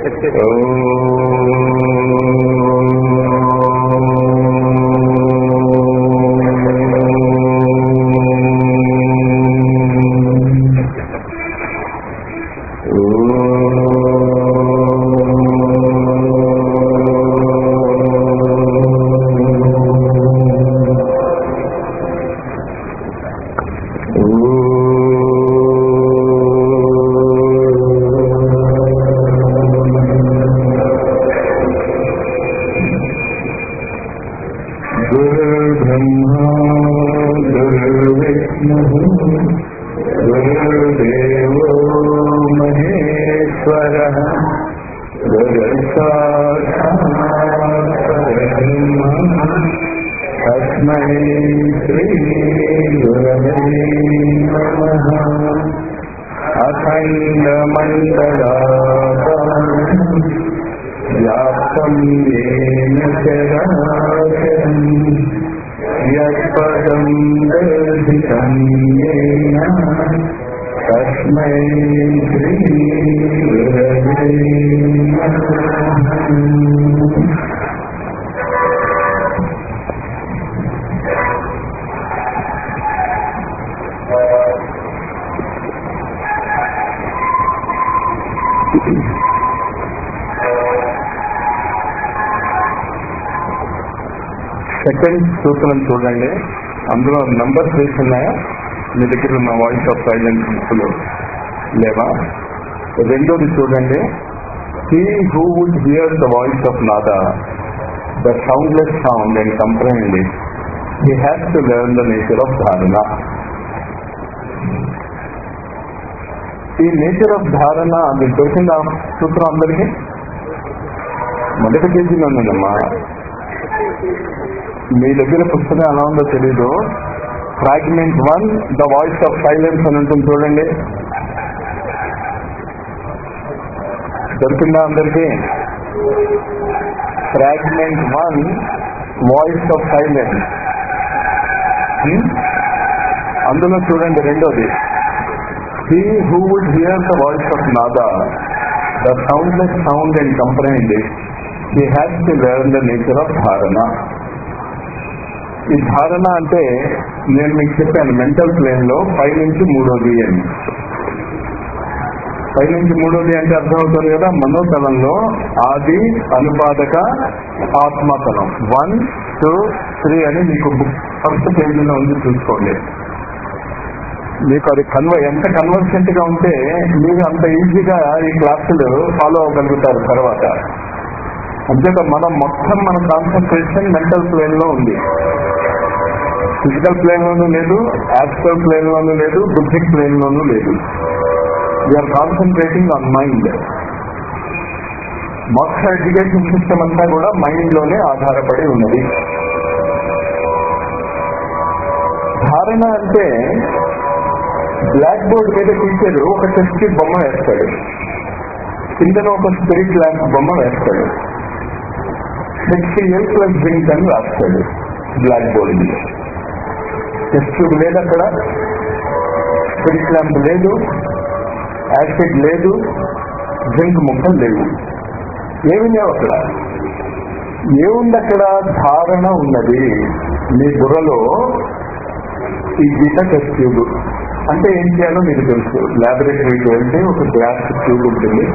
गुरुर्ब्रह्मा गुरुर्विष्णुः गुरुर्देवो महेश्वरः गुरुसाक्षात् परब्रह्म तस्मै श्रीगुरवे नमः अखण्डमण्डलाकारम् व्याप्तं येन चराचरम् यत्पदं दर्शितं येन तस्मै श्रीगुरवे नमः సెకండ్ సూత్రం చూడండి అందులో నంబర్స్ వేసి ఉన్నాయా మీ దగ్గర ఉన్న వాయిస్ ఆఫ్ సైలెన్స్ బుక్లో లేవా రెండోది చూడండి he who would hear the voice of Nada the soundless sound and comprehend it he has to learn the nature of Dharana ఈ నేచర్ ఆఫ్ ధారణ అది దొరికింది ఆ సూత్రం అందరికీ మొదటి పేజీలో ఉందమ్మా మీ దగ్గర పుస్తకం ఎలా ఉందో తెలీదు fragment one the voice of silence అని ఉంటుంది చూడండి దొరికిందా అందరికి fragment one voice of silence అందులో చూడండి రెండోది he who would hear the voice of Nada the soundless sound and comprehend it he has to learn the nature of Dharana ఈ ధారణ అంటే నేను మీకు చెప్పాను మెంటల్ ప్లేన్ లో పై నుంచి మూడోది అని పై నుంచి మూడోది అంటే అర్థమవుతుంది కదా మనోతలంలో ఆది అనుపాదక ఆత్మతలం వన్ టూ త్రీ అని మీకు బుక్ ఫస్ట్ పేజీలో ఉంది చూసుకోండి మీకు అది కన్వ ఎంత కన్వర్సెంట్ గా ఉంటే మీరు అంత ఈజీగా ఈ క్లాసులు ఫాలో అవ్వగలుగుతారు తర్వాత అంతేత మనం మొత్తం మన కాన్సన్ట్రేషన్ మెంటల్ ప్లేన్ లో ఉంది ఫిజికల్ ప్లేన్ లోనూ లేదు యాస్ట్రల్ ప్లేన్ లోనూ లేదు బుద్ధిక్ ప్లేన్ లోనూ లేదు వీఆర్ కాన్సన్ట్రేటింగ్ ఆన్ మైండ్ మొత్తం ఎడ్యుకేషన్ సిస్టమ్ అంతా కూడా మైండ్ లోనే ఆధారపడి ఉన్నది ధారణ అంటే బ్లాక్ బోర్డ్ మీద టీచర్ ఒక టెస్ట్ బొమ్మ వేస్తాడు కిందన ఒక స్పిరిట్ ల్యాంప్ బొమ్మ వేస్తాడు హెచ్సిఎల్ ప్లస్ జింక్ అని రాస్తాడు బ్లాక్ బోర్డ్ మీద టెస్ట్ ట్యూబ్ లేదు అక్కడ స్పిరిట్ ల్యాంప్ లేదు యాసిడ్ లేదు జింక్ ముక్కలు లేవు ఏమి లేవు అక్కడ ఏముంది అక్కడ ధారణ ఉన్నది మీ బుర్రలో ఈ గీత టెస్ట్ ట్యూబ్ అంటే ఏం చేయాలో మీకు తెలుసు ల్యాబొరేటరీకి వెళ్తే ఒక గ్లాస్ ట్యూబ్ ఉంటుంది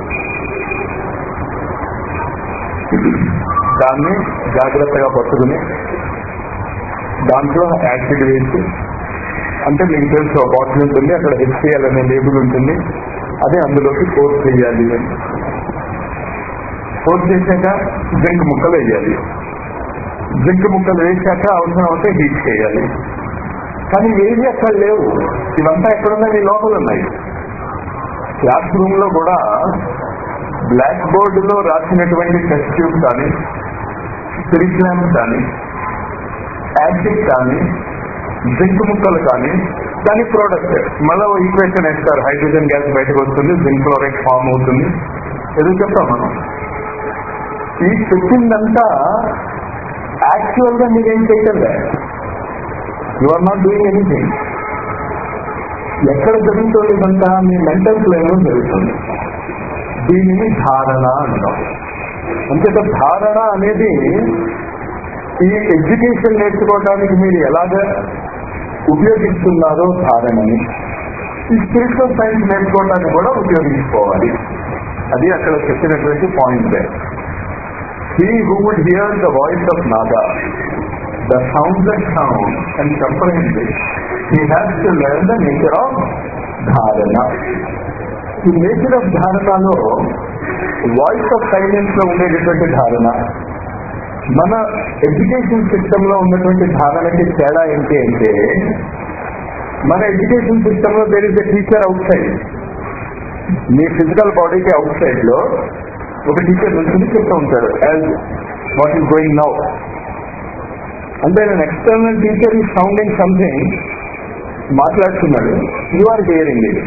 దాన్ని జాగ్రత్తగా పట్టుకుని దాంట్లో యాసిడ్ వేసి అంటే మీకు తెలుసు ఒక బాటిల్ ఉంటుంది అక్కడ హెచ్సిఎల్ అనే లేబుల్ ఉంటుంది అదే అందులోకి కోర్స్ చేయాలి అని కోర్స్ చేశాక జింక్ ముక్కలు వేయాలి జింక్ ముక్కలు వేశాక అవసరం అయితే హీట్ చేయాలి కానీ ఏవి అక్కడ లేవు ఇవంతా ఎక్కడున్నాయి మీ లోపల ఉన్నాయి క్లాస్ రూమ్ లో కూడా బ్లాక్ బోర్డు లో రాసినటువంటి టెస్ట్ ట్యూబ్ కానీ స్పిరిట్ ల్యాంప్ కానీ యాసిడ్ కానీ జింక్ ముక్కలు కానీ దాని ప్రోడక్ట్ మళ్ళీ ఈక్వేషన్ వేస్తారు హైడ్రోజన్ గ్యాస్ బయటకు వస్తుంది జింక్ క్లోరైడ్ ఫామ్ అవుతుంది ఏదో చెప్తాం మనం ఈ చెప్పిందంతా యాక్చువల్ గా మీరేం చేయగలరా you are not doing anything ఎక్కడ జరుగుతుంది ఇదంతా మీ మెంటల్ ప్లేన్ లో జరుగుతుంది దీనిని ధారణ అంటాం అంతేత ధారణ అనేది ఈ ఎడ్యుకేషన్ నేర్చుకోవడానికి మీరు ఎలాగ ఉపయోగిస్తున్నారో ధారణని ఈ స్పిరిచువల్ సైన్స్ నేర్చుకోవడానికి కూడా ఉపయోగించుకోవాలి అది అక్కడ చెప్పినటువంటి point he who would hear the voice of Nada the sound sound and complaint he has to learn the nature of Dharana ఈ నేచర్ ఆఫ్ ధారణలో వాయిస్ ఆఫ్ సైలెన్స్ లో ఉండేటటువంటి ధారణ మన ఎడ్యుకేషన్ సిస్టమ్ లో ఉన్నటువంటి ధారణకి తేడా ఏంటి అంటే మన ఎడ్యుకేషన్ సిస్టమ్ లో there is a teacher outside మీ ఫిజికల్ బాడీకి అవుట్ సైడ్ లో ఒక టీచర్ నుంచి చెప్తూ ఉంటాడు as what is going now అంటే నేను ఎక్స్టర్నల్ టీచర్ ఈ సౌండింగ్ సంథింగ్ మాట్లాడుతున్నాడు యు ఆర్ హియరింగ్ ఇది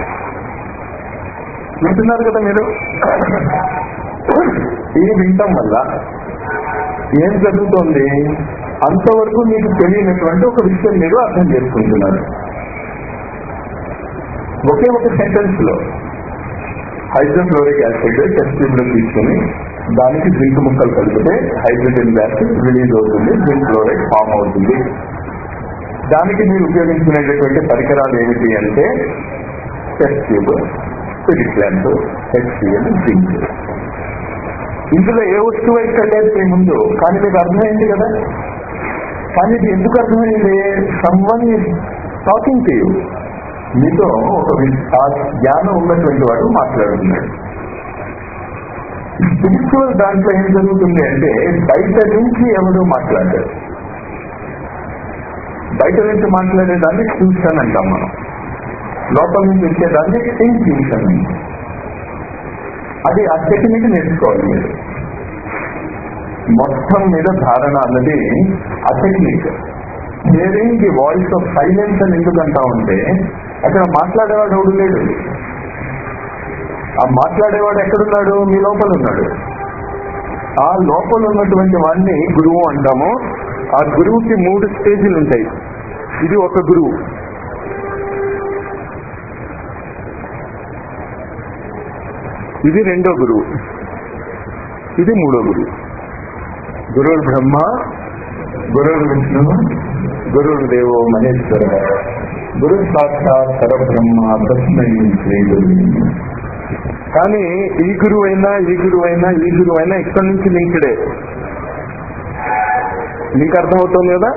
వింటున్నారు కదా మీరు ఇది వింటం వల్ల ఏం జరుగుతోంది అంతవరకు మీకు తెలియనటువంటి ఒక విషయం మీరు అర్థం చేసుకుంటున్నారు ఒకే ఒక సెంటెన్స్ లో హైడ్రోక్లోరిక్ యాసిడ్ టెస్ట్ ట్యూబ్ లో తీసుకుని దానికి జింక్ ముక్కలు కలిపితే హైడ్రోజన్ గ్యాస్ రిలీజ్ అవుతుంది జింక్ క్లోరైడ్ ఫామ్ అవుతుంది దానికి మీరు ఉపయోగించుకునేటటువంటి పరికరాలు ఏమిటి అంటే test tube spirit lamp HCl zinc ఇందులో ఏ వస్తువు ఇక్కడ లేదు మీ ముందు కానీ మీకు అర్థమైంది కదా కానీ ఇది ఎందుకు అర్థమైంది సమ్వన్ టాకింగ్ టు యూ మీతో ఒక వి- ఆ జ్ఞానం ఉన్నటువంటి వాడు మాట్లాడుతున్నాడు స్పిరిచువల్ దాంట్లో ఏం జరుగుతుంది అంటే బయట నుంచి ఎవరు మాట్లాడారు బయట నుంచి మాట్లాడేదాన్ని ట్యూషన్ అంటాం మనం లోపల నుంచి వచ్చేదాన్ని ఇంట్యూషన్ అది ఆ టెక్నిక్ నేర్చుకోవాలి మీరు మొత్తం మీద ధారణ అన్నది ఆ technique hearing the voice of silence అని ఎందుకంటా ఉంటే అక్కడ మాట్లాడేవాడు ఎవడు లేడు ఆ మాట్లాడేవాడు ఎక్కడున్నాడు మీ లోపల ఉన్నాడు ఆ లోపల ఉన్నటువంటి వాడిని గురువు అంటాము ఆ గురువుకి మూడు స్టేజీలు ఉంటాయి ఇది ఒక గురువు ఇది రెండో గురువు ఇది మూడో గురువు గురువు బ్రహ్మ గురువు విష్ణు గురువు దేవో మహేశ్వర గురు సాక్షాత్ పరబ్రహ్మ తస్మై శ్రీ గురు కానీ ఈ గురువు అయినా ఈ గురువు అయినా ఈ గురువు అయినా ఇక్కడి నుంచి లింక్డే మీకు అర్థమవుతుంది కదా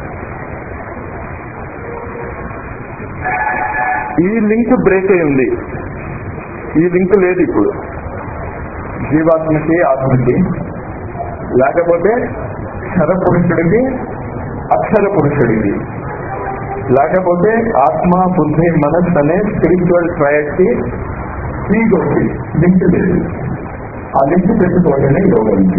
ఈ లింక్ బ్రేక్ అయి ఉంది ఈ లింక్ లేదు ఇప్పుడు జీవాత్మకి ఆత్మకి లేకపోతే క్షర పురుషుడికి అక్షర పురుషుడికి లేకపోతే ఆత్మ బుద్ధి మనస్ అనే స్పిరిచువల్ ట్రయడ్కి ఈగోకి లింక్ లేదు ఆ లింక్ పెట్టుకోవడమే యోగ విద్య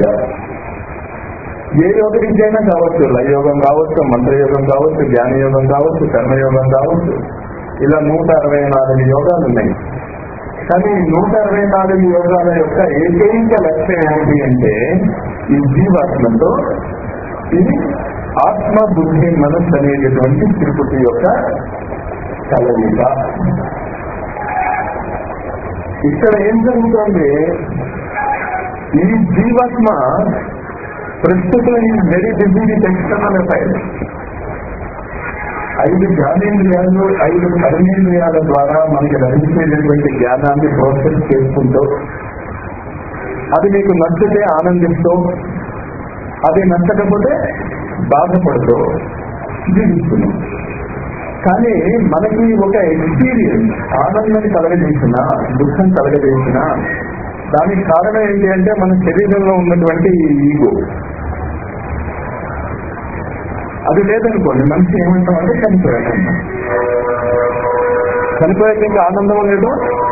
ఏ యోగ విద్య అయినా కావచ్చు లయయోగం కావచ్చు మంత్రయోగం కావచ్చు జ్ఞానయోగం కావచ్చు కర్మయోగం కావచ్చు ఇలా నూట అరవై నాలుగు యోగాలు ఉన్నాయి కానీ ఈ నూట అరవై నాలుగు యోగాల యొక్క ఏకైక లక్ష్యం ఏమిటి అంటే ఈ జీవాత్మతో ఇది ఆత్మ బుద్ధి మనస్సు అనేటటువంటి తిరుపతి యొక్క కలయిక ఇక్కడ ఏం జరుగుతోంది ఈ జీవాత్మ ప్రస్తుతం ఈ very busy with external affairs ఐదు జ్ఞానేంద్రియాలు ఐదు కర్మేంద్రియాల ద్వారా మనకి లభించేటటువంటి జ్ఞానాన్ని ప్రోసెస్ చేసుకుంటూ అది మీకు నచ్చితే ఆనందిస్తూ అది నచ్చకపోతే బాధపడుతూ జీవిస్తున్నాం కానీ మనకి ఒక ఎక్స్పీరియన్స్ ఆనందాన్ని కలగజేసిన దుఃఖం కలగజేసిన దానికి కారణం ఏంటి అంటే మన శరీరంలో ఉన్నటువంటి ఈ ఈగో అది లేదనుకోండి మనిషి ఏమంటాం అంటే చనిపోయాడు అంటాం. చనిపోయాక ఇంకా ఆనందం లేదు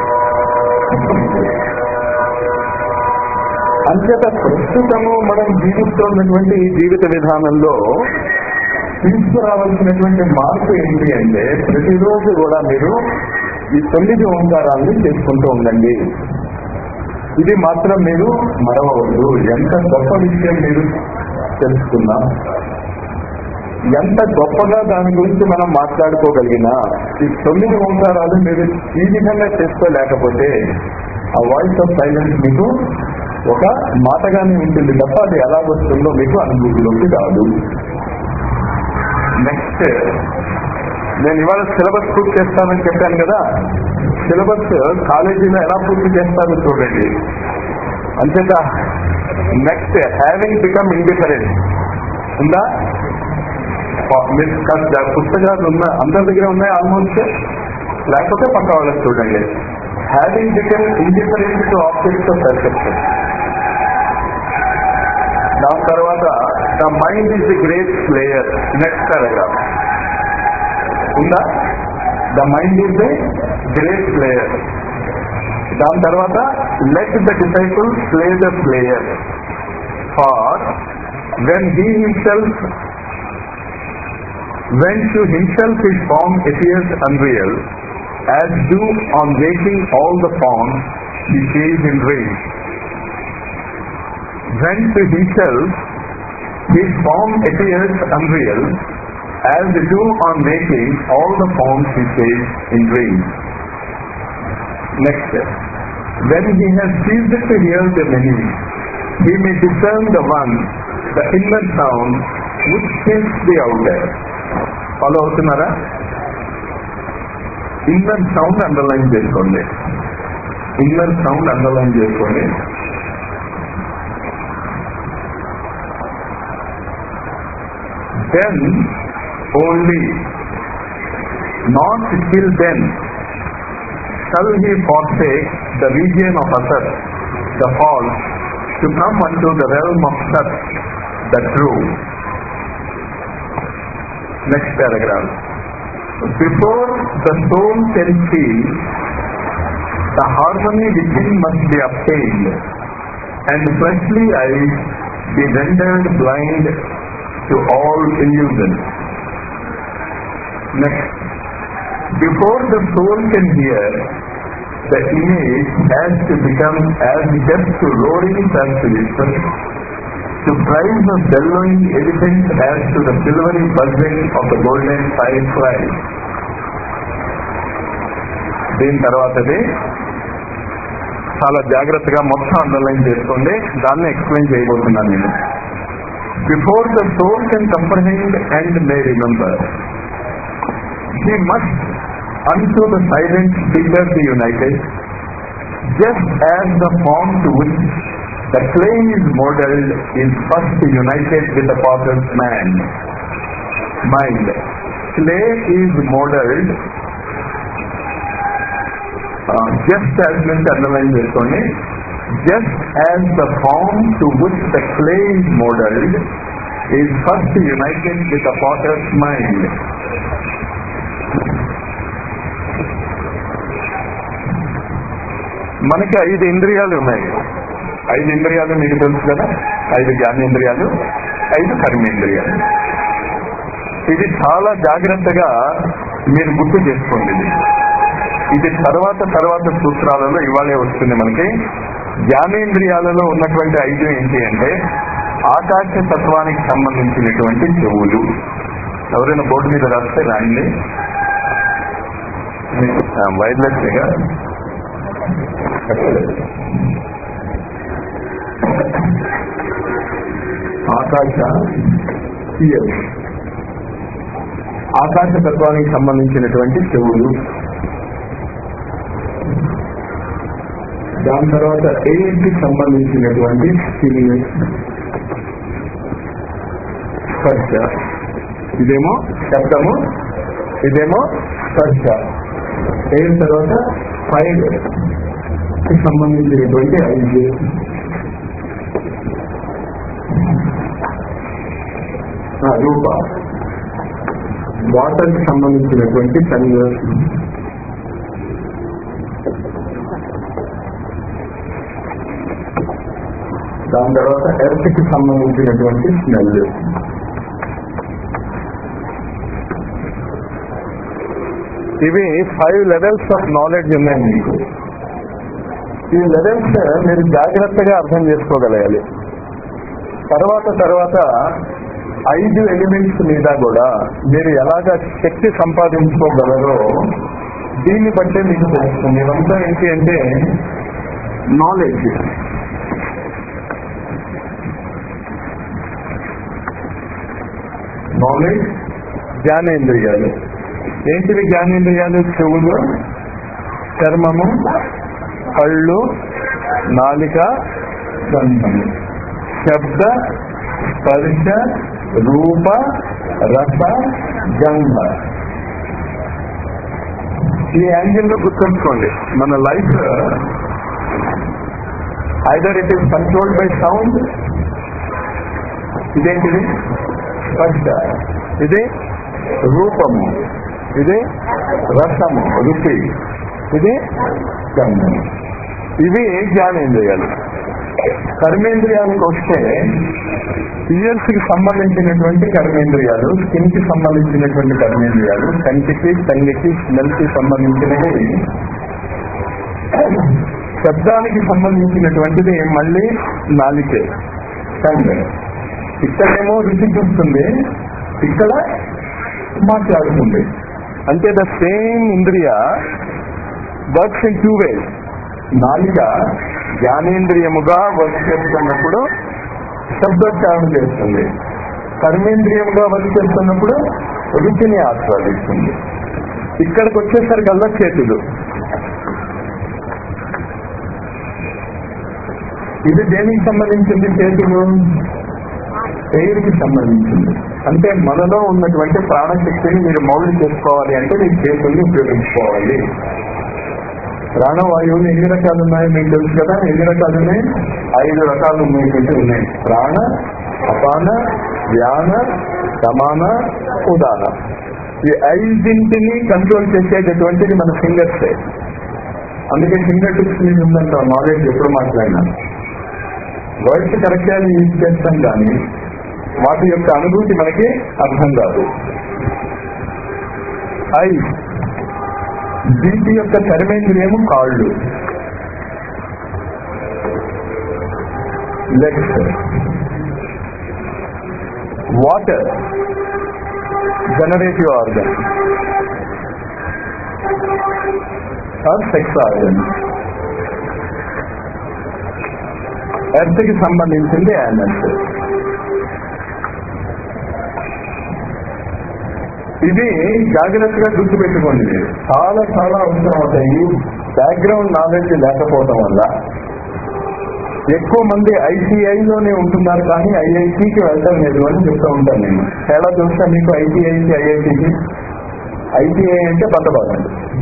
అంతేత ప్రస్తుతము మనం జీవిస్తున్నటువంటి ఈ జీవిత విధానంలో తీసుకురావాల్సినటువంటి మార్పు ఏంటి అంటే ప్రతిరోజు కూడా మీరు ఈ తొమ్మిది ఓంకారాన్ని చేసుకుంటూ ఉండండి ఇది మాత్రం మీరు మరవవద్దు ఎంత గొప్ప విషయం మీరు తెలుసుకున్నా ఎంత గొప్పగా దాని గురించి మనం మాట్లాడుకోగలిగినా ఈ తొమ్మిది ఓంకారాలు మీరు ఈ విధంగా చేసుకోలేకపోతే ఆ వాయిస్ ఆఫ్ సైలెన్స్ మీకు ఒక మాటగానే ఉంటుంది తప్ప అది ఎలా వస్తుందో మీకు అనుభూతిలోకి రాదు నెక్స్ట్ నేను ఇవాళ సిలబస్ పూర్తి చేస్తానని చెప్పాను కదా సిలబస్ కాలేజీలో ఎలా పూర్తి చేస్తారో చూడండి అంతేత నెక్స్ట్ హ్యావింగ్ బికమ్ ఇండిఫరెంట్ ఉందా మీరు కాస్త పుస్తకాలు ఉన్న అందరి దగ్గర ఉన్నాయి ఆల్మోస్ట్ లేకపోతే పక్క వాళ్ళకి చూడండి having become indifferent to objects of perception దాని తర్వాత the mind is the great player next paragraph ఉందా the mind is the great player దాని తర్వాత let the disciple play the player far when he himself when to himself his form appears unreal, as do on waking all the forms he sees in dreams. When to himself his form appears unreal, as do on waking all the forms he sees in dreams. Next, when he has ceased to hear the many, he may discern the one, the inner sound, which fills the outer. Follow అవుతున్నారా inner sound underline చేసుకోండి inner sound underline చేసుకోండి then only not still then shall he forsake the region of Asat, the false, to come unto the realm of Sat, the true. Next paragraph. Before the soul can feel, the harmony within must be obtained, and fleshly eyes be rendered blind to all illusion. Next. Before the soul can hear, the image has to become as deaf to roaring transformation, to cries of bellowing elephants as to the silvery buzzing of the golden firefly. దీని తర్వాతది చాలా జాగ్రత్తగా మొత్తం underline చేసుకోండి దాన్ని explain చేయబోతున్నాను నేను before the soul can comprehend and may remember he must unto the silent speaker be united, just as the form to which the clay is modeled is first united with the potter's man. Mind. Clay is modeled uh, just as Mr. Underline చేసుకోండి just as the form to which the clay is modeled is first united with the potter's mind. మనకి ఐదు ఇంద్రియాలు ఉన్నాయి ఐదు ఇంద్రియాలు మీకు తెలుసు కదా ఐదు జ్ఞానేంద్రియాలు ఐదు కర్మేంద్రియాలు ఇది చాలా జాగ్రత్తగా మీరు గుర్తు చేసుకోండి ఇది ఇది తర్వాత తర్వాత సూత్రాలలో ఇవాళే వస్తుంది మనకి జ్ఞానేంద్రియాలలో ఉన్నటువంటి ఐదు ఏంటి అంటే ఆకాశ తత్వానికి సంబంధించినటువంటి చెవులు ఎవరైనా బోర్డు మీద రాస్తే రాయండి వైర్లెస్గా ఆకాశ ఇయర్ ఆకాశ తత్వానికి సంబంధించినటువంటి చెవులు దాని తర్వాత ఎయిర్కి సంబంధించినటువంటి స్కిన్ స్పర్శ ఇదేమో శబ్దము ఇదేమో స్పర్శ ఎయిర్ తర్వాత ఫైర్ కి సంబంధించినటువంటి ఐదు ఆ, రూప వాటర్ కి సంబంధించినటువంటి టంగ్ దాని తర్వాత ఎర్త్ కి సంబంధించినటువంటి స్మెల్ ఇవి ఫైవ్ లెవెల్స్ ఆఫ్ నాలెడ్జ్ ఉన్నాయి మీకు ఈ లెవెల్స్ మీరు జాగ్రత్తగా అర్థం చేసుకోగలగాలి తర్వాత తర్వాత ఐదు ఎలిమెంట్స్ మీద కూడా మీరు ఎలాగ శక్తి సంపాదించుకోగలరో దీన్ని బట్టే మీకు తెలుస్తుంది ఇవంతా ఏంటి అంటే నాలెడ్జ్ నాలెడ్జ్ జ్ఞానేంద్రియాలు ఏంటివి జ్ఞానేంద్రియాలు చెవులు చర్మము కళ్ళు నాలిక గంధము శబ్ద స్పర్శ రూప రస గంధ ఈ యాంగిల్ లో గుర్తుంచుకోండి మన life either it is controlled by sound ఇదేంటిది స్పర్శ ఇది రూపము ఇది రసము రుచి ఇది గంధము ఇవి జ్ఞానేంద్రియాలు కర్మేంద్రియాలకు వస్తే ఇయర్స్ కి సంబంధించినటువంటి కర్మేంద్రియాలు స్కిన్ కి సంబంధించినటువంటి కర్మేంద్రియాలు కంటికి తల్లికి స్మెల్ కి సంబంధించినవి శబ్దానికి సంబంధించినటువంటిది మళ్ళీ నాలికే టంగ్ ఇక్కడేమో రుచి చూస్తుంది ఇక్కడ మాట్లాడుతుంది అంటే ద సేమ్ ఇంద్రియ వర్క్స్ ఇన్ టూ వేస్ నాలిక జ్ఞానేంద్రియముగా వర్క్ చేస్తున్నప్పుడు శబ్దోచ్చారణ చేస్తుంది కర్మేంద్రియముగా వర్క్ చేస్తున్నప్పుడు రుచిని ఆస్వాదిస్తుంది ఇక్కడికి వచ్చేసరికల్లా చేతులు ఇది దేనికి సంబంధించింది చేతులు పేరుకి సంబంధించింది అంటే మనలో ఉన్నటువంటి ప్రాణశక్తిని మీరు మౌలి చేసుకోవాలి అంటే మీరు చేతుల్ని ఉపయోగించుకోవాలి ప్రాణవాయువులు ఎన్ని రకాలు ఉన్నాయో మీకు తెలుసు కదా ఎన్ని రకాలు ఉన్నాయి ఐదు రకాలు ఉన్నటువంటి ఉన్నాయి ప్రాణ అపాన వ్యాన సమాన ఉదాన ఈ ఐదింటిని కంట్రోల్ చేసేటటువంటిది మన ఫింగర్స్ అందుకే ఫింగర్ టిప్స్ మీద ఉందంట నాలెడ్జ్ ఎప్పుడు మాట్లాడినా వర్డ్స్ కరెక్ట్ గా యూజ్ చేస్తాం కానీ వాటి యొక్క అనుభూతి మనకి అర్థం కాదు ఐ దీంటి యొక్క కర్మేంద్రియము కాళ్ళు legs water generative organ or sex organ earth కి సంబంధించింది యానస్ ఇది జాగ్రత్తగా గుర్తుపెట్టుకోండి మీరు. చాలా చాలా అవసరం అవుతాయి బ్యాక్గ్రౌండ్ నాలెడ్జ్ లేకపోవడం వల్ల ఎక్కువ మంది ఐటీఐలోనే ఉంటున్నారు కానీ ఐఐటికి వెళ్ళడం లేదు అని చెప్తూ ఉంటాను నేను తేడా చూస్తా మీకు ఐటీఐకి ఐఐటికి ఐటీఐ అంటే బందబాదం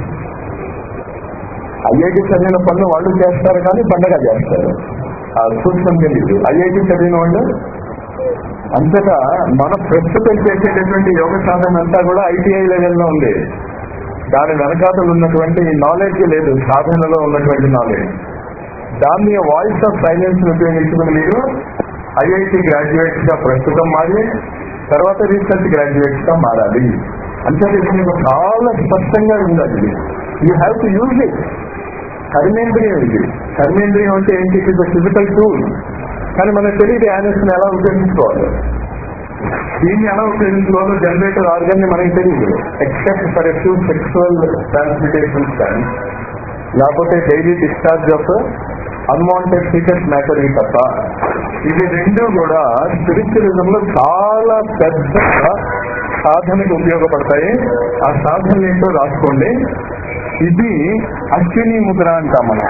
ఐఐటి చదివిన పనులు వాళ్ళు చేస్తారు కానీ పండగ చేస్తారు ఆ సూక్ష్మం తెలీదు ఐఐటి చదివిన వాళ్ళు అంతటా మన ప్రస్తుతం చేసేటటువంటి యోగ సాధన అంతా కూడా ఐటీఐ లెవెల్లో ఉంది దాని వెనకాతలు ఉన్నటువంటి నాలెడ్జ్ లేదు సాధనలో ఉన్నటువంటి నాలెడ్జ్ దాన్ని వాయిస్ ఆఫ్ సైలెన్స్ ఉపయోగించుకుని మీరు ఐఐటి గ్రాడ్యుయేట్స్ గా ప్రస్తుతం మారి తర్వాత రీసెర్చ్ గ్రాడ్యుయేట్స్ గా మారాలి అంటే ఇది మీకు చాలా స్పష్టంగా ఉండాలి ఇది you have to use it కర్మేంద్రియం ఇది కర్మేంద్రియం అంటే ఏంటి ఇట్ ఇస్ ఫిజికల్ టూల్ కానీ మనకు తెలియదు యానస్ ఎలా ఉపయోగించుకోవాలి దీన్ని ఎలా ఉపయోగించుకోవాలో జనరేటర్ ఆర్గన్ ని మనకి తెలియదు except for a few sexual transmutations కానీ లేకపోతే daily discharge of unwanted secret matter ఈ తప్ప ఇవి రెండు కూడా స్పిరిచువలిజం లో చాలా పెద్ద సాధనకు ఉపయోగపడతాయి ఆ సాధనలు ఏంటో రాసుకోండి ఇది అశ్విని ముద్ర అంటాం మనం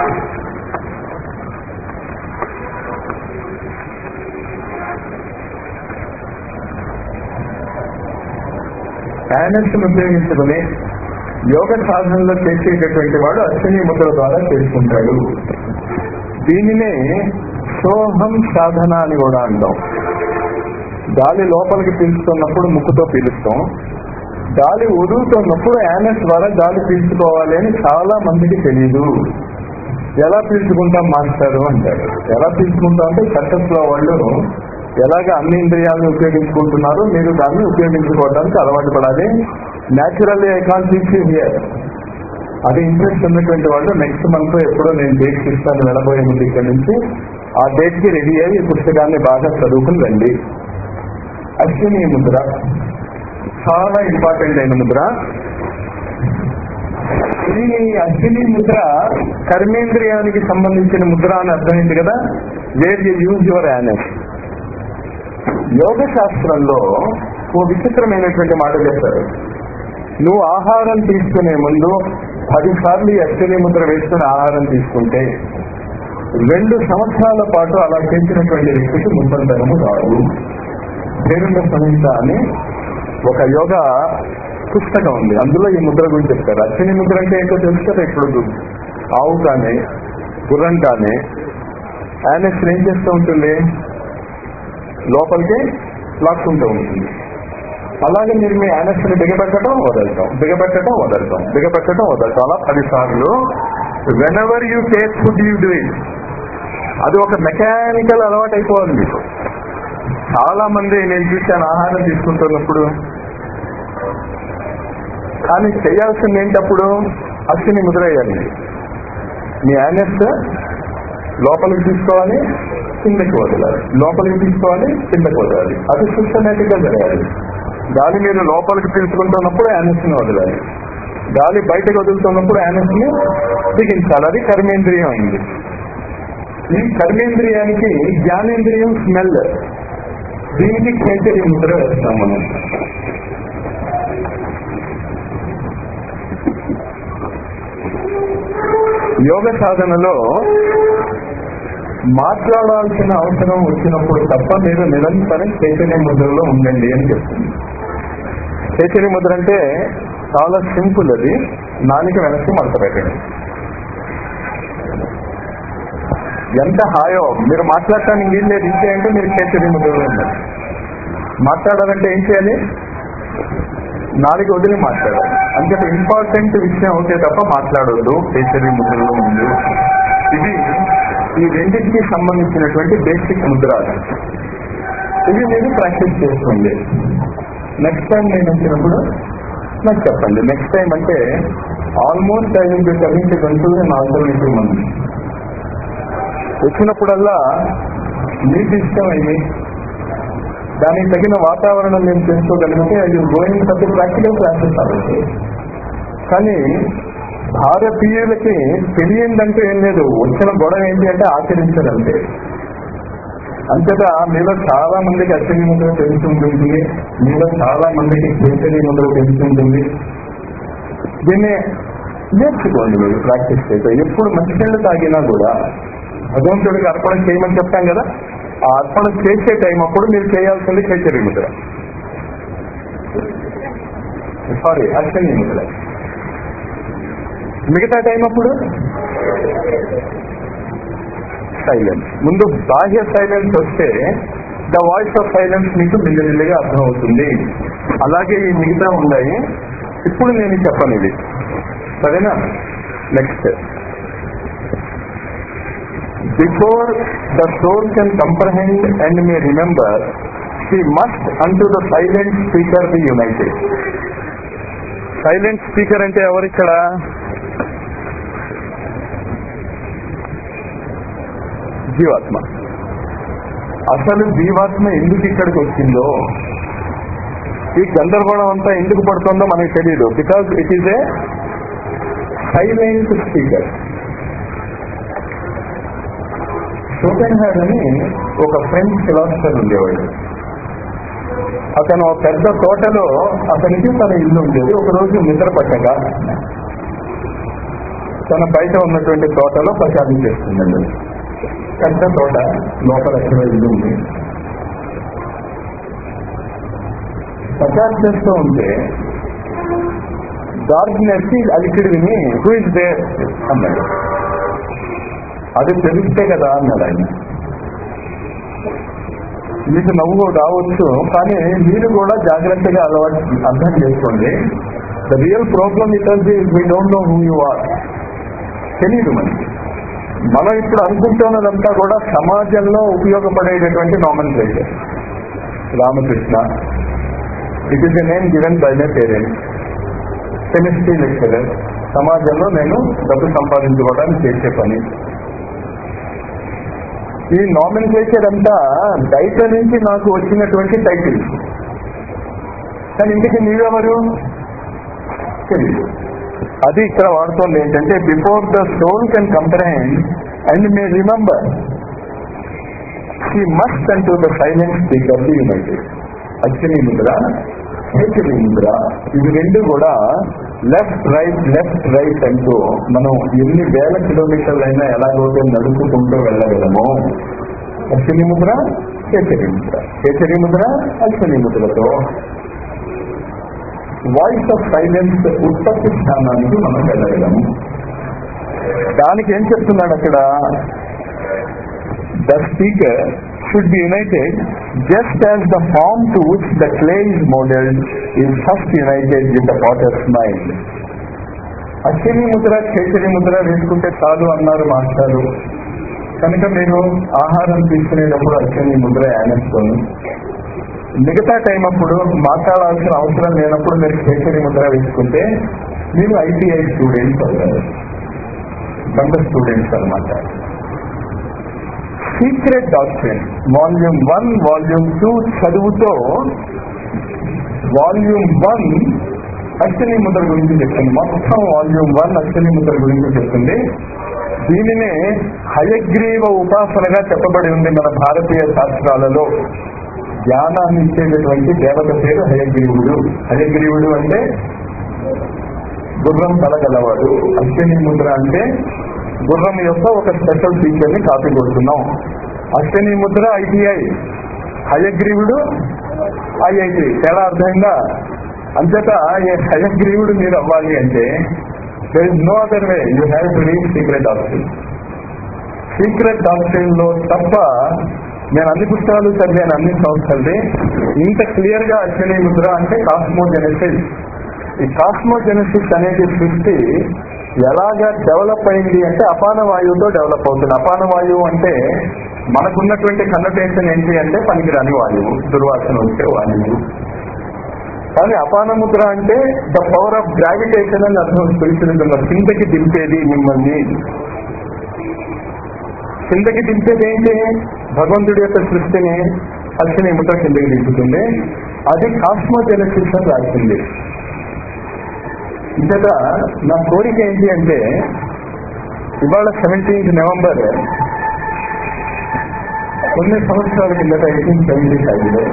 ప్యానెల్స్ ఉపయోగించుకుని యోగ సాధనలో చేసేటటువంటి వాడు అశ్విని ముద్ర ద్వారా చేసుకుంటాడు దీనినే సోహం సాధన అని కూడా అంటాం గాలి లోపలికి పీల్చుతున్నప్పుడు ముక్కుతో పీలుస్తాం గాలి వదులుతున్నప్పుడు యానస్ ద్వారా గాలి పీల్చుకోవాలి అని చాలా మందికి తెలియదు ఎలా పీల్చుకుంటాం మాస్టారు అంటారు ఎలా పీల్చుకుంటాం అంటే సర్కస్ లో వాళ్ళు ఎలాగ అన్ని ఇంద్రియాలను ఉపయోగించుకుంటున్నారో మీరు దాన్ని ఉపయోగించుకోవడానికి అలవాటు పడాలి naturally I can teach here అది ఇంట్రెస్ట్ ఉన్నటువంటి వాళ్ళు నెక్స్ట్ మంత్ ఎప్పుడో నేను డేట్ ఇస్తాను వెళ్ళబోయే ముందు ఇక్కడ నుంచి ఆ డేట్ కి రెడీ అయ్యి ఈ పుస్తకాన్ని బాగా చదువుకుని రండి అశ్విని ముద్ర చాలా ఇంపార్టెంట్ అయిన ముద్ర ఈ అగ్ని ముద్ర కర్మేంద్రియానికి సంబంధించిన ముద్ర అని అర్థమైంది కదా where you use your anus యోగ శాస్త్రంలో ఓ విచిత్రమైనటువంటి మాట చెప్పారు నువ్వు ఆహారం తీసుకునే ముందు పదిసార్లు ఈ అశ్విని ముద్ర వేసుకుని ఆహారం తీసుకుంటే రెండు సంవత్సరాల పాటు అలా చేసినటువంటి వ్యక్తికి ముందంతరము రాదు పేరుండ సంహిత అని ఒక యోగ పుస్తకం ఉంది అందులో ఈ ముద్ర గురించి చెప్తారు అశ్విని ముద్ర అంటే ఏంటో తెలుసు కదా ఇప్పుడు ఆవు కానీ గుర్రం కానీ యానెస్ ఏం చేస్తూ ఉంటుంది లోపలికి లాక్కుంటూ ఉంటుంది అలాగే మీరు మీ యానెస్ ని బిగబెట్టడం వదలటం బిగబెట్టడం వదలటం బిగబెట్టడం వదలటం అలా పదిసార్లు whenever you take food you do it అది ఒక మెకానికల్ అలవాటు అయిపోవాలి మీకు చాలా మంది నేను చూశాను ఆహారం తీసుకుంటున్నప్పుడు కానీ చేయాల్సింది ఏంటప్పుడు అశ్విని ముద్ర వేయాలి మీ యానెస్ లోపలికి తీసుకోవాలి కిందకి వదలాలి లోపలికి తీసుకోవాలి కిందకి వదలాలి అది సిస్టమేటిక్ గా జరగాలి గాలి మీరు లోపలికి తీసుకుంటున్నప్పుడు యానెస్ ని వదలాలి గాలి బయటకు వదులుతున్నప్పుడు యానెస్ ని బిగించాలి అది కర్మేంద్రియం అయింది ఈ కర్మేంద్రియానికి జ్ఞానేంద్రియం స్మెల్ దీనికి కేంద్రీయ ముద్ర వేస్తాం మనం యోగ సాధనలో మాట్లాడాల్సిన అవసరం వచ్చినప్పుడు తప్ప మీరు నిరంతరం చైతన్య ముద్రలో ఉండండి అని చెప్తుంది చైతన్య ముద్ర అంటే చాలా సింపుల్ అది నాలుక వెనక్కి మడత పెట్టండి ఎంత హాయో మీరు మాట్లాడటానికి ఏం లేదు ఇంకే అంటే మీరు చైతన్య ముద్రలో ఉన్నారు మాట్లాడాలంటే ఏం చేయాలి నాలుగు వదిలి మాట్లాడాలి అంటే ఇంపార్టెంట్ విషయం అవుతే తప్ప మాట్లాడొద్దు చైతన్య ముద్రలో ఉంది ఇది ఈ రెండింటికి సంబంధించినటువంటి బేసిక్ ముద్రాలు ఇవి మీరు ప్రాక్టీస్ చేసుకోండి నెక్స్ట్ టైం నేను వచ్చినప్పుడు నాకు చెప్పండి నెక్స్ట్ టైం అంటే almost I will be coming to conclusion alternative మంది వచ్చినప్పుడల్లా మీకు ఇష్టం అయ్యి దానికి తగిన వాతావరణం మేము చేసుకోగలిగితే అది గోయింగ్ ప్రతి ప్రాక్టికల్ క్లాసెస్ అవ్వచ్చు కానీ భారతీయులకి తెలియందంటూ ఏం లేదు వచ్చిన గొడవ ఏంటి అంటే ఆచరించదంటే అంతేగా మీలో చాలా మందికి అశ్విని ముద్ర తెలిసి ఉంటుంది మీలో చాలా మందికి చైతన్య ముద్ర తెలిసి ఉంటుంది దీన్ని నేర్చుకోండి మీరు ప్రాక్టీస్ చేస్తే ఎప్పుడు మంచినీళ్ళు తాగినా కూడా భగవంతుడికి అర్పణ చేయమని చెప్తాం కదా ఆ అర్పణ చేసే టైం అప్పుడు మీరు చేయాల్సింది చైతన్య ముద్ర సారీ అశ్విని ముద్ర మిగతా టైం అప్పుడు సైలెన్స్ ముందు బాహ్య సైలెన్స్ వస్తే ద వాయిస్ ఆఫ్ సైలెన్స్ మీకు మెల్లిమెల్లిగా అర్థమవుతుంది అలాగే ఈ మిగతా ఉన్నాయి ఇప్పుడు నేను చెప్పను ఇది సరేనా next before the soul can comprehend and may remember she must unto the silent speaker be united silent speaker అంటే ఎవరిక్కడ జీవాత్మ అసలు జీవాత్మ ఎందుకు ఇక్కడికి వచ్చిందో ఈ గందరగోళం అంతా ఎందుకు పడుతుందో మనకు తెలియదు because it is a silent speaker Schopenhauer అని ఒక ఫ్రెంచ్ ఫిలాసఫర్ ఉండేవాడు అతను ఒక పెద్ద తోటలో అతనికి తన ఇల్లు ఉండేది ఒక రోజు నిద్ర పట్టగా తన బయట ఉన్నటువంటి తోటలో ప్రచారం చేస్తుందండి పెద్ద తోట లోపల ఎక్కడ ఇల్లు ఉంది ప్రచారం చేస్తూ ఉంటే డార్క్నెస్ అలికిడి విని హూ ఇస్ దేర్ అన్నాడు అది తెలిస్తే కదా అన్నాడు ఆయన మీకు నవ్వు రావచ్చు కానీ మీరు కూడా జాగ్రత్తగా అలవాటు అర్థం చేసుకోండి the real problem it we don't know who you are తెలియదు మనకి మనం ఇప్పుడు అనుకుంటున్నదంతా కూడా సమాజంలో ఉపయోగపడేటటువంటి నామన్ ప్లేసర్ Ramakrishna it is a name given by my parents chemistry lecturer సమాజంలో నేను డబ్బు సంపాదించుకోవడానికి చేసే పని ఈ నామిన్ క్లేచర్ అంతా బయట నుంచి నాకు వచ్చినటువంటి టైటిల్ కానీ ఇంటికి నీవెవరు తెలియదు అది ఇక్కడ వాడుతోంది ఏంటంటే before the soul can comprehend and may remember she must and to the silent speaker the united Ashwini mudra హెచ్డి ముద్ర ఇవి రెండు కూడా లెఫ్ట్ రైట్ లెఫ్ట్ రైట్ అంటూ మనం ఎన్ని వేల కిలోమీటర్లు అయినా ఎలాగోతే నడుపుకుంటూ వెళ్ళగలము అశ్విని ముద్ర కేసరి ముద్ర కేసరి ముద్ర అశ్విని ముద్రతో వాయిస్ ఆఫ్ సైలెన్స్ ఉత్పత్తి స్థానానికి మనం వెళ్ళగలము దానికి ఏం చెప్తున్నాడు అక్కడ the speaker should be united just as the form to which the clay is modelled is first united with the potter's mind Ashwini mudra Kesari ముద్ర వేసుకుంటే చాలు అన్నారు మాస్టారు కనుక మీరు ఆహారం తీసుకునేటప్పుడు అశ్విని ముద్ర యానేసుకోండి మిగతా టైం అప్పుడు మాట్లాడాల్సిన అవసరం లేనప్పుడు మీరు కేసరి ముద్ర వేసుకుంటే మీరు ఐటీఐ స్టూడెంట్స్ అవుతారు బండ స్టూడెంట్స్ అనమాట secret doctrine volume one volume two చదువుతో వాల్యూమ్ వన్ అశ్విని ముద్ర గురించి చెప్తుంది మొత్తం వాల్యూమ్ వన్ అశ్విని ముద్ర గురించి చెప్తుంది దీనినే హయగ్రీవ ఉపాసనగా చెప్పబడి ఉంది మన భారతీయ శాస్త్రాలలో జ్ఞానాన్ని ఇచ్చేటటువంటి దేవత పేరు హయగ్రీవుడు హయగ్రీవుడు అంటే గుర్రం తలగలవాడు అశ్విని ముద్ర అంటే గుర్రం యొక్క ఒక స్పెషల్ ఫీచర్ ని కాపీ కొడుతున్నాం అశ్విని ముద్ర ఐటీఐ హయగ్రీవుడు ఐఐటి తేడా అర్థమైందా అంచేత ఈ హయగ్రీవుడు మీరు అవ్వాలి అంటే there is no other way you have to read secret doctrine secret doctrine లో తప్ప నేను అన్ని పుస్తకాలు చదివాను అన్ని సంస్థలది ఇంత క్లియర్ గా అశ్విని ముద్ర అంటే కాస్మోజెనసిస్ ఈ కాస్మోజెనసిస్ అనేది సృష్టి ఎలాగా డెవలప్ అయింది అంటే అపాన వాయువుతో డెవలప్ అవుతుంది అపాన వాయువు అంటే మనకున్నటువంటి కన్నటేషన్ ఏంటి అంటే పనికిరాని వాయువు దుర్వాసన వచ్చే వాయువు కానీ అపాన ముద్ర అంటే ద పవర్ ఆఫ్ గ్రావిటేషన్ అని అర్థం స్పిరిచువల్ కిందకి దింపేది మిమ్మల్ని కిందకి దింపేది ఏంటి భగవంతుడి యొక్క సృష్టిని అశ్విని ముద్ర కిందకి దింపుతుంది అది కాస్మోజెనసిస్ అని రాసింది ఇంతట నా కోరిక ఏంటి అంటే ఇవాళ సెవెంటీన్త్ నవంబర్ కొన్ని సంవత్సరాల కిందట ఎయిటీన్ సెవెంటీ ఫైవ్లో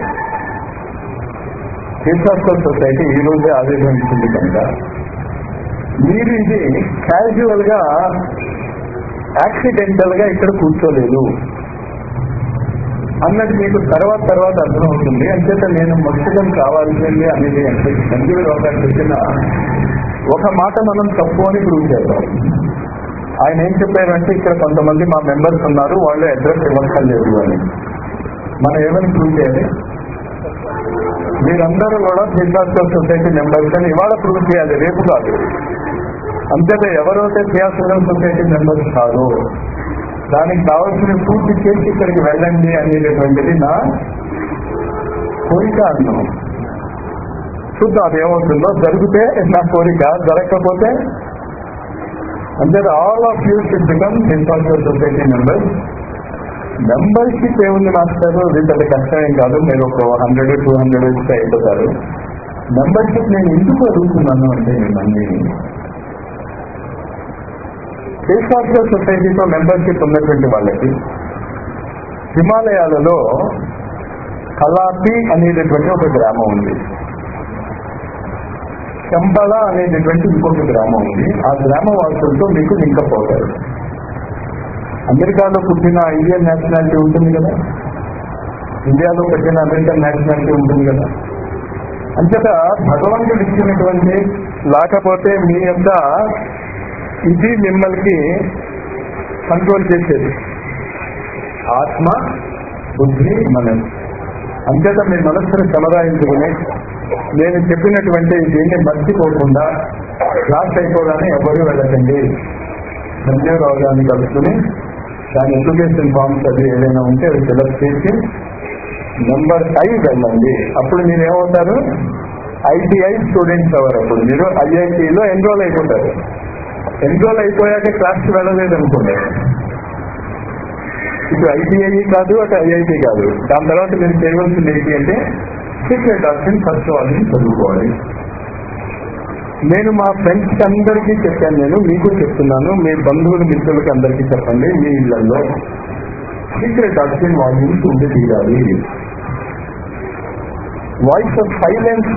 హిస్టారికల్ సొసైటీ ఈ రోజే ఆవిర్భవించింది కనుక మీరు ఇది క్యాజువల్ గా యాక్సిడెంటల్ గా ఇక్కడ కూర్చోలేదు అన్నది మీకు తర్వాత తర్వాత అర్థమవుతుంది అంచేత నేను మత్స్యం కావాల్సింది అనేది అంటే సంజీవ గారు చెప్పిన ఒక మాట మనం తప్పు అని ప్రూవ్ చేద్దాం ఆయన ఏం చెప్పారంటే ఇక్కడ కొంతమంది మా మెంబర్స్ ఉన్నారు వాళ్ళు అడ్రస్ ఇవ్వక్కర్లేదు అని మనం ఏమని ప్రూవ్ చేయాలి మీరందరూ కూడా హిస్టారికల్ సొసైటీ మెంబర్స్ అని ఇవాళ ప్రూవ్ చేయాలి రేపు కాదు అంతేత ఎవరైతే థియాసరల్ సొసైటీ మెంబర్స్ కాదు దానికి కావాల్సిన పూర్తి చేసి ఇక్కడికి వెళ్ళండి అనేటటువంటిది నా కోరిక అన్నాం చూద్దాం అది ఏమవుతుందో జరిగితే నా కోరిక జరగకపోతే అంటే all of you should become historical society members membership ఏముంది మాస్టర్ వీళ్ళకి కష్టమేం కాదు మీరు ఒక హండ్రెడ్ టూ హండ్రెడ్ ఇస్తే అయిపోతారు మెంబర్షిప్ నేను ఎందుకు అడుగుతున్నాను అంటే మిమ్మల్ని హిస్టారికల్ సొసైటీతో మెంబర్షిప్ ఉన్నటువంటి వాళ్ళకి హిమాలయాలలో కలాపి అనేటటువంటి ఒక గ్రామం ఉంది చంబళ అనేటటువంటి ఇంకొక గ్రామం ఉంది ఆ గ్రామ వాసులతో మీకు లింకప్ అవుతారు అమెరికాలో పుట్టిన ఇండియన్ నేషనాలిటీ ఉంటుంది కదా ఇండియాలో పుట్టిన అమెరికన్ నేషనాలిటీ ఉంటుంది కదా అంచేత భగవంతుడు ఇచ్చినటువంటి లేకపోతే మీ యొక్క ఇది మిమ్మల్ని కంట్రోల్ చేసేది ఆత్మ బుద్ధి మనసు అంచేత మీ మనస్సును సమాధానించుకుని నేను చెప్పినటువంటి దీన్ని మర్చిపోకుండా క్లాస్ అయిపోగానే ఎవరు వెళ్ళకండి సంజీవరావు గారిని కలుసుకుని దాని ఎడ్యుకేషన్ ఫార్మ్స్ అది ఏదైనా ఉంటే అవి ఫిలప్ చేసి నెంబర్ ఐదు వెళ్ళండి అప్పుడు మీరు ఏమవుతారు ఐటీఐ స్టూడెంట్స్ అవ్వరు అప్పుడు మీరు ఐఐటిలో ఎన్రోల్ అయిపోతారు ఎన్రోల్ అయిపోయాక క్లాస్కి వెళ్ళలేదు అనుకోండి ఇటు ఐటీఐ కాదు అటు ఐఐటి కాదు దాని తర్వాత మీరు చేయవలసింది ఏంటి అంటే సీక్రెట్ ఆప్షన్ ఫస్ట్ వాళ్ళని చదువుకోవాలి నేను మా ఫ్రెండ్స్ అందరికీ చెప్పాను నేను మీకు చెప్తున్నాను మీ బంధువుల మిత్రులకి అందరికీ చెప్పండి మీ ఇళ్లలో సీక్రెట్ ఆక్సిజన్ వాల్యూమ్స్ ఉండి తీయాలి వాయిస్ ఆఫ్ సైలెన్స్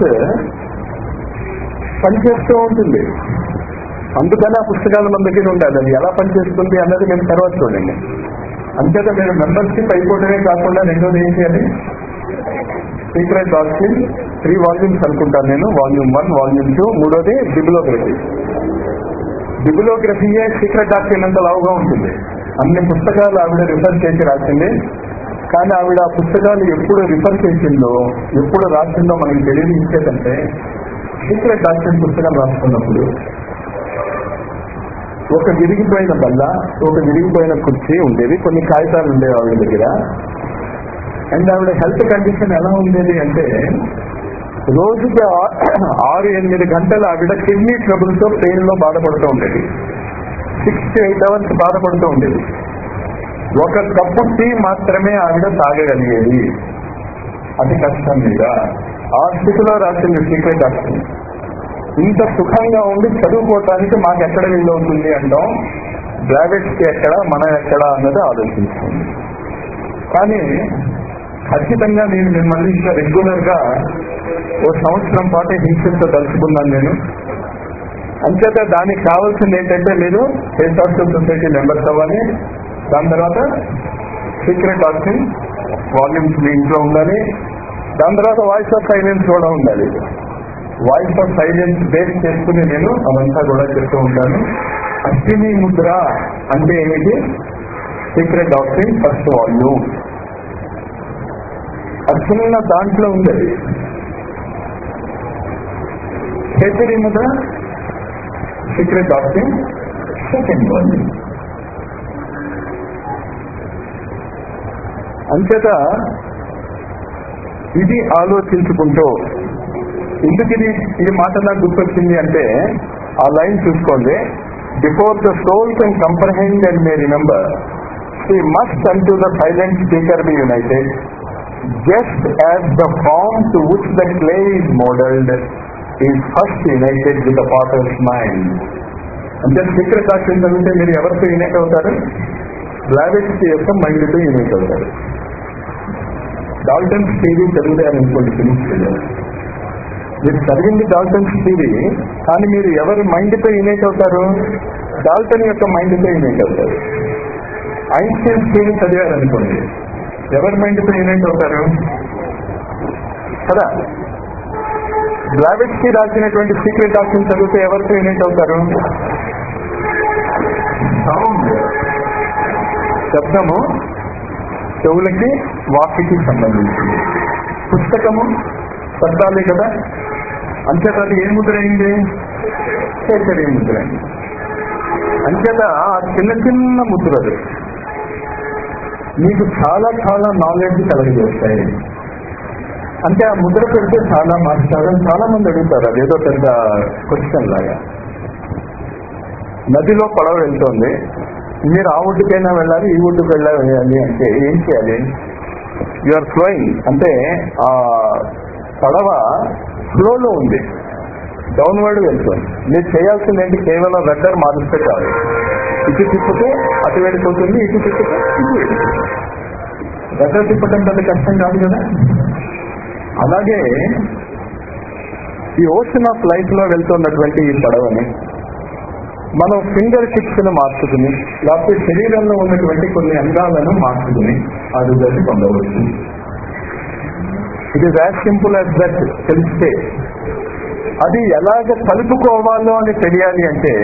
పనిచేస్తూ ఉంటుంది అందుకని ఆ పుస్తకాలు మన దగ్గర ఉండాలి అది ఎలా పనిచేస్తుంది అన్నది మేము తర్వాత చూడండి అంతేత మీరు మెంబర్షిప్ అయిపోవడమే కాకుండా రెండోది ఏం చేయాలి సీక్రెట్ డాక్టర్ త్రీ వాల్యూమ్స్ అనుకుంటాను నేను వాల్యూమ్ వన్ వాల్యూమ్ టూ మూడోది బిబిలోగ్రఫీ బిబిలోగ్రఫీయే సీక్రెట్ డాక్టర్ అంత లావుగా ఉంటుంది అన్ని పుస్తకాలు ఆవిడ రిఫర్ చేసి రాసింది కానీ ఆవిడ ఆ పుస్తకాలు ఎప్పుడు రిఫర్ చేసిందో ఎప్పుడు రాసిందో మనకి తెలియదు ఇచ్చేదంటే సీక్రెట్ డాక్టర్ పుస్తకం రాసుకున్నప్పుడు ఒక విరిగిపోయిన బల్ల ఒక విరిగిపోయిన కుర్చీ ఉండేది కొన్ని కాగితాలు ఉండేవి ఆవిడ దగ్గర అండ్ ఆవిడ హెల్త్ కండిషన్ ఎలా ఉండేది అంటే రోజుకి ఆ- ఆరు ఎనిమిది గంటలు ఆవిడ కిడ్నీ ట్రబుల్ తో పెయిన్ లో బాధపడుతూ ఉండేది సిక్స్ టు ఎయిట్ అవర్స్ బాధపడుతూ ఉండేది ఒక కప్పు టీ మాత్రమే ఆవిడ తాగగలిగేది అతి కష్టం మీద ఆ స్థితిలో రాసింది సీక్రెట్ డాక్టర్ ఇంత సుఖంగా ఉండి చదువుకోవటానికి మాకు ఎక్కడ వీలవుతుంది అంటాం గ్రావిడ్స్ కి ఎక్కడ మనం ఎక్కడ అన్నది ఆలోచించుకోండి కానీ ఖచ్చితంగా నేను మిమ్మల్ని ఇంకా రెగ్యులర్ గా ఓ సంవత్సరం పాటు హింసతో తలుచుకున్నాను నేను అంచేత దానికి కావాల్సింది ఏంటంటే మీరు హెల్త్ హాస్టల్ సొసైటీ మెంబర్స్ అవ్వాలి దాని తర్వాత సీక్రెట్ ఆప్షన్ వాల్యూమ్స్ మీ ఇంట్లో ఉండాలి దాని తర్వాత వాయిస్ ఆఫ్ సైలెన్స్ కూడా ఉండాలి వాయిస్ ఆఫ్ సైలెన్స్ బేస్ చేసుకుని నేను అవంతా కూడా చెప్తూ ఉంటాను అశ్విని ముద్ర అంటే ఏమిటి సీక్రెట్ డాక్టరింగ్ ఫస్ట్ వాల్యూమ్ ఆ చిన్న దాంట్లో ఉండేది కేసరి ముద్ర సీక్రెట్ డాక్టరింగ్ సెకండ్ వాల్యూమ్ అంచేత ఇది ఆలోచించుకుంటూ ఎందుకు ఇది ఈ మాట నాకు గుర్తొచ్చింది అంటే ఆ లైన్ చూసుకోండి before the soul can comprehend and may remember she must unto the silent speaker be united just as the form to which the clay is modelled is first united with the potter's mind అంటే secret doctor అంటే మీరు ఎవరితో unite అవుతారు బ్లావెట్స్ యొక్క మైండ్తో unite అవుతారు Dalton theory చదివారు అనుకోండి ఫినిష్ చేయాలి మీరు చదివింది డాల్టన్ థియరీ కానీ మీరు ఎవరి మైండ్తో యునైట్ అవుతారు డాల్టన్ యొక్క మైండ్తో యునైట్ అవుతారు ఐన్స్టైన్ థియరీ చదివారు అనుకోండి ఎవరి మైండ్తో యునైట్ అవుతారు కదా బ్లావెట్స్కి రాసినటువంటి సీక్రెట్ డాక్టర్ చదివితే ఎవరితో యునైట్ అవుతారు సౌండ్ శబ్దము చెవులకి వాక్కి సంబంధించింది పుస్తకము శబ్దాలే కదా అంచేత అది ఏ ముద్ర అయింది కేసరి ముద్ర అయింది అంచేత ఆ చిన్న చిన్న ముద్రలు మీకు చాలా చాలా నాలెడ్జ్ కలగజేస్తాయి అంటే ఆ ముద్ర పెడితే చాలా మాట్లాడడం చాలా మంది అడుగుతారు అదేదో పెద్ద క్వశ్చన్ లాగా నదిలో పడవ వెళ్తోంది మీరు ఆ ఒడ్డుకైనా వెళ్ళాలి ఈ ఒడ్డుకు వెళ్ళాలి అంటే ఏం చేయాలి ఆర్ ఫ్లోయింగ్ అంటే ఆ పడవ ఫ్లోలో ఉంది డౌన్వర్డ్ వెళ్తుంది మీరు చేయాల్సింది ఏంటి కేవలం వెదర్ మారుస్తే కాదు ఇటు తిప్పితే అటు వెళ్ళిపోతుంది ఇటు తిప్పితే ఇటు వెళ్ళిపోతుంది వెదర్ తిప్పడం పెద్ద కష్టం కాదు కదా అలాగే ఈ ఓషన్ ఆఫ్ లైఫ్ లో వెళ్తున్నటువంటి ఈ పడవని మనం ఫింగర్ టిప్స్ ను మార్చుకుని లేకపోతే శరీరంలో ఉన్నటువంటి కొన్ని అంగాలను మార్చుకుని ఆ రిజల్ట్ పొందవచ్చు it is as simple as that తెలిస్తే అది ఎలాగ కలుపుకోవాలో అని తెలియాలి అంటే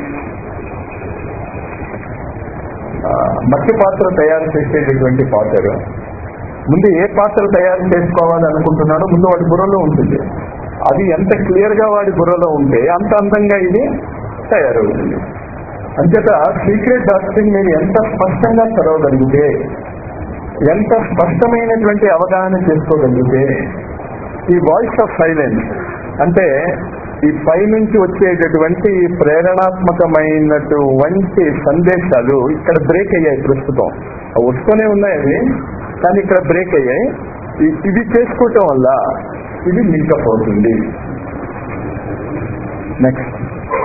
ఆ, మట్టి పాత్ర తయారు చేసేటటువంటి పాత్ర ముందు ఏ పాత్ర తయారు చేసుకోవాలి అనుకుంటున్నాడో ముందు వాడి బుర్రలో ఉంటుంది అది ఎంత క్లియర్ గా వాడి బుర్రలో ఉంటే అంత అందంగా ఇది తయారవుతుంది అంచేత సీక్రెట్ డాక్టరింగ్ మీరు ఎంత స్పష్టంగా చదవగలిగితే ఎంత స్పష్టమైనటువంటి అవగాహన చేసుకోగలిగితే ఈ వాయిస్ ఆఫ్ సైలెన్స్ అంటే ఈ పై నుంచి వచ్చేటటువంటి ఈ ప్రేరణాత్మకమైనటువంటి సందేశాలు ఇక్కడ బ్రేక్ అయ్యాయి ప్రస్తుతం అవి వస్తూనే ఉన్నాయి అవి కానీ ఇక్కడ బ్రేక్ అయ్యాయి ఇ- ఇది చేసుకోవటం వల్ల ఇది లింకప్ అవుతుంది next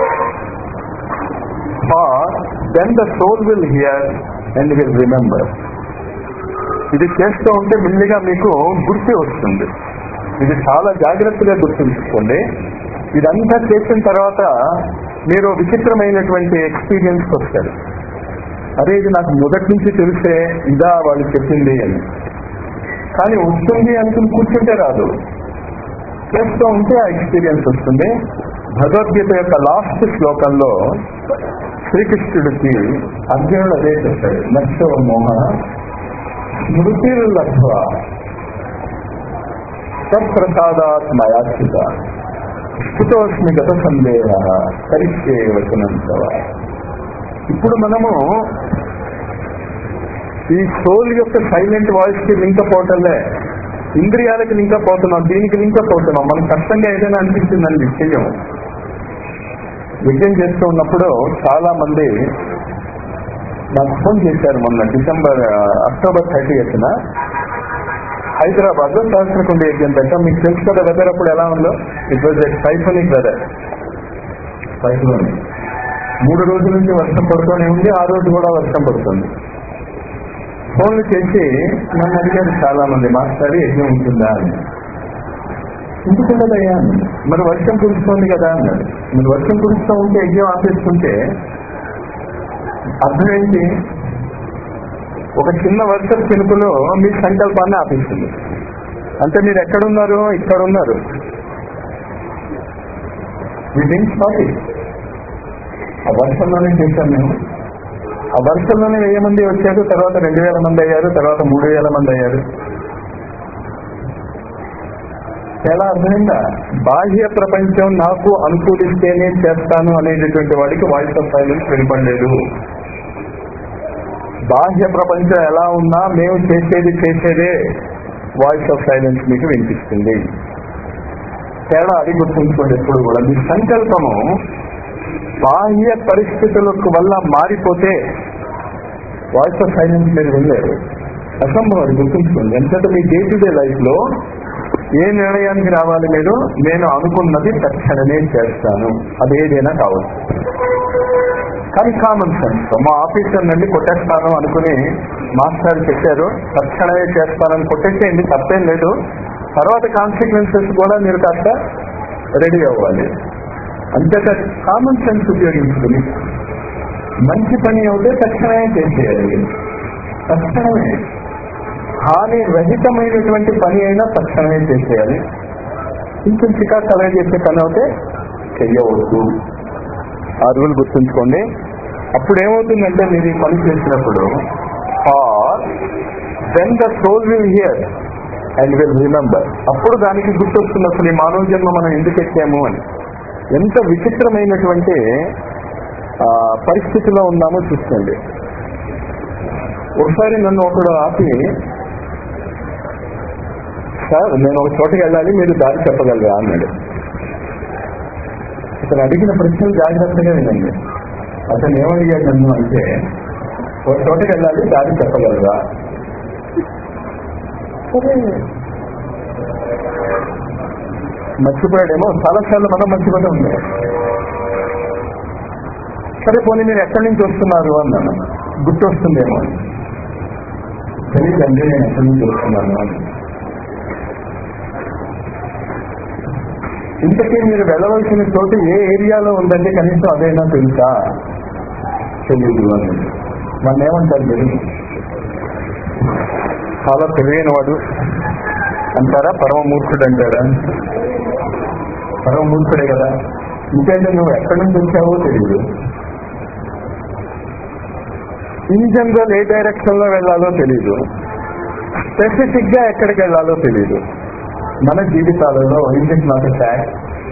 or then the soul will hear and will remember ఇది చేస్తూ ఉంటే మెల్లిగా మీకు గుర్తి వస్తుంది ఇది చాలా జాగ్రత్తగా గుర్తుంచుకోండి ఇదంతా చేసిన తర్వాత మీరు విచిత్రమైనటువంటి ఎక్స్పీరియన్స్ వస్తారు అరే ఇది నాకు మొదటి నుంచి తెలిసే ఇదా వాళ్ళు చెప్పింది అని కానీ వస్తుంది అనుకుని కూర్చుంటే రాదు చేస్తూ ఉంటే ఆ ఎక్స్పీరియన్స్ వస్తుంది భగవద్గీత యొక్క లాస్ట్ శ్లోకంలో శ్రీకృష్ణుడికి అర్జునుడు అదే చెప్తాడు నష్టో మోహ స్మృతిర్లభ్వ తత్ప్రసాదాత్ మయాచ్యుత స్థితోస్మి గత సందేహ కరిష్యే వచనంతవ ఇప్పుడు మనము ఈ సోల్ యొక్క సైలెంట్ వాయిస్ కి లింక్ పోవటంలే ఇంద్రియాలకి లింక్ పోతున్నాం దీనికి లింక్ పోతున్నాం మనకు కష్టంగా ఏదైనా అనిపించిందని విషయం యజ్ఞం చేస్తూ ఉన్నప్పుడు చాలా మంది నాకు ఫోన్ చేశారు మొన్న డిసెంబర్ ఆ, అక్టోబర్ థర్టీ ఎత్తున హైదరాబాద్ లో సహస్రకుండ యజ్ఞం పెట్టాం మీకు తెలుసు కదా వెదర్ అప్పుడు ఎలా ఉందో it was a cyclonic weather cyclonic మూడు రోజుల నుంచి వర్షం పడుతూనే ఉంది ఆ రోజు కూడా వర్షం పడుతుంది ఫోన్లు చేసి నన్ను అడిగారు చాలా మంది మాస్టర్ యజ్ఞం ఉంటుందా అని ఎందుకుండదయ్యా అన్నాడు. మరి వర్షం కురుస్తోంది కదా అన్నాడు మరి వర్షం కురుస్తూ ఉంటే యజ్ఞం ఆపేస్తుంటే అర్థం ఏంటి ఒక చిన్న వర్షం చినుకులో మీ సంకల్పాన్ని ఆపేస్తుంది అంటే మీరు ఎక్కడున్నారు ఇక్కడ ఉన్నారు సారీ ఆ వర్షంలోనే చేశాం మేము ఆ వర్షంలోనే వెయ్యి మంది వచ్చారు తర్వాత రెండు వేల మంది అయ్యారు తర్వాత మూడు వేల మంది అయ్యారు చాలా అర్థమైందా బాహ్య ప్రపంచం నాకు అనుకూలిస్తేనే చేస్తాను అనేటటువంటి వాడికి వాయిస్ ఆఫ్ సైలెన్స్ వినపడలేదు బాహ్య ప్రపంచం ఎలా ఉన్నా మేము చేసేది చేసేదే వాయిస్ ఆఫ్ సైలెన్స్ మీకు వినిపిస్తుంది తేడా అది గుర్తుంచుకోండి ఎప్పుడు కూడా మీ సంకల్పము బాహ్య పరిస్థితులకు వల్ల మారిపోతే వాయిస్ ఆఫ్ సైలెన్స్ మీరు వినలేరు అసంభవం అది గుర్తుంచుకోండి ఎందుకంటే మీ డే టు డే లైఫ్ లో ఏ నిర్ణయానికి రావాలి మీరు నేను అనుకున్నది తక్షణమే చేస్తాను అది ఏదైనా కావచ్చు కానీ కామన్ సెన్స్ మా ఆఫీసర్ నుండి కొట్టేస్తాను అనుకుని మాస్టర్ చెప్పారు తక్షణమే చేస్తానని కొట్టేసేయండి తప్పేం లేదు తర్వాత కాన్సిక్వెన్సెస్ కూడా మీరు కాస్త రెడీ అవ్వాలి అంతేత కామన్ సెన్స్ ఉపయోగించుకుని మంచి పని అవుతే తక్షణమే చేసేయాలి తక్షణమే హాని రహితమైనటువంటి పని అయినా తక్షణమే చేసేయాలి ఇంకొంచెం చికాకు కలగ చేసే పని అవుతే చెయ్యవద్దు ఆ రూల్ గుర్తుంచుకోండి అప్పుడు ఏమవుతుందంటే మీరు ఈ పని చేసినప్పుడు or then the soul will hear and will remember అప్పుడు దానికి గుర్తొస్తుంది అసలు ఈ మానవ జన్మ మనం ఎందుకు ఎక్కాము అని ఎంత విచిత్రమైనటువంటి ఆ, పరిస్థితిలో ఉన్నామో చూసుకోండి ఒకసారి నన్ను ఒకడు ఆపి సార్ నేను ఒక చోటకి వెళ్ళాలి మీరు దారి చెప్పగలరా అన్నాడు అతను అడిగిన ప్రశ్నలు జాగ్రత్తగా వినండి అతను ఏమడిగాడు నన్ను అంటే ఒక చోటకి వెళ్ళాలి దారి చెప్పగలరా సరే మర్చిపోయాడేమో చాలాసార్లు మనం మర్చిపోతూ ఉంది సరే పోనీ మీరు ఎక్కడి నుంచి వస్తున్నారు అన్నాను గుర్తొస్తుందేమో అని. తెలియదండి నేను ఎక్కడి నుంచి వస్తున్నాను అని ఇంతకీ మీరు వెళ్ళవలసిన చోటు ఏ ఏరియాలో ఉందంటే కనీసం అదైనా తెలుసా తెలియదు అని మన ఏమంటారు మీరు చాలా తెలివైన వాడు అంటారా పరమ మూర్ఖుడు అంటారా పరమ మూర్ఖుడే కదా ఇంకైతే నువ్వు ఎక్కడి నుంచి వచ్చావో తెలియదు ఇన్ జనరల్ ఏ డైరెక్షన్ లో వెళ్ళాలో తెలియదు స్పెసిఫిక్ గా ఎక్కడికి వెళ్ళాలో తెలియదు మన జీవితాలలో ఇంగ్లీష్ నాట్ ఫ్యాక్ట్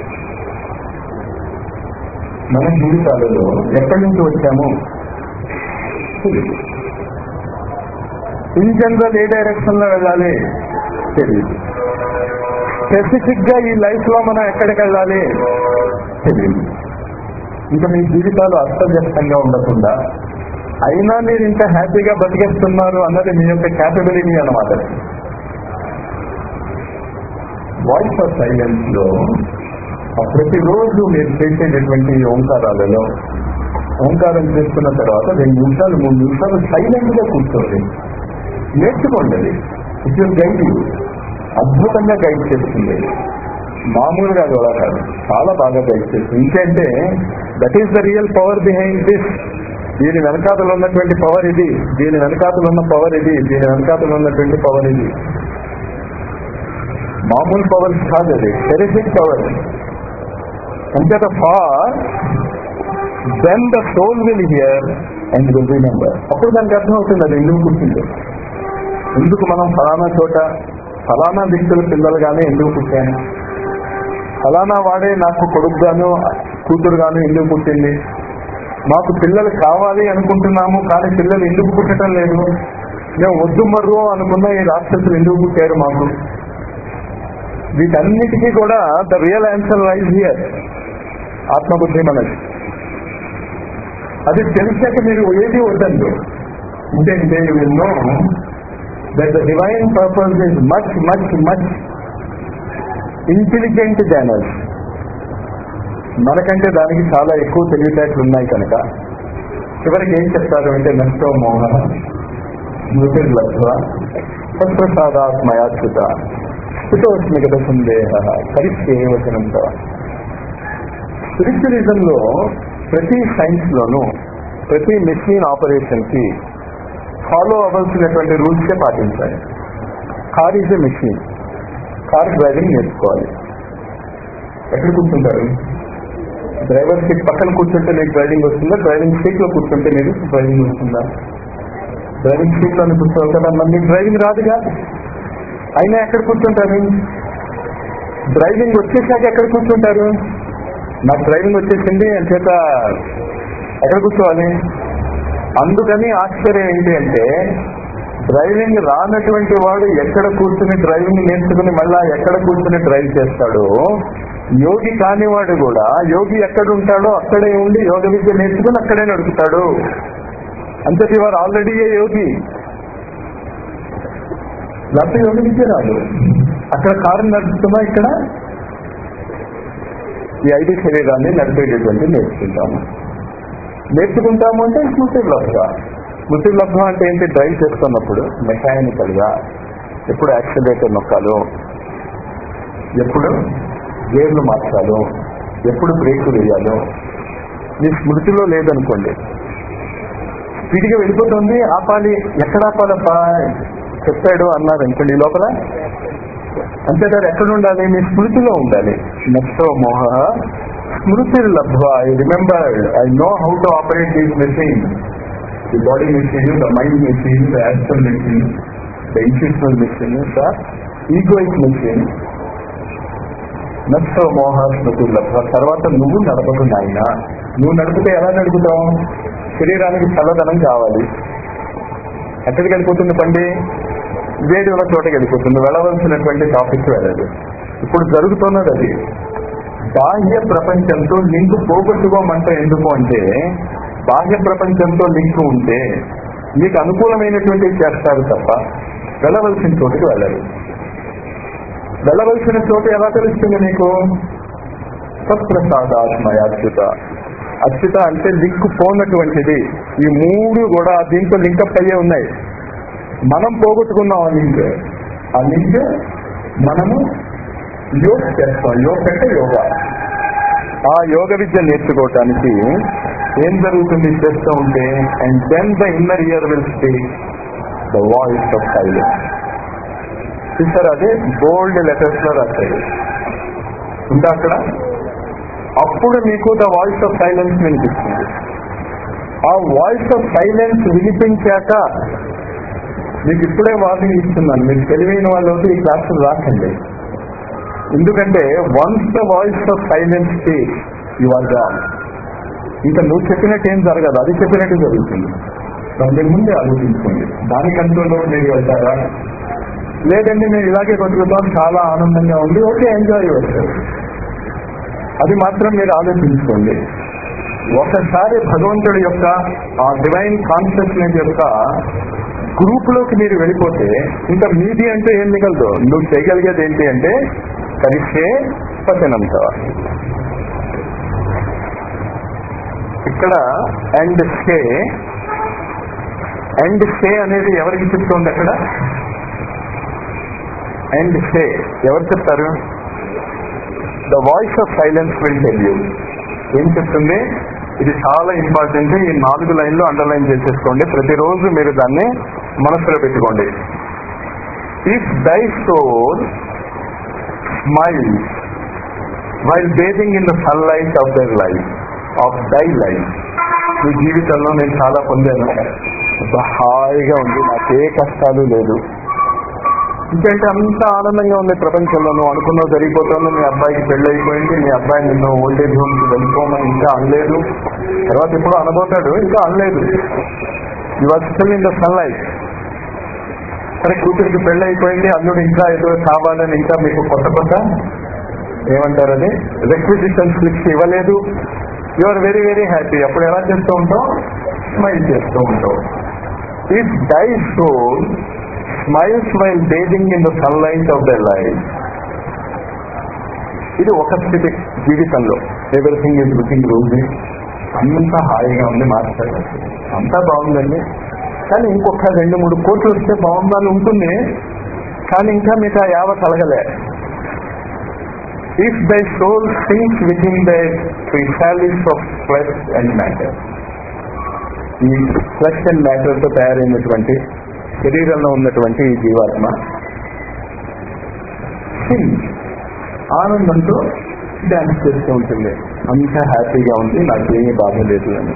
మన జీవితాలలో ఎక్కడి నుంచి వచ్చాము తెలియదు ఇన్ జనరల్ ఏ డైరెక్షన్ లో వెళ్ళాలి తెలియదు స్పెసిఫిక్ గా ఈ లైఫ్ లో మనం ఎక్కడికి వెళ్ళాలి తెలియదు ఇంకా మీ జీవితాలు అస్తవ్యస్తంగా ఉండకుండా అయినా మీరు ఇంత హ్యాపీగా బతికేస్తున్నారు అన్నది మీ యొక్క క్యాపబిలిటీ అన్నమాట వాయిస్ ఆఫ్ సైలెన్స్ లో ఆ ప్రతిరోజు మీరు చేసేటటువంటి ఈ ఓంకారాలలో ఓంకారం చేసుకున్న తర్వాత రెండు నిమిషాలు మూడు నిమిషాలు సైలెంట్ గా కూర్చోండి నేర్చుకోండి అది ఇట్ విల్ గైడ్ యూ అద్భుతంగా గైడ్ చేస్తుంది మామూలుగా కూడా కాదు చాలా బాగా గైడ్ చేస్తుంది ఇంకంటే that is the real power behind this దీని వెనకాతలు ఉన్నటువంటి పవర్ ఇది దీని వెనకాతలు ఉన్న పవర్ ఇది దీని వెనకాతలు ఉన్నటువంటి పవర్ ఇది మామూలు పవర్ కాదు అది టెరిఫిక్ పవర్ అంచేత for then the soul will hear and will remember అప్పుడు దానికి అర్థం అవుతుంది అది ఎందుకు పుట్టింది ఎందుకు మనం ఫలానా చోట ఫలానా వ్యక్తుల పిల్లలుగానే ఎందుకు పుట్టాను ఫలానా వాడే నాకు కొడుకుగాను కూతురుగాను ఎందుకు పుట్టింది మాకు పిల్లలు కావాలి అనుకుంటున్నాము కానీ పిల్లలు ఎందుకు పుట్టడం లేదు మేము వద్దు మర్రో అనుకున్న ఈ రాక్షసులు ఎందుకు పుట్టారు మాకు వీటన్నిటికీ కూడా the real answer rise here ఆత్మబుద్ధి మనది అది తెలిసాక మీరు ఏది వద్దండు ఎందుకంటే you will know that the divine purpose is much much much intelligent than ours మనకంటే దానికి చాలా ఎక్కువ తెలివితేటలు ఉన్నాయి కనుక చివరికి ఏం చెప్తారు అంటే నష్టో మోహ మృతిర్లత్వ తత్ప్రసాదాత్మయాచ్యుత స్థితోష్మిగత సందేహ పరిస్థితి వచనంతో స్పిరిచువలిజం లో ప్రతి సైన్స్ లోనూ ప్రతి మెషిన్ ఆపరేషన్ కి ఫాలో అవ్వాల్సినటువంటి రూల్స్ పాటించాలి car is a machine car driving నేర్చుకోవాలి ఎక్కడ కూర్చుంటారు డ్రైవర్ సీట్ పక్కన కూర్చుంటే నీకు డ్రైవింగ్ వస్తుందా డ్రైవింగ్ సీట్ లో కూర్చుంటే నీకు డ్రైవింగ్ వస్తుందా డ్రైవింగ్ సీట్ లో కూర్చోవాలి కదా మరి నీకు డ్రైవింగ్ రాదుగా అయినా ఎక్కడ కూర్చుంటారు డ్రైవింగ్ వచ్చేసాక ఎక్కడ కూర్చుంటారు నాకు డ్రైవింగ్ వచ్చేసింది అని చేత ఎక్కడ కూర్చోవాలి అందుకని ఆశ్చర్యం ఏంటి అంటే డ్రైవింగ్ రానటువంటి వాడు ఎక్కడ కూర్చుని డ్రైవింగ్ నేర్చుకుని మళ్ళా ఎక్కడ కూర్చుని డ్రైవ్ చేస్తాడో యోగి కానివాడు కూడా యోగి ఎక్కడ ఉంటాడో అక్కడే ఉండి యోగ విద్య నేర్చుకుని అక్కడే నడుపుతాడు అంతటి వారు ఆల్రెడీ ఏ యోగి లేకపోతే యోగ విద్య రాదు అక్కడ కారు నడుపుతున్నా ఇక్కడ ఈ ఐదు శరీరాన్ని నడిపేటటువంటి నేర్చుకుంటాము నేర్చుకుంటాము అంటే స్మృతి లబ్ధ స్మృతి లబ్ధ అంటే ఏంటి డ్రైవ్ చేస్తున్నప్పుడు మెకానికల్ గా ఎప్పుడు యాక్సిలేటర్ నొక్కాలో ఎప్పుడు గేర్లు మార్చాలో ఎప్పుడు బ్రేకులు వేయాలో మీ స్మృతిలో లేదనుకోండి స్పీడ్గా వెళ్ళిపోతుంది ఆపాలి ఎక్కడ ఆపాలప్పా చెప్పాడు అన్నారు అనుకోండి ఈ లోపల అంతేకాదు ఎక్కడ ఉండాలి మీ స్మృతిలో ఉండాలి నష్టో మోహ స్మృతి లబ్ధ I remember I know how to operate these machine the body machine the mind machine the action machine the institutional machine the egoic machine నష్టో మోహ స్మృతి లబ్ధ తర్వాత నువ్వు నడపకుండా ఆయన నువ్వు నడిపితే ఎలా నడుపుతావు శరీరానికి చల్లదనం కావాలి ఎక్కడికి వెళ్ళిపోతుంది పండి వేడి ఉన్న చోటకి వెళ్ళిపోతుంది వెళ్ళవలసినటువంటి టాపిక్ వెళ్ళదు ఇప్పుడు జరుగుతున్నది అది బాహ్య ప్రపంచంతో లింక్ పోగొట్టుకోమంటే ఎందుకు అంటే బాహ్య ప్రపంచంతో లింక్ ఉంటే మీకు అనుకూలమైనటువంటి చేస్తారు తప్ప వెళ్ళవలసిన చోటుకి వెళ్ళరు వెళ్ళవలసిన చోటు ఎలా తెలుస్తుంది నీకు సత్ప్రసాదాత్మయ అచ్యుత అచ్యుత అంటే లింక్ పోనటువంటిది ఈ మూడు కూడా దీంతో లింకప్ అయ్యే ఉన్నాయి మనం పోగొట్టుకున్నాం ఆ లింక్ ఆ లింక్ మనము యోగ చేస్తాం యోగ అంటే యోగా ఆ యోగ విద్య నేర్చుకోవటానికి ఏం జరుగుతుంది చేస్తూ ఉంటే and then the inner ear will speak the voice of silence చూసారు అదే బోల్డ్ లెటర్స్ లో రాశారు ఉందా అక్కడ అప్పుడు మీకు ద వాయిస్ ఆఫ్ సైలెన్స్ వినిపిస్తుంది ఆ వాయిస్ ఆఫ్ సైలెన్స్ వినిపించాక మీకు ఇప్పుడే వార్నింగ్ ఇస్తున్నాను మీరు తెలివైన వాళ్ళు ఈ క్లాసులు రాకండి ఎందుకంటే once the voice of silence speak you are gone ఇంకా నువ్వు చెప్పినట్టు ఏం జరగదు అది చెప్పినట్టు జరుగుతుంది దాని ముందే ఆలోచించుకోండి దాని కంట్రోల్లో మీరు వెళ్తారా లేదండి నేను ఇలాగే బతుకుతాం చాలా ఆనందంగా ఉంది ఓకే ఎంజాయ్ చేస్తారు అది మాత్రం మీరు ఆలోచించుకోండి ఒకసారి భగవంతుడి యొక్క ఆ డివైన్ కాన్షియస్నెస్ యొక్క గ్రూప్ లోకి మీరు వెళ్ళిపోతే ఇంకా మీది అంటే ఏం మిగలదు నువ్వు చేయగలిగేది ఏంటి అంటే కలిసే పతనంత ఇక్కడ అండ్ స్టే అండ్ స్టే అనేది ఎవరికి చెప్తుంది అక్కడ అండ్ స్టే ఎవరు చెప్తారు the voice of silence will tell you ఏం చెప్తుంది ఇది చాలా ఇంపార్టెంట్ ఈ నాలుగు లైన్లు అండర్లైన్ చేసేసుకోండి ప్రతిరోజు మీరు దాన్ని మనసులో పెట్టుకోండి if thy soul smile while bathing in the sunlight of their life of thy life మీ జీవితంలో నేను చాలా పొందాను అబ్బా, హాయిగా ఉంది నాకే కష్టాలు లేదు ఇంకంటే అంత ఆనందంగా ఉంది ప్రపంచంలో నువ్వు అనుకున్నావు జరిగిపోతుంది మీ అబ్బాయికి పెళ్లి అయిపోయింది మీ అబ్బాయి నిన్ను ఓల్డేజ్ హోమ్ కి వెళ్ళిపోమని ఇంకా అనలేదు తర్వాత ఎప్పుడో అనబోతాడు ఇంకా అనలేదు you are still in the sunlight సరే కూతురికి పెళ్లి అయిపోయింది అల్లుడు ఇంకా ఏదో కావాలని ఇంకా మీకు కొత్త కొత్త ఏమంటారు అది రిక్విజిషన్ స్లిప్స్ ఇవ్వలేదు you are very very happy అప్పుడు ఎలా చేస్తూ ఉంటావు స్మైల్ చేస్తూ ఉంటావు if thy soul smiles while bathing in the sunlight of the life ఇది ఒక స్థితి జీవితంలో ఎవ్రీథింగ్ ఇస్ లుకింగ్ రోజీ అంతా హాయిగా ఉంది మాస్టర్ అంతా బాగుందండి కానీ ఇంకొక రెండు మూడు కోట్లు వస్తే బాగుందని ఉంటుంది కానీ ఇంకా మీకు ఆ యావ కలగలే if thy soul sings within the chrysalis of flesh and matter ఈ ఫ్లెష్ అండ్ మ్యాటర్ తో తయారైనటువంటి శరీరంలో ఉన్నటువంటి ఈ జీవాత్మ సింగ్ ఆనందంతో డాన్స్ చేస్తూ ఉంటుంది అంత హ్యాపీగా ఉంది నాకేమీ బాధ లేదు అని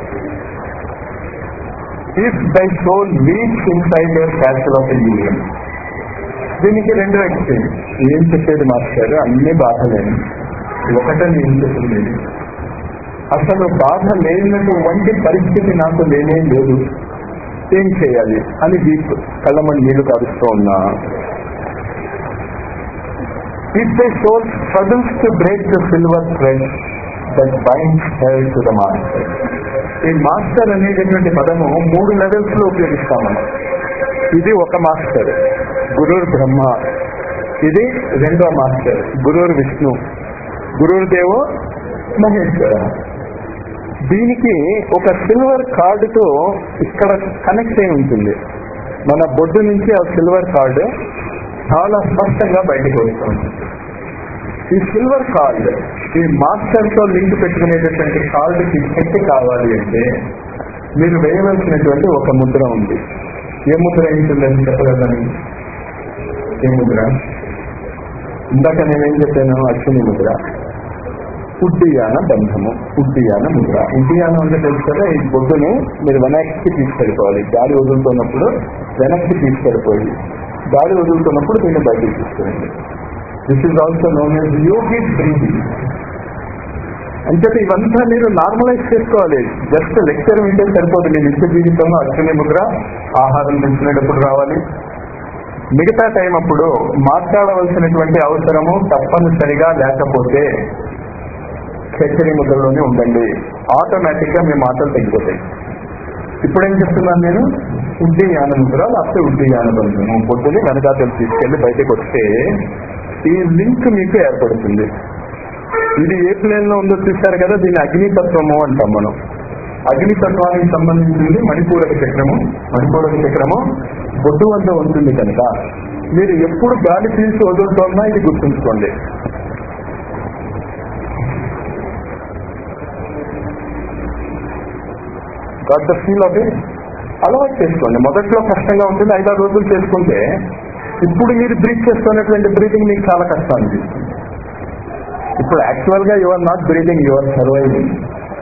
if thy soul weeps inside your capital of Indian దీనికి రెండు ఎక్స్ట్రీమ్ ఏం చెప్పేది మాస్టర్ అన్ని బాధలేని ఒకటే నేను చెప్తుంది అసలు బాధ లేనటువంటి పరిస్థితి నాకు లేనే లేదు ఏం చేయాలి అని దీప్ కళ్ళమని నీళ్లు కారుస్తూ ఉన్నా if the soul struggles to break the silver thread that binds her to the master ఈ మాస్టర్ అనేటటువంటి పదము మూడు లెవెల్స్ లో ఉపయోగిస్తాం మనం ఇది ఒక మాస్టర్ గురుర్ బ్రహ్మ ఇది రెండో మాస్టర్ గురుర్ విష్ణు గురుర్ దేవో మహేశ్వర దీనికి ఒక సిల్వర్ కార్డుతో ఇక్కడ కనెక్ట్ అయి ఉంటుంది మన బొడ్డు నుంచి ఆ సిల్వర్ కార్డు చాలా స్పష్టంగా బయటకు వస్తుంది ఈ సిల్వర్ కార్డ్ ఈ మాస్టర్ తో లింక్ పెట్టుకునేటటువంటి కార్డుకి శక్తి కావాలి అంటే మీరు వేయవలసినటువంటి ఒక ముద్ర ఉంది ఏ ముద్ర ఏంటుందని చెప్పగలను ఏ ముద్ర ఇందాక నేనేం చెప్పాను అశ్విని ముద్ర ఉడ్డియాన బంధము ఉడ్డియాన ముద్ర ఉడ్డియానం అంటే తెలుసు కదా ఈ బొడ్డుని మీరు వెనక్కి తీసుకెళ్ళిపోవాలి గాలి వదులుతున్నప్పుడు వెనక్కి తీసుకెళ్ళిపోయి గాలి వదులుతున్నప్పుడు దీన్ని బయటికి తీసుకురండి this is also known as yogi breathing అంటే ఇవంతా మీరు నార్మలైజ్ చేసుకోవాలి జస్ట్ లెక్చర్ వింటే సరిపోదు మీ నిత్య జీవితంలో అశ్విని ముద్ర ఆహారం తీసుకునేటప్పుడు రావాలి మిగతా టైం అప్పుడు మాట్లాడవలసినటువంటి అవసరము తప్పనిసరిగా లేకపోతే చచ్చరి ముద్రలోనే ఉండండి ఆటోమేటిక్ గా మీ మాటలు తగ్గిపోతాయి ఇప్పుడేం చెప్తున్నాను నేను ఉడ్డీయాన ముద్ర లేకపోతే ఉడ్డీయాన బంధము పొద్దుని వెనకాతలు తీసుకెళ్లి బయటకు వస్తే ఈ లింక్ మీకు ఏర్పడుతుంది ఇది ఏ ప్లేన్ లో ఉందో చూశారు కదా దీన్ని అగ్నితత్వము అంటాం మనం అగ్నితత్వానికి సంబంధించింది మణిపూరక చక్రము మణిపూరక చక్రము బొడ్డు వద్ద ఉంటుంది కనుక మీరు ఎప్పుడు గాలి తీసి వదులుతున్నా ఇది గుర్తుంచుకోండి got the feel of it అలవాటు చేసుకోండి మొదట్లో కష్టంగా ఉంటుంది ఐదారు రోజులు చేసుకుంటే ఇప్పుడు మీరు బ్రీత్ చేస్తున్నటువంటి బ్రీతింగ్ మీకు చాలా కష్టం అనిపిస్తుంది ఇప్పుడు యాక్చువల్ గా you're not breathing you're surviving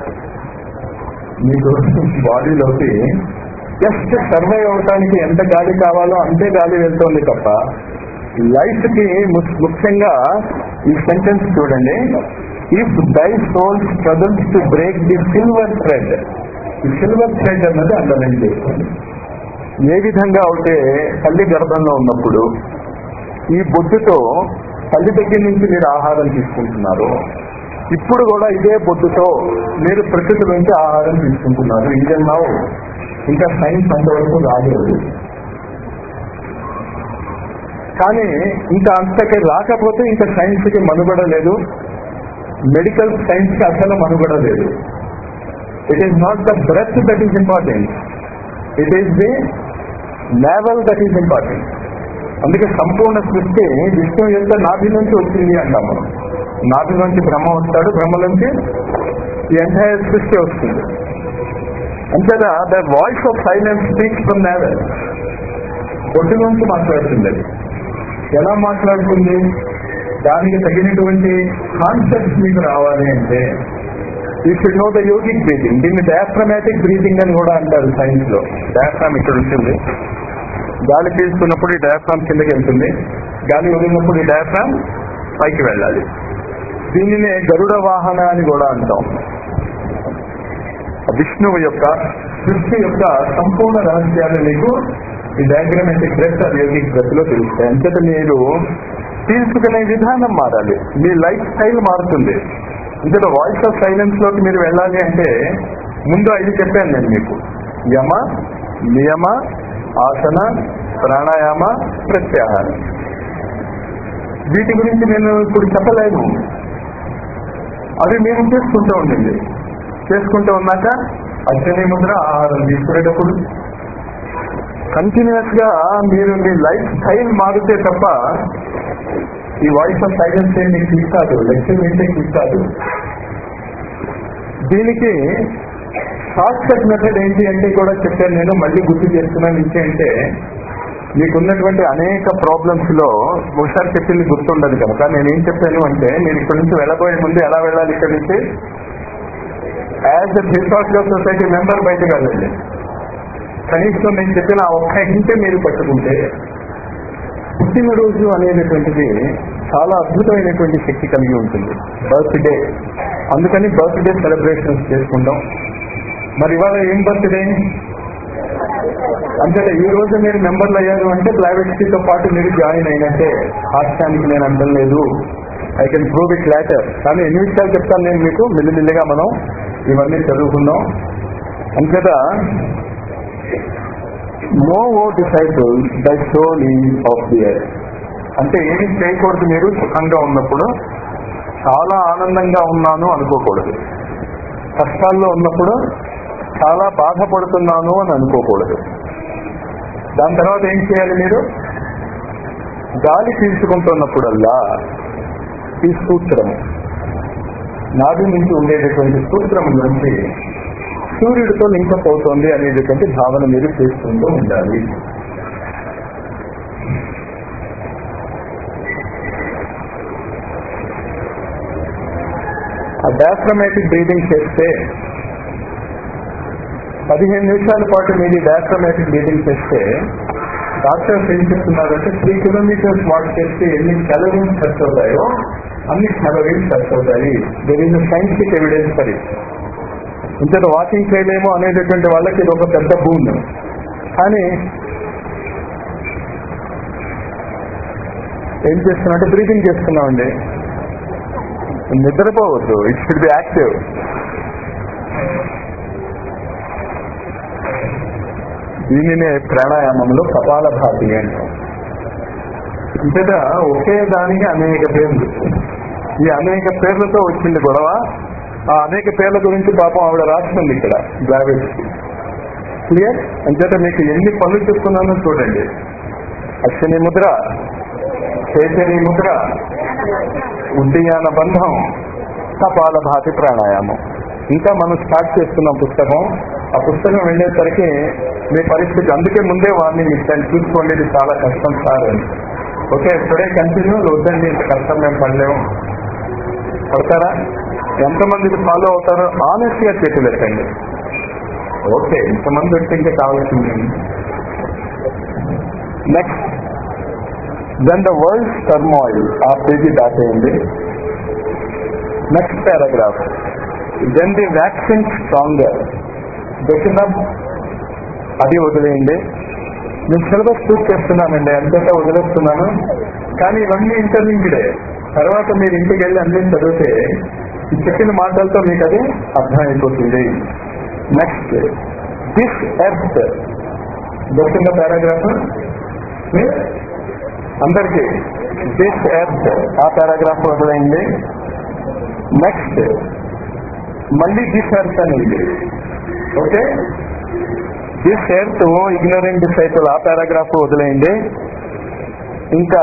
మీకు బాడీలోకి జస్ట్ సర్వైవ్ అవడానికి ఎంత గాలి కావాలో అంతే గాలి వెళ్తోంది తప్ప లైఫ్ కి ము- ముఖ్యంగా ఈ సెంటెన్స్ చూడండి if thy soul struggles to break the silver thread ఈ సిల్వర్ థ్రెడ్ అన్నది అండర్లైన్ చేసుకోండి ఏ విధంగా అయితే తల్లి గర్భంలో ఉన్నప్పుడు ఈ బొడ్డుతో తల్లి దగ్గర నుంచి మీరు ఆహారం తీసుకుంటున్నారు ఇప్పుడు కూడా ఇదే బొడ్డుతో మీరు ప్రకృతి నుంచి ఆహారం తీసుకుంటున్నారు ఇదన్నావు ఇంకా సైన్స్ అంతవరకు రాలేదు కానీ ఇంకా అంతకి రాకపోతే ఇంకా సైన్స్ కి మనుగడ లేదు మెడికల్ సైన్స్ కి అసలు మనుగడ లేదు it is not the breath that is important it is the level that is important అందుకే సంపూర్ణ సృష్టి విష్ణు యొక్క నాభి నుంచి వచ్చింది అంటాం మనం నాభి నుంచి బ్రహ్మ వస్తాడు బ్రహ్మ నుంచి ఈ ఎంటైర్ సృష్టి వస్తుంది అంతేదా the voice of silence speaks from navel ఒడ్డు నుంచి మాట్లాడుతుంది అది ఎలా మాట్లాడుతుంది దానికి తగినటువంటి కాన్సెప్ట్స్ మీకు రావాలి అంటే you should know the yogic breathing దీన్ని డయాఫ్రమాటిక్ బ్రీతింగ్ అని కూడా అంటారు సైన్స్ లో డయాఫ్రామ్ ఇక్కడ ఉంటుంది గాలి పీల్చుకున్నప్పుడు ఈ డయాఫ్రామ్ కిందకి వెళ్తుంది గాలి వదిలినప్పుడు ఈ డయాఫ్రామ్ పైకి వెళ్ళాలి దీనినే గరుడ వాహన అని కూడా అంటాం విష్ణువు యొక్క సృష్టి యొక్క సంపూర్ణ రహస్యాలు మీకు ఈ డయాగ్రమాటిక్ బ్రెత్ అది యోగిక్ బ్రెత్ లో తెలుస్తాయి అంతేత మీరు తీసుకునే విధానం మారాలి మీ లైఫ్ స్టైల్ మారుతుంది అంతేత వాయిస్ ఆఫ్ సైలెన్స్ లోకి మీరు వెళ్ళాలి అంటే ముందు ఐదు చెప్పాను నేను మీకు యమ నియమ ఆసన ప్రాణాయామ ప్రత్యాహారం వీటి గురించి నేను ఇప్పుడు చెప్పలేను అవి మీరు చేసుకుంటూ ఉండండి చేసుకుంటూ ఉన్నాక అశ్విని ముద్ర ఆహారం తీసుకునేటప్పుడు కంటిన్యూస్ గా మీరు మీ లైఫ్ స్టైల్ మారితే తప్ప ఈ వాయిస్ ఆఫ్ సైలెన్స్ ఏం మీకు ఇస్తాడు లక్ష్యం ఏంటే ఇస్తాడు దీనికి షార్ట్ కట్ మెథడ్ ఏంటి అంటే కూడా చెప్పాను నేను మళ్ళీ గుర్తు చేస్తున్నాను ఏంటి అంటే మీకున్నటువంటి అనేక ప్రాబ్లమ్స్ లో ఒకసారి చెప్పింది గుర్తుండదు కనుక నేను ఏం చెప్పాను అంటే మీరు ఇక్కడి నుంచి వెళ్ళబోయే ముందు ఎలా వెళ్ళాలి ఇక్కడి నుంచి as a historical society member బయటకు వెళ్ళండి కనీసం నేను చెప్పిన ఆ ఒక్క హింటే మీరు పట్టుకుంటే పుట్టినరోజు అనేటటువంటిది చాలా అద్భుతమైనటువంటి శక్తి కలిగి ఉంటుంది బర్త్డే అందుకని బర్త్డే సెలబ్రేషన్స్ చేసుకుంటాం మరి ఇవాళ ఏం బర్త్డే అంటే ఈ రోజు మీరు మెంబర్లు అయ్యారు అంటే ప్రైవేట్స్తో పాటు మీరు జాయిన్ అయినట్టే హాస్యానికి నేను అంటం లేదు I can prove it later కానీ ఎన్ని విషయాలు చెప్తాను నేను మీకు మెల్లిమెల్లిగా మనం ఇవన్నీ చదువుకుందాం అంతేత know O disciple the soul of the earth అంటే ఏమి చేయకూడదు మీరు సుఖంగా ఉన్నప్పుడు చాలా ఆనందంగా ఉన్నాను అనుకోకూడదు కష్టాల్లో ఉన్నప్పుడు చాలా బాధపడుతున్నాను అని అనుకోకూడదు దాని తర్వాత ఏం చేయాలి మీరు గాలి పీల్చుకుంటున్నప్పుడల్లా ఈ సూత్రం నాది నుంచి ఉండేటటువంటి సూత్రం నుంచి సూర్యుడితో లింకప్ అవుతోంది అనేటటువంటి భావన మీరు చేసుకుంటూ ఉండాలి ఆ డయాఫ్రమాటిక్ బ్రీదింగ్ చేస్తే పదిహేను నిమిషాల పాటు మీరు డయాఫ్రమాటిక్ బ్రీదింగ్ చేస్తే డాక్టర్స్ ఏం చెప్తున్నారంటే త్రీ కిలోమీటర్స్ వాక్ చేస్తే ఎన్ని క్యాలరీస్ ఖర్చు అవుతాయో అన్ని క్యాలరీస్ ఖర్చు అవుతాయి there is scientific evidence for it ఇంత వాకింగ్ చేయలేము అనేటటువంటి వాళ్ళకి ఇది ఒక పెద్ద బూన్ కానీ ఏం చేస్తున్నట్టు బ్రీతింగ్ చేస్తున్నామండి నిద్రపోవద్దు ఇట్ షుడ్ బి యాక్టివ్ దీనినే ప్రాణాయామంలో కపాల భాతి అంటాం ఇంతటా ఒకే దానికి అనేక పేర్లు ఈ అనేక పేర్లతో వచ్చింది గొడవ ఆ అనేక పేర్ల గురించి పాపం ఆవిడ రాస్తుంది ఇక్కడ గ్రావిడ్స్ క్లియర్ అంచేత మీకు ఎన్ని పనులు చెప్తున్నానో చూడండి అశ్విని ముద్ర చేసేని ముద్ర ఉద్యాన బంధం కపాల భాతి ప్రాణాయామం ఇంకా మనం స్టార్ట్ చేస్తున్నాం పుస్తకం ఆ పుస్తకం వెళ్ళేసరికి మీ పరిస్థితి అందుకే ముందే వార్నింగ్ ఇస్తాను చూసుకోండి ఇది చాలా కష్టం సార్ అని ఓకే టుడే కంటిన్యూ వద్దండి ఇంత కష్టం మేము పడలేము పడతారా ఎంతమంది ఇది ఫాలో అవుతారో ఆనెస్ట్ గా చేతులు ఎత్తండి ఓకే ఇంతమంది వచ్చి ఇంకా కావాల్సింది next then the world turmoil ఆ పేజీ దాటేయండి next paragraph then the vaccine stronger దక్షిణ అది వదిలేయండి నేను సిలబస్ పూర్తి చేస్తున్నానండి అంతటా వదిలేస్తున్నాను కానీ ఇవన్నీ ఇంటర్లింక్డే తర్వాత మీరు ఇంటికి వెళ్ళి అన్ని చదివితే ఈ చెప్పిన మాటలతో మీకు అది అర్థమైపోతుంది నెక్స్ట్ దిస్ ఎర్త్ దక్షిణ పారాగ్రాఫ్ అందరికి దిస్ ఎర్త్ ఆ పారాగ్రాఫ్ వదిలేయండి నెక్స్ట్ మళ్ళీ దిస్ ఎర్త్ అనేది okay this earth ignorant disciple ఆ పారాగ్రాఫ్ వదిలేయండి ఇంకా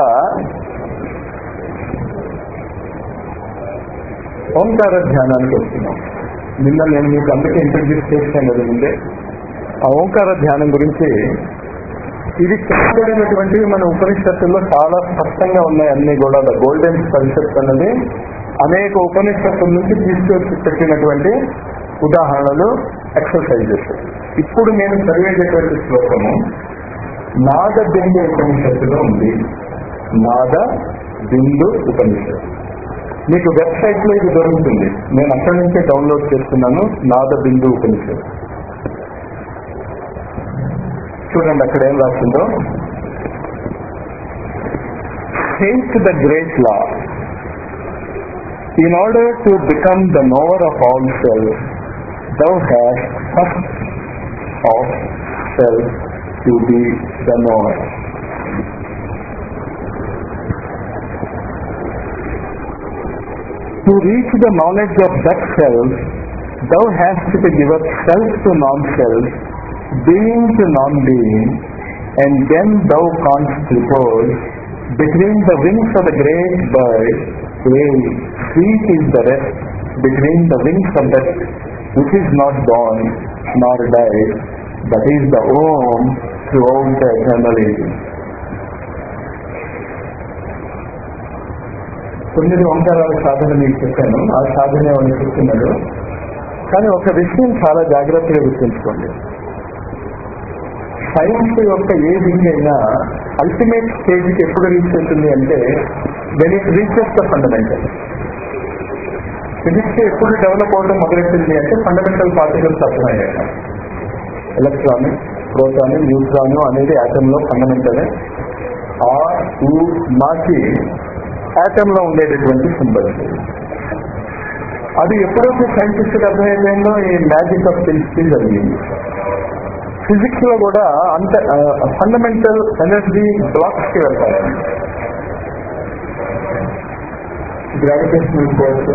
ఓంకార ధ్యానానికి వస్తున్నాం నిన్న నేను మీకు అందుకే ఇంట్రడ్యూస్ చేశాను కదా ముందే ఆ ఓంకార ధ్యానం గురించి ఇది చెప్పబడినటువంటివి మన ఉపనిషత్తుల్లో చాలా స్పష్టంగా ఉన్నాయి అన్ని కూడా ద గోల్డెన్ పరిషత్ అన్నది అనేక ఉపనిషత్తుల నుంచి తీసుకొచ్చి పెట్టినటువంటి ఉదాహరణలు ఎక్సర్సైజెస్ ఇప్పుడు నేను చదివేటటువంటి శ్లోకము నాద బిందు ఉపనిషత్తులో ఉంది నాద బిందు ఉపనిషత్తు మీకు వెబ్సైట్ లో ఇది దొరుకుతుంది నేను అక్కడి నుంచే డౌన్లోడ్ చేస్తున్నాను నాద బిందు ఉపనిషత్తు చూడండి అక్కడ ఏం రాసిందో think the great law in order to become the knower of all self thou hast first of self to be the knower To reach the knowledge of that self, thou hast to give up self to non-self, being to non-being, and then thou canst repose between the wings of the great bird, yea, sweet is the rest between the wings of that which is not born nor died, that is the Om throughout the eternal ages. తొమ్మిది ఓంకారాల సాధన మీకు చెప్పాను ఆ సాధన అని చెప్తున్నాడు కానీ ఒక విషయం చాలా జాగ్రత్తగా గుర్తుంచుకోండి సైన్స్ యొక్క ఏ దింగ్ అయినా అల్టిమేట్ స్టేజ్కి ఎప్పుడు రీచ్ అవుతుంది అంటే when it reaches the fundamental physics ఎప్పుడు డెవలప్ అవడం మొదలెట్టింది అంటే ఫండమెంటల్ పార్టికల్స్ అర్థమయ్యాక ఎలక్ట్రాన్ ప్రోటాన్ న్యూట్రాన్ అనేది ఆటమ్ లో ఫండమెంటలే ఆ ఊ మాకి ఆటమ్ లో ఉండేటటువంటి సింబల్ అది ఎప్పుడైతే సైంటిస్ట్ అర్థమైపోయిందో ఈ మ్యాజిక్ ఆఫ్ కెమిస్ట్రీ జరిగింది ఫిజిక్స్ లో కూడా అంత ఫండమెంటల్ ఎనర్జీ బ్లాక్స్ కి వెళ్తారు gravitational force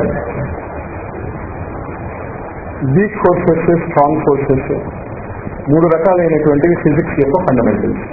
weak forces strong forces మూడు రకాలైనటువంటివి ఫిజిక్స్ యొక్క ఫండమెంటల్స్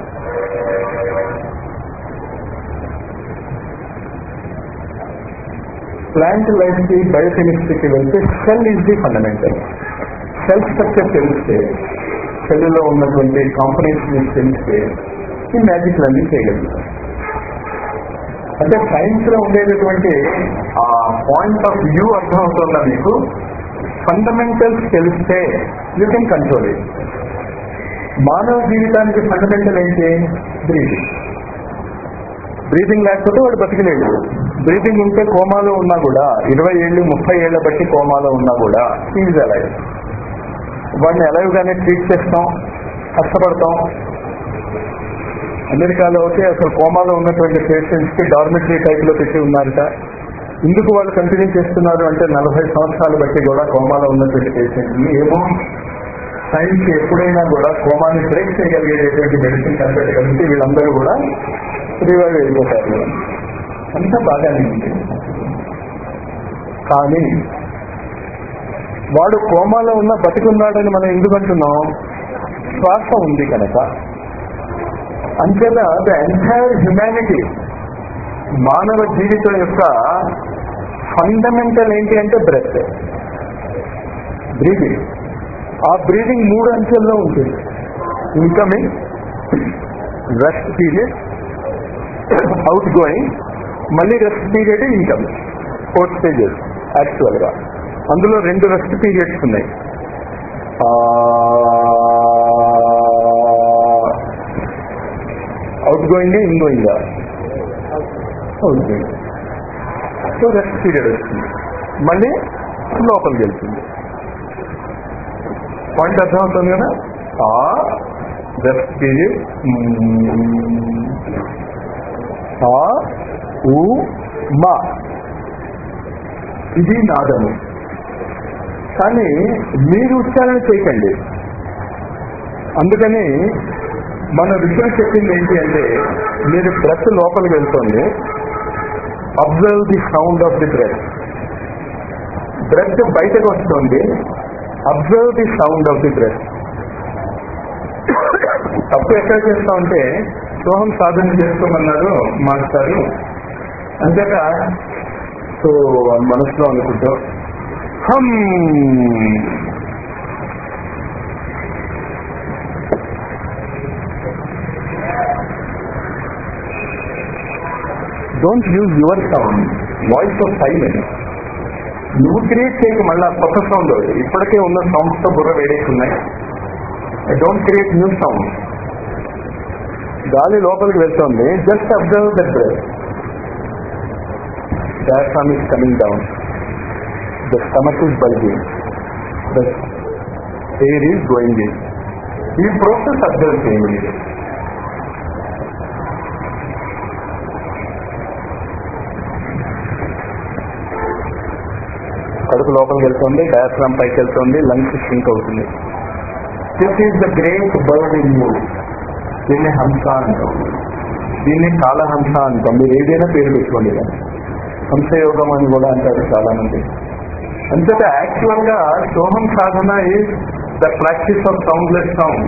ప్లాంట్ లైఫ్ కి బయోకెమిస్ట్రీకి వెళ్తే cell is the fundamental cell structure తెలిస్తే సెల్లో ఉన్నటువంటి కాంపనెంట్స్ మీకు తెలిస్తే ఈ మ్యాజిక్ అన్ని చేయగలుగుతాం అంటే సైన్స్ లో ఉండేటటువంటి ఆ పాయింట్ ఆఫ్ వ్యూ అర్థం అవుతుందా మీకు ఫండమెంటల్స్ తెలిస్తే యూ కెన్ కంట్రోల్ ఇట్ మానవ జీవితానికి ఫండమెంటల్ ఏంటి బ్రీదింగ్ బ్రీతింగ్ లేకపోతే వాడు బతికలేడు బ్రీతింగ్ ఉంటే కోమాలో ఉన్నా కూడా ఇరవై ఏళ్ళు ముప్పై ఏళ్ల బట్టి కోమాలో ఉన్నా కూడా ఈజ్ అలైవ్ వాడిని అలైవ్ గానే ట్రీట్ చేస్తాం కష్టపడతాం అమెరికాలో అయితే అసలు కోమాలో ఉన్నటువంటి పేషెంట్స్ కి డార్మెటరీ టైప్ లో పెట్టి ఉన్నారట ఎందుకు వాళ్ళు కంటిన్యూ చేస్తున్నారు అంటే నలభై సంవత్సరాలు బట్టి కూడా కోమాలో ఉన్నటువంటి పేషెంట్ ని ఏమో సైన్స్ ఎప్పుడైనా కూడా కోమాని బ్రేక్ చేయగలిగేటటువంటి మెడిసిన్ కనిపెట్టగలిగితే వీళ్ళందరూ కూడా రివైవ్ అయిపోతారు అంత బాగానే ఉంది కానీ వాడు కోమాలో ఉన్న బతికున్నాడని మనం ఎందుకు అంటున్నాం శ్వాస ఉంది కనుక అంతేత ద ఎంటైర్ హ్యుమానిటీ మానవ జీవితం యొక్క ఫండమెంటల్ ఏంటి అంటే బ్రెత్ బ్రీదింగ్ ఆ బ్రీదింగ్ మూడు అంచెల్లో ఉంటుంది incoming rest period outgoing మళ్ళీ rest period incoming fourth stages actual గా అందులో రెండు రెస్ట్ పీరియడ్స్ ఉన్నాయి outgoing ingoing outgoing so rest period వస్తుంది మళ్ళీ లోపలికి వెళ్తుంది పాయింట్ అర్థమవుతుంది కదా ఆ రెస్ట్ పీరియడ్ ఆ ఉ మా ఇది నాదము కానీ మీరు ఉచ్చారణ చేయకండి అందుకని మన ఋషులు చెప్పింది ఏంటి అంటే మీరు బ్రెత్ లోపలికి వెళ్తుంది observe the sound of the breath breath బయటకు వస్తుంది observe the sound of the breath తప్పు ఎక్కడ చేస్తామంటే సోహం సాధన చేసుకోమన్నారు మాస్టారు అంతేక సో మనసులో అనుకుంటూ hmm don't use your sound voice of silence నువ్వు క్రియేట్ చేయక మళ్ళా కొత్త సౌండ్ ఇప్పటికే ఉన్న సౌండ్స్ తో బుర్ర వేడేస్తున్నాయి డోంట్ క్రియేట్ న్యూ సౌండ్ గాలి లోపలికి వెళ్తుంది just observe that breath diaphragm is coming down. The stomach is bulging. The air is going in. ఈ ప్రోసెస్ అబ్జర్వ్ చేయండి మీరు. కడుపు లోపలికి వెళ్తుంది డయాఫ్రామ్ పైకి వెళ్తుంది లంగ్స్ సింక్ అవుతుంది this is the great bird in you దీన్ని హంస అంటాం దీన్ని కాలహంస అంటాం మీరు ఏదైనా పేరు పెట్టుకోండి దాన్ని హంసయోగం అని కూడా అంటారు చాలా మంది అంతటా యాక్చువల్ గా సోహం సాధన is the practice of soundless sound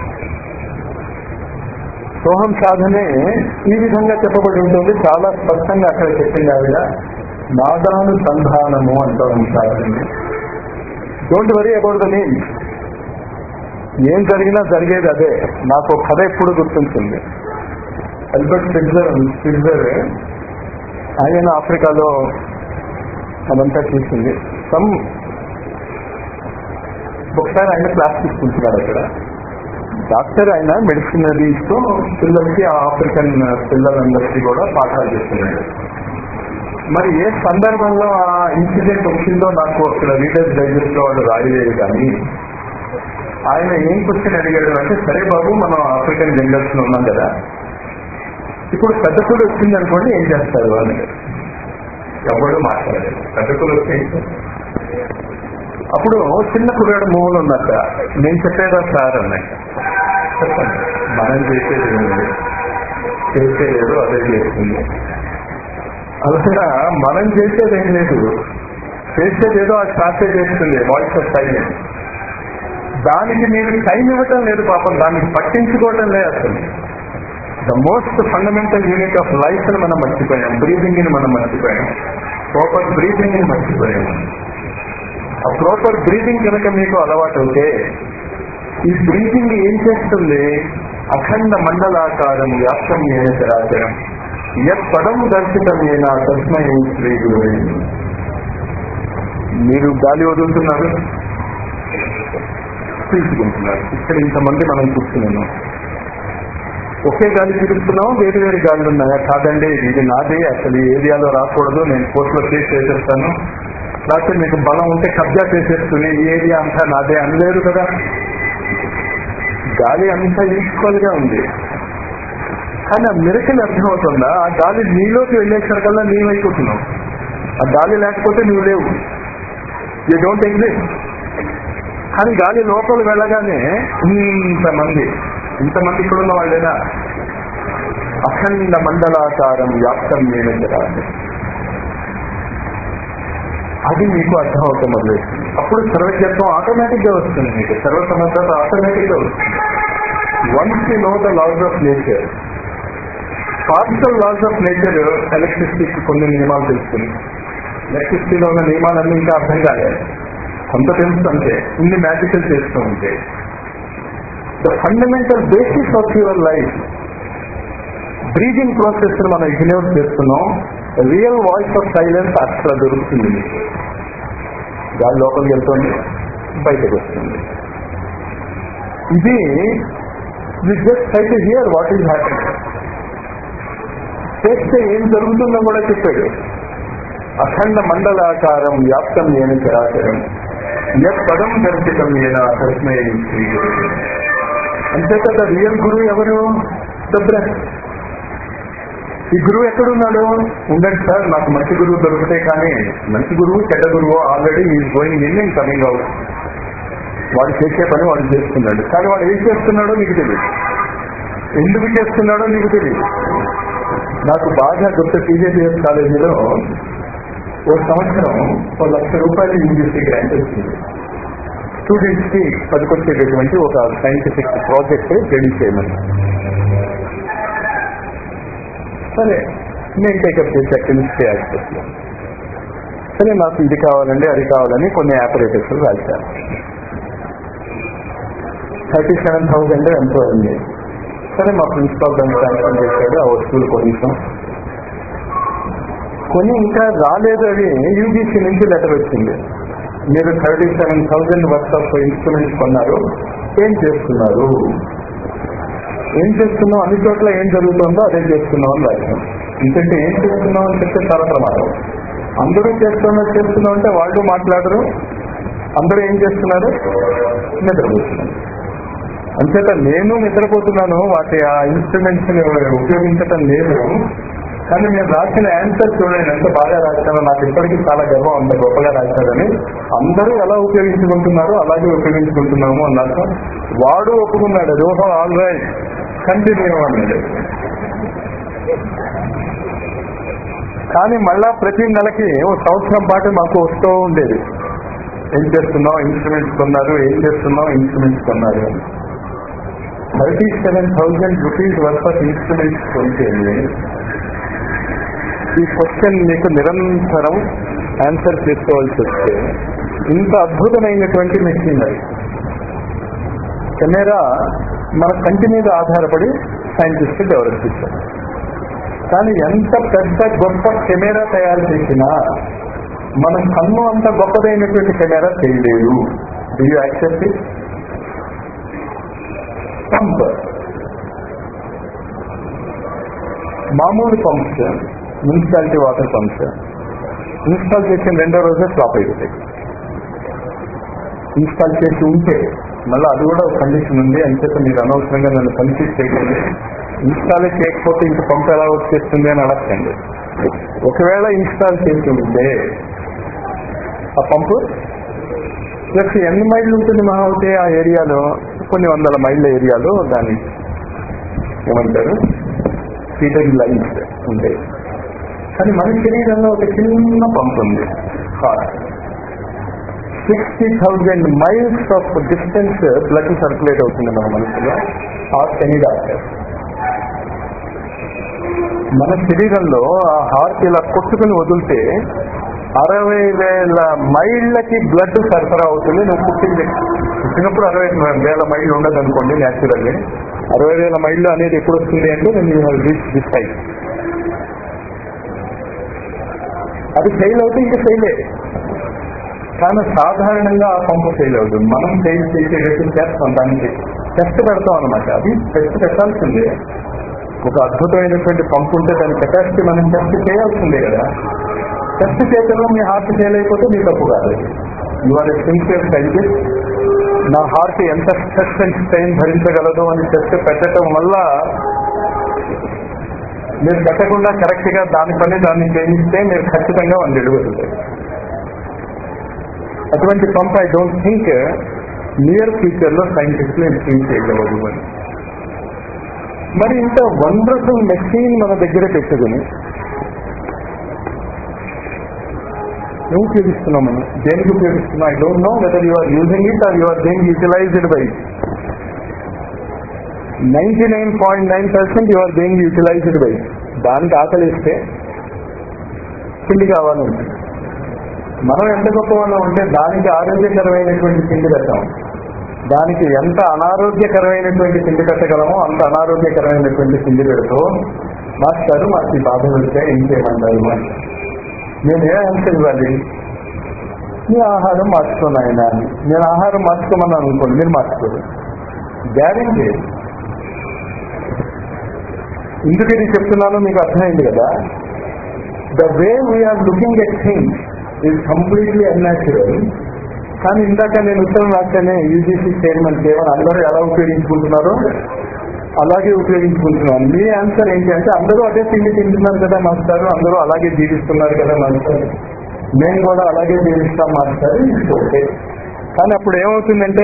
సోహం సాధనే ఈ విధంగా చెప్పబడి ఉంటుంది చాలా స్పష్టంగా అక్కడ చెప్పింది ఆవిడ నాదానుసంధానము అంటాం సాధనని don't worry about the name ఏం జరిగినా జరిగేది అదే నాకు ఒక కథ ఎప్పుడు గుర్తుంటుంది అల్బర్ట్ స్పిట్జర్ స్పిట్జర్ ఆయన ఆఫ్రికాలో అదంతా చూసింది సమ్ ఒకసారి ఆయన క్లాస్ తీసుకుంటున్నాడు అక్కడ డాక్టర్ ఆయన మెడిసినరీస్ తో పిల్లలకి ఆ ఆఫ్రికన్ పిల్లలందరికీ కూడా పాఠాలు చేస్తున్నాడు మరి ఏ సందర్భంలో ఆ ఇన్సిడెంట్ వచ్చిందో నాకు అక్కడ రీడర్స్ డైజెస్ట్ లో వాళ్ళు రాయలేదు కానీ ఆయన ఏం క్వశ్చన్ అడిగాడు అంటే సరే బాబు మనం ఆఫ్రికన్ జంగల్స్ లో ఉన్నాం కదా ఇప్పుడు పెద్ద కూలి వచ్చింది అనుకోండి ఏం చేస్తారు అని ఎవరు మాట్లాడలేదు పెద్ద కూలి వస్తే ఏం చేస్తారు? అప్పుడు చిన్న కుర్రాడు మూవలు ఉన్నట్ట నేను చెప్పేదా సార్ అన్నట్ట చెప్పండి మనం చేసేది ఏముంది? చేసేదేదో అదే చేస్తుంది అలాగా మనం చేసేది ఏం లేదు చేసేదేదో ఆ శాస్త్ర చేస్తుంది వాయిస్ ఆఫ్ సైలెన్స్ దానికి మీరు టైం ఇవ్వటం లేదు పాపం దానికి పట్టించుకోవటం లేదు అసలు the most fundamental unit of life ని మనం మర్చిపోయాం బ్రీతింగ్ ని మనం మర్చిపోయాం ప్రాపర్ బ్రీతింగ్ ని మర్చిపోయాం ఆ ప్రాపర్ బ్రీతింగ్ కనుక మీకు అలవాటు అవుతే ఈ బ్రీతింగ్ ఏం చేస్తుంది అఖండ మండలాకారం వ్యాప్తం ఏన చరాచరం యత్ పదం దర్శితం ఏనా తస్మై శ్రీ గురువే మీరు గాలి వదులుతున్నారు పీల్చుకుంటున్నారు ఇక్కడ ఇంతమంది మనం కూర్చున్నాను ఒకే గాలి పీలుస్తున్నాం వేరు వేరు గాలులు ఉన్నాయా కాదండి ఇది నాదే అసలు ఈ ఏరియాలో రాకూడదు నేను కోర్టులో కేసు చేసేస్తాను లేకపోతే మీకు బలం ఉంటే కబ్జా చేసేస్తుంది ఈ ఏరియా అంతా నాదే అనలేరు కదా గాలి అంతా ఈక్వల్ గా ఉంది కానీ ఆ మిరకలు అర్థమవుతుందా ఆ గాలి నీలోకి వెళ్ళేసరికల్లా నీవైపోతున్నావు ఆ గాలి లేకపోతే నువ్వు లేవు యూ డోంట్ ఎగ్జిస్ట్ కానీ గాలి లోపల వెళ్ళగానే ఇంతమంది ఇంతమంది ఇక్కడ ఉన్న వాళ్ళేనా అఖండ మండలాకారం వ్యాప్తం ఏమిటరాదు అది మీకు అర్థమవుతుంది మొదలవుతుంది అప్పుడు సర్వజ్ఞత్వం ఆటోమేటిక్ గా వస్తుంది మీకు సర్వసమర్థత ఆటోమేటిక్ గా వస్తుంది once you know the laws of nature partial laws of nature ఎలక్ట్రిసిటీకి కొన్ని నియమాలు తెలుస్తుంది ఎలక్ట్రిసిటీలో ఉన్న నియమాలన్నీ ఇంకా అర్థం కాలేదు కొంత తెలుసు అంతే ఇన్ని మ్యాజికల్ చేస్తూ ఉంటే the fundamental basis of your life breathing process మనం ఇగ్నోర్ చేస్తున్నాం రియల్ వాయిస్ ఆఫ్ సైలెన్స్ అక్కడ దొరుకుతుంది మీకు గాలి లోపలికి వెళ్తుంది బయటకు వస్తుంది ఇది we just try to hear what is happen చేస్తే ఏం జరుగుతుందో కూడా చెప్పాడు అఖండ మండలాకారం వ్యాప్తం ఏని చరాచరం యత్ పదం దర్శితం ఏనా తస్మై శ్రీ గురువు అంతే కదా రియల్ గురువు ఎవరు ద బ్రెత్ ఈ గురువు ఎక్కడున్నాడు ఉండండి సార్ నాకు మంచి గురువు దొరికితే కానీ మంచి గురువు చెడ్డ గురువు ఆల్రెడీ ఈ going in and coming out వాడు చేసే పని వాడు చేస్తున్నాడు కానీ వాడు ఏం చేస్తున్నాడో నీకు తెలియదు ఎందుకు చేస్తున్నాడో నీకు తెలియదు నాకు బాగా గుర్తు టీజేపీఎస్ కాలేజీలో ఓ సంవత్సరం ఓ లక్ష రూపాయలు యూజీసీ గ్రాంట్ వచ్చింది స్టూడెంట్స్ కి పనికొచ్చేటటువంటి ఒక సైంటిఫిక్ ప్రాజెక్ట్ రెడీ చేయమని సరే నేను టేకప్ చేసా కెమిస్ట్రీ యాక్సెస్లో సరే నాకు ఇది కావాలండి అది కావాలని కొన్ని ఆపరేటర్స్ రాశారు థర్టీ సెవెన్ థౌసండ్ ఎంతో ఉంది సరే మా ప్రిన్సిపాల్ దాన్ని శాంక్షన్ చేశాడు ఆ వస్తువులు కొనిసాం కొని ఇంకా రాలేదు అది యూజీసీ నుంచి లెటర్ వచ్చింది మీరు thirty seven thousand worth of instruments కొన్నారు ఏం చేస్తున్నారు ఏం చేస్తున్నాం అన్ని చోట్ల ఏం జరుగుతుందో అదే చేస్తున్నాం అని రాశాం ఎందుకంటే ఏం చేస్తున్నాం అని చెప్తే చాలా ప్రమాదం అందరూ చేస్తున్నా చేస్తున్నాం అంటే వాళ్ళు మాట్లాడరు అందరూ ఏం చేస్తున్నారు నిద్రపోతున్నారు అంచేత నేను నిద్రపోతున్నాను వాటి ఆ ఇన్స్ట్రుమెంట్స్ ఉపయోగించటం లేదు కానీ నేను రాసిన ఆన్సర్ చూడండి ఎంత బాగా రాశానో నాకు ఇప్పటికీ చాలా గర్వం అంత గొప్పగా రాశారని అందరూ ఎలా ఉపయోగించుకుంటున్నారో అలాగే ఉపయోగించుకుంటున్నాము అన్నారు వాడు ఒప్పుకున్నాడు రోహో ఆల్ రైట్ కంటిన్యూ అన్నాడు కానీ మళ్ళా ప్రతి నెలకి ఓ సంవత్సరం పాటు మాకు వస్తూ ఉండేది ఏం చేస్తున్నాం ఇన్స్ట్రుమెంట్స్ కొన్నారు ఏం చేస్తున్నాం ఇన్స్ట్రుమెంట్స్ కొన్నారు అని thirty seven thousand rupees worth of instruments కొంటే ఈ క్వశ్చన్ మీకు నిరంతరం ఆన్సర్ చేసుకోవాల్సి వస్తే ఇంత అద్భుతమైనటువంటి మెషిన్ అది కెమెరా మన కంటి మీద ఆధారపడి సైంటిస్ట్ డెవలప్ చేశారు కానీ ఎంత పెద్ద గొప్ప కెమెరా తయారు చేసినా మన కన్ను అంత గొప్పదైనటువంటి కెమెరా చేయలేదు do you accept it pump మామూలు pumps municipality water pumps install చేసిన రెండో రోజే స్టాప్ అయిపోతాయి ఇన్స్టాల్ చేసి ఉంటే మళ్ళీ అది కూడా ఒక కండిషన్ ఉంది అంచేత మీరు అనవసరంగా నన్ను కన్ఫ్యూజ్ చేయకండి ఇన్స్టాల్ చేయకపోతే ఇంక పంప్ ఎలా వచ్చేస్తుంది అని అడగండి ఒకవేళ ఇన్స్టాల్ చేసి ఉంటే ఆ పంపు ప్లస్ ఎన్ని మైళ్ళు ఉంటుంది మహా అయితే ఆ ఏరియాలో కొన్ని వందల మైళ్ళ ఏరియాలో దాని ఏమంటారు ఫీడర్ లైన్స్ ఉంటాయి కానీ మన శరీరంలో ఒక చిన్న పంపు ఉంది heart sixty thousand miles of distance blood circulate అవుతుంది మన మనసులో హార్ట్ ఎనీ డాక్టర్ మన శరీరంలో ఆ హార్ట్ ఇలా కొట్టుకుని వదిలితే అరవై వేల మైళ్ళకి బ్లడ్ సరఫరా అవుతుంది నువ్వు పుట్టింది పుట్టినప్పుడు అరవై వేల మైళ్ళు ఉండదు అనుకోండి న్యాచురల్లీ అరవై వేల మైళ్ళు అనేది ఎప్పుడు వస్తుంది అంటే నేను you have reach this time అది ఫెయిల్ అవుతే ఇంకా ఫెయిలే కానీ సాధారణంగా ఆ పంపు ఫెయిల్ అవుతుంది మనం ఫెయిల్ చేసేటట్టు చేస్తాం దానికి టెస్ట్ పెడతాం అనమాట అది టెస్ట్ పెట్టాల్సిందే ఒక అద్భుతమైనటువంటి పంపు ఉంటే దాని కెపాసిటీ మనం టెస్ట్ చేయాల్సిందే కదా టెస్ట్ చేయడంలో మీ హార్ట్ ఫెయిల్ అయిపోతే మీ తప్పు కాదు యు ఆర్ సిన్సియర్ సైంటిస్ట్ నా హార్ట్ ఎంత స్ట్రెస్ అండ్ స్ట్రెయిన్ భరించగలదు అని టెస్ట్ పెట్టడం వల్ల మీరు పెట్టకుండా కరెక్ట్ గా దాని పని దాన్ని చేయిస్తే మీరు ఖచ్చితంగా వన్ డెలివరీ అటువంటి pump I don't think near future లో సైంటిస్టులు ఇంప్రూవ్ చేయగలరు అని మరి ఇంత వండర్ఫుల్ మెషిన్ మన దగ్గర పెట్టుకుని ఏం ఉపయోగిస్తున్నాం మనం దేనికి ఉపయోగిస్తున్నాం I don't know whether you are using it or you are being utilized by ninety nine point nine percent you are being utilized by దానికి ఆకలిస్తే తిండి కావాలంటే మనం ఎంత గొప్ప వాళ్ళం ఉంటే దానికి ఆరోగ్యకరమైనటువంటి తిండి పెట్టాం దానికి ఎంత అనారోగ్యకరమైనటువంటి తిండి పెట్టగలమో అంత అనారోగ్యకరమైనటువంటి తిండి పెడుతూ మాస్టారు మాకు ఈ బాధ పెడితే ఏం చేయమంటారు అని నేను ఏ ఆన్సర్ ఇవ్వాలి మీ ఆహారం మార్చుకున్నాయన అని నేను ఆహారం మార్చుకోమన్నాను అనుకోండి మీరు మార్చుకోరు గ్యారెంటీ ఎందుకు ఇది చెప్తున్నానో మీకు అర్థమైంది కదా the way we are looking at things is completely unnatural కానీ ఇందాక నేను ఉత్తరం రాస్తేనే యూజీసీ చైర్మన్ కేవలం అందరూ ఎలా ఉపయోగించుకుంటున్నారో అలాగే ఉపయోగించుకుంటున్నాను మీ ఆన్సర్ ఏంటి అంటే అందరూ అదే తిండి తింటున్నారు కదా మాస్టారు అందరూ అలాగే జీవిస్తున్నారు కదా మాస్టర్ మేము కూడా అలాగే జీవిస్తాం మాస్టర్ ఇట్స్ ఓకే కానీ అప్పుడు ఏమవుతుందంటే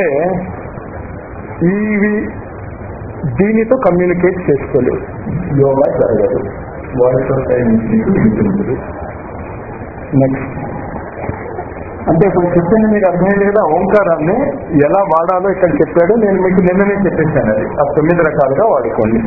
ఇవి దీనితో కమ్యూనికేట్ చేసుకోలేవు యోగా జరగదు వాయిస్ ఆఫ్ టైం నెక్స్ట్ అంటే ఇప్పుడు చెప్పింది మీకు అర్థమైంది కదా ఓంకారాన్ని ఎలా వాడాలో ఇక్కడ చెప్పాడు నేను మీకు నిన్ననే చెప్పేశాను అది ఆ తొమ్మిది రకాలుగా వాడుకోండి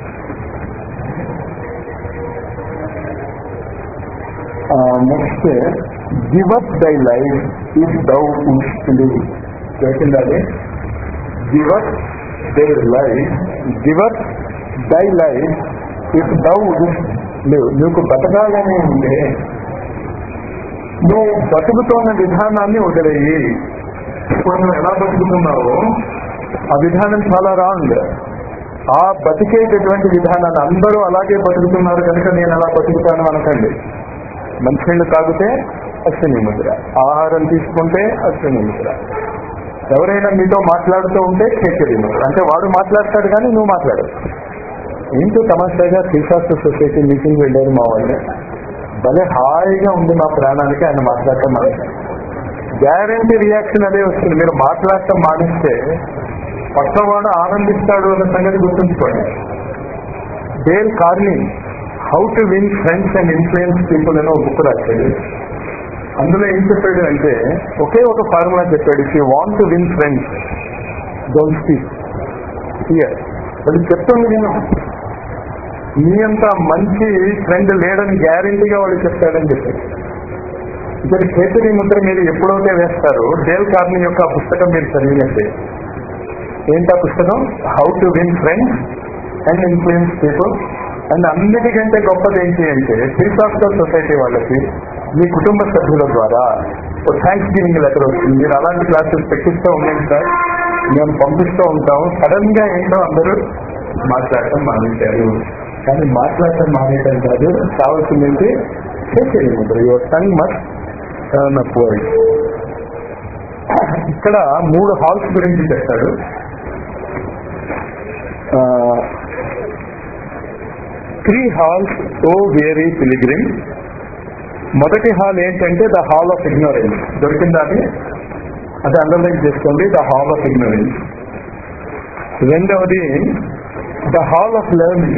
next give up thy life if thou తెలిసింది give up thy life give up thy life if thou లేవు నీకు బతకాలని ఉంటే నువ్వు బతుకుతున్న విధానాన్ని వదిలేయి ఇప్పుడు నువ్వు ఎలా బతుకుతున్నావో ఆ విధానం చాలా రాంగ్ ఆ బతికేటటువంటి విధానాన్ని అందరూ అలాగే బతుకుతున్నారు కనుక నేను అలా బతుకుతాను అనకండి మంచినీళ్ళు తాగితే అశ్విని ముద్ర ఆహారం తీసుకుంటే అశ్విని ముద్ర ఎవరైనా మీతో మాట్లాడుతూ ఉంటే కేసరి ముద్ర అంటే వాడు మాట్లాడతాడు కానీ నువ్వు మాట్లాడు ఏంటో తమాషాగా శ్రీశాస్త్ర సొసైటీ మీటింగ్ వెళ్ళారు మా వాళ్ళు భలే హాయిగా ఉంది మా ప్రాణానికి ఆయన మాట్లాడటం మానేశారు గ్యారంటీ రియాక్షన్ అదే వస్తుంది మీరు మాట్లాడటం మానేస్తే పక్కవాడు ఆనందిస్తాడు అన్న సంగతి గుర్తుంచుకోండి Dale Carnegie how to win friends and influence people అని ఒక బుక్ రాశాడు అందులో ఏం చెప్పాడు అంటే ఒకే ఒక ఫార్ములా చెప్పాడు if you want to win friends don't speak hear అది చెప్తుంది నేను మీ అంత మంచి ఫ్రెండ్ లేడని గ్యారంటీగా వాడు చెప్తాడని చెప్పాడు ఇక్కడ చేతుడి ముద్ర మీరు ఎప్పుడైతే వేస్తారో డేల్ కార్ని యొక్క ఆ పుస్తకం మీరు చదివినట్టే ఏంటి ఆ పుస్తకం how to win friends and influence people and అన్నిటికంటే గొప్పది ఏంటి అంటే ఫిలాసాఫికల్ సొసైటీ వాళ్ళకి మీ కుటుంబ సభ్యుల ద్వారా ఒక థ్యాంక్స్ గివింగ్ లెటర్ వస్తుంది మీరు అలాంటి క్లాసెస్ పెట్టిస్తూ ఉండండి సార్ మేము పంపిస్తూ ఉంటాము సడన్ గా ఏంటో అందరూ మాట్లాడటం మానేశారు కానీ మాట్లాడటం మానేయటం కాదు కావాల్సింది ఏంటి చేసేది ముద్ర your tongue must turn upward ఇక్కడ మూడు హాల్స్ గురించి చెప్తాడు three halls O weary pilgrim మొదటి హాల్ ఏంటంటే ద హాల్ ఆఫ్ ఇగ్నోరెన్స్ దొరికిందా అది అది అండర్లైన్ చేసుకోండి ద హాల్ ఆఫ్ ఇగ్నోరెన్స్ రెండవది ద హాల్ ఆఫ్ లెర్నింగ్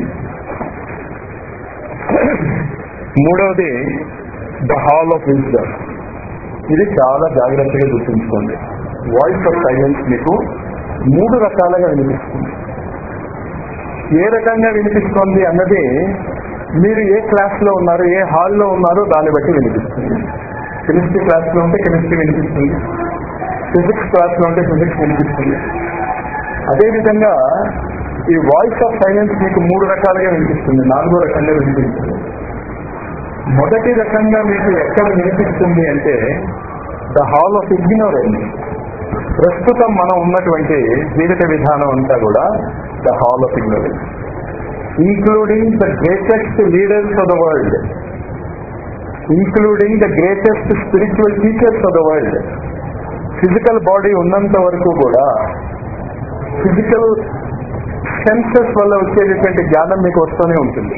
మూడవది ద హాల్ ఆఫ్ విజ్డమ్ ఇది చాలా జాగ్రత్తగా గుర్తుంచుకోండి వాయిస్ ఆఫ్ సైలెన్స్ మీకు మూడు రకాలుగా వినిపిస్తుంది ఏ రకంగా వినిపిస్తోంది అన్నది మీరు ఏ క్లాస్ లో ఉన్నారు ఏ హాల్లో ఉన్నారో దాన్ని బట్టి వినిపిస్తుంది కెమిస్ట్రీ క్లాస్ లో ఉంటే కెమిస్ట్రీ వినిపిస్తుంది ఫిజిక్స్ క్లాస్ లో ఉంటే ఫిజిక్స్ వినిపిస్తుంది అదేవిధంగా ఈ వాయిస్ ఆఫ్ సైలెన్స్ మీకు మూడు రకాలుగా వినిపిస్తుంది నాలుగో రకంగా వినిపిస్తుంది మొదటి రకంగా మీకు ఎక్కడ వినిపిస్తుంది అంటే ద హాల్ ఆఫ్ ఇగ్నోరెన్స్ ప్రస్తుతం మనం ఉన్నటువంటి జీవిత విధానం అంతా కూడా the hall of ignorance including the greatest leaders of the world including the greatest spiritual teachers of the world physical body ఉన్నంత వరకు కూడా ఫిజికల్ సెన్సెస్ వల్ల వచ్చేటటువంటి జ్ఞానం మీకు వస్తూనే ఉంటుంది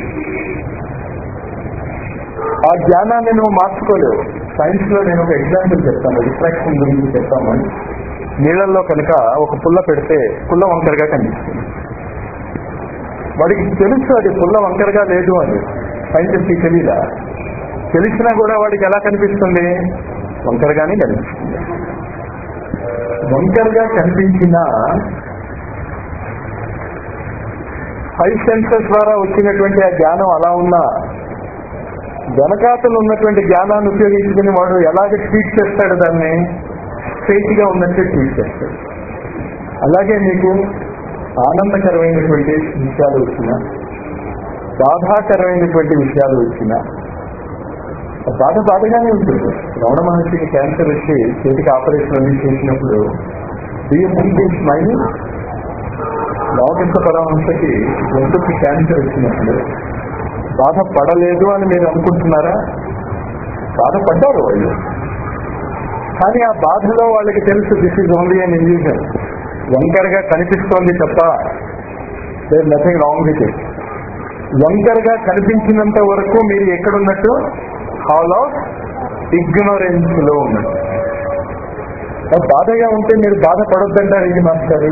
ఆ జ్ఞానాన్ని నువ్వు మార్చుకోలేవు సైన్స్ లో నేను ఒక ఎగ్జాంపుల్ చెప్తాను రిఫ్రాక్షన్ గురించి చెప్తాము నీళ్ళల్లో కనుక ఒక పుల్ల పెడితే పుల్ల వంకరగా కనిపిస్తుంది వాడికి తెలుసు అది పుల్ల వంకరగా లేదు అని సైంటిస్ట్ తెలియదా తెలిసినా కూడా వాడికి ఎలా కనిపిస్తుంది వంకరగానే కనిపిస్తుంది వంకరగా కనిపించిన ఫైవ్ సెన్సెస్ ద్వారా వచ్చినటువంటి ఆ జ్ఞానం అలా ఉన్నా వెనకాతలు ఉన్నటువంటి జ్ఞానాన్ని ఉపయోగించుకుని వాడు ఎలాగ ట్రీట్ చేస్తాడు దాన్ని స్ట్రైట్ గా ఉన్నట్టే ట్రీట్ చేస్తాడు అలాగే మీకు ఆనందకరమైనటువంటి విషయాలు వచ్చిన బాధాకరమైనటువంటి విషయాలు వచ్చిన బాధ బాధగానే ఉంటుంది రమణ మహర్షికి క్యాన్సర్ వచ్చి చేతికి ఆపరేషన్ అన్ని చేసినప్పుడు స్మైల్ లౌకిక పరమహంసకి గొంతుకి క్యాన్సర్ వచ్చినప్పుడు బాధపడలేదు అని మీరు అనుకుంటున్నారా బాధపడ్డారు వాళ్ళు కానీ ఆ బాధలో వాళ్ళకి తెలుసు this is only an illusion వంకరగా కనిపిస్తోంది తప్ప there nothing wrong with it వంకరగా కనిపించినంత వరకు మీరు ఎక్కడున్నట్టు హాల్ ఆఫ్ ఇగ్నోరెన్స్ లో ఉన్నట్టు అది బాధగా ఉంటే మీరు బాధపడొద్దంటారు ఇది మాస్టారు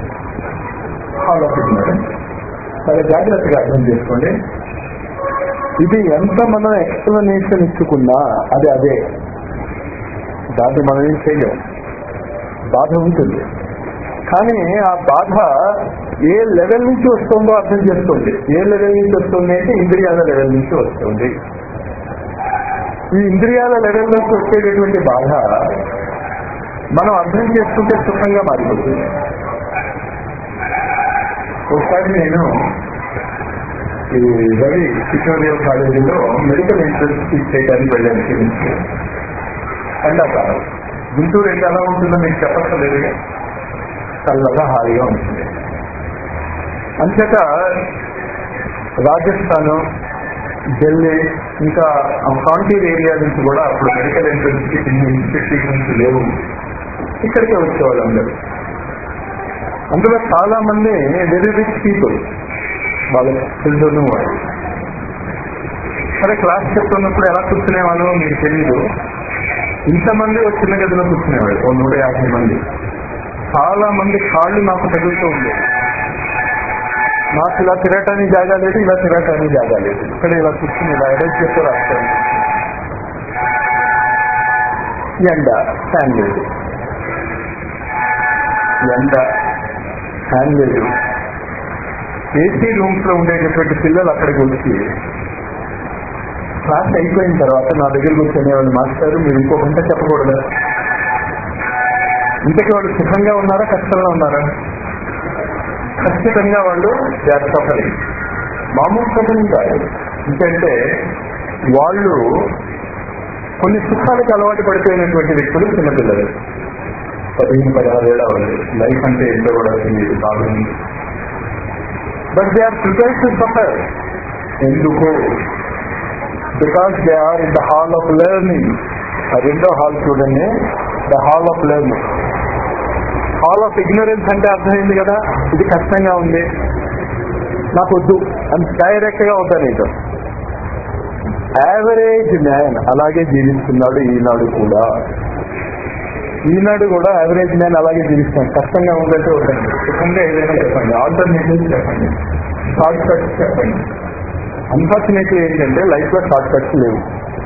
హాల్ ఆఫ్ ఇగ్నోరెన్స్ చాలా జాగ్రత్తగా అర్థం చేసుకోండి ఇది ఎంత మనం ఎక్స్ప్లెనేషన్ ఇచ్చుకున్నా అది అదే దాన్ని మనం ఏం చేయలేం బాధ ఉంటుంది కానీ ఆ బాధ ఏ లెవెల్ నుంచి వస్తుందో అర్థం చేసుకోండి ఏ లెవెల్ నుంచి వస్తుంది అంటే ఇంద్రియాల లెవెల్ నుంచి వస్తుంది ఈ ఇంద్రియాల లెవెల్ నుంచి వచ్చేటటువంటి బాధ మనం అర్థం చేసుకుంటే సుఖంగా మారిపోతుంది ఒకసారి నేను ఈ రవి కిషోరియల్ కాలేజీలో మెడికల్ ఎంట్రన్స్ చేయడానికి వెళ్ళాను కిందకి ఎండాకాలం గుంటూరు ఎండ ఎలా ఉంటుందో మీకు చెప్పక్కర్లేదు చల్లగా హాయిగా ఉంటుంది అంచేత రాజస్థాన్ ఢిల్లీ ఇంకా ఫ్రాంటీర్ ఏరియా నుంచి కూడా అప్పుడు మెడికల్ ఎంట్రన్స్ కి ఇన్స్టిట్యూషన్స్ లేవు ఇక్కడికే వచ్చేవాళ్ళు అందరూ అందులో చాలా మంది వెరీ రిచ్ పీపుల్ వాళ్ళ చిల్డ్రన్ వాళ్ళు సరే క్లాస్ చెప్తున్నప్పుడు ఎలా కూర్చునేవాళ్ళో మీకు తెలియదు ఇంతమంది ఒక చిన్న గదిలో కూర్చునేవాళ్ళు ఓ నూట యాభై మంది చాలా మంది కాళ్ళు నాకు తగులుతూ ఉండేవి నాకు ఇలా తిరగటానికి జాగా లేదు ఇలా తిరగటానికి జాగా లేదు ఇక్కడ ఇలా కూర్చుని ఇలా అరేంజ్ చేస్తూ రాస్తాను ఎండ ఫ్యాన్ లేదు ఎండ ఫ్యాన్ లేదు ఏసీ రూమ్స్ లో ఉండేటటువంటి పిల్లలు అక్కడికి వచ్చి క్లాస్ అయిపోయిన తర్వాత నా దగ్గరికి వచ్చే వాళ్ళు మాస్టారు మీరు ఇంకో గంట చెప్పకూడదు ఇంతకీ వాళ్ళు సుఖంగా ఉన్నారా కష్టంగా ఉన్నారా ఖచ్చితంగా వాళ్ళు సఫలి మామూలు సుఖం కాదు ఎందుకంటే వాళ్ళు కొన్ని సుఖాలకు అలవాటు పడిపోయినటువంటి వ్యక్తులు చిన్నపిల్లలు పదిహేను పదహారు ఏళ్ళ వాళ్ళు లైఫ్ అంటే ఏంటో కూడా తెలియదు బాగుంది but they are prepare to suffer ఎందుకు because they are in the hall of learning ఆ రెండో హాల్ చూడండి the hall of learning hall of ignorance అంటే అర్థమైంది కదా ఇది కష్టంగా ఉంది నాకు వద్దు అని డైరెక్ట్ గా వద్దా నీకు యావరేజ్ మ్యాన్ అలాగే జీవిస్తున్నాడు ఈనాడు కూడా ఈనాడు కూడా యావరేజ్ మ్యాన్ అలాగే జీవిస్తాడు కష్టంగా ఉందంటే వద్దండి సుఖంగా ఏదైనా చెప్పండి ఆల్టర్నేటివ్ చెప్పండి షార్ట్ కట్స్ చెప్పండి అన్ఫార్చునేట్లీ ఏంటంటే లైఫ్ లో షార్ట్ కట్స్ లేవు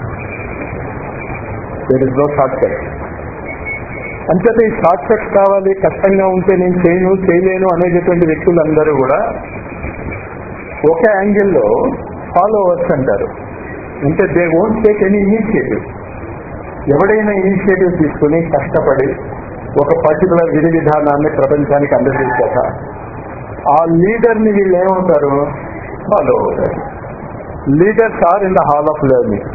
there is no short cut అంచేత ఈ షార్ట్ కట్స్ కావాలి కష్టంగా ఉంటే నేను చేయను చేయలేను అనేటటువంటి వ్యక్తులందరూ కూడా ఒక యాంగిల్లో ఫాలోవర్స్ అంటారు అంటే they won't take any initiative ఎవడైనా ఇనిషియేటివ్ తీసుకుని కష్టపడి ఒక పర్టికులర్ విధి విధానాన్ని ప్రపంచానికి అందజేశాక ఆ లీడర్ ని వీళ్ళు ఏమవుతారు ఫాలో అవుతారు leaders are in the hall of learning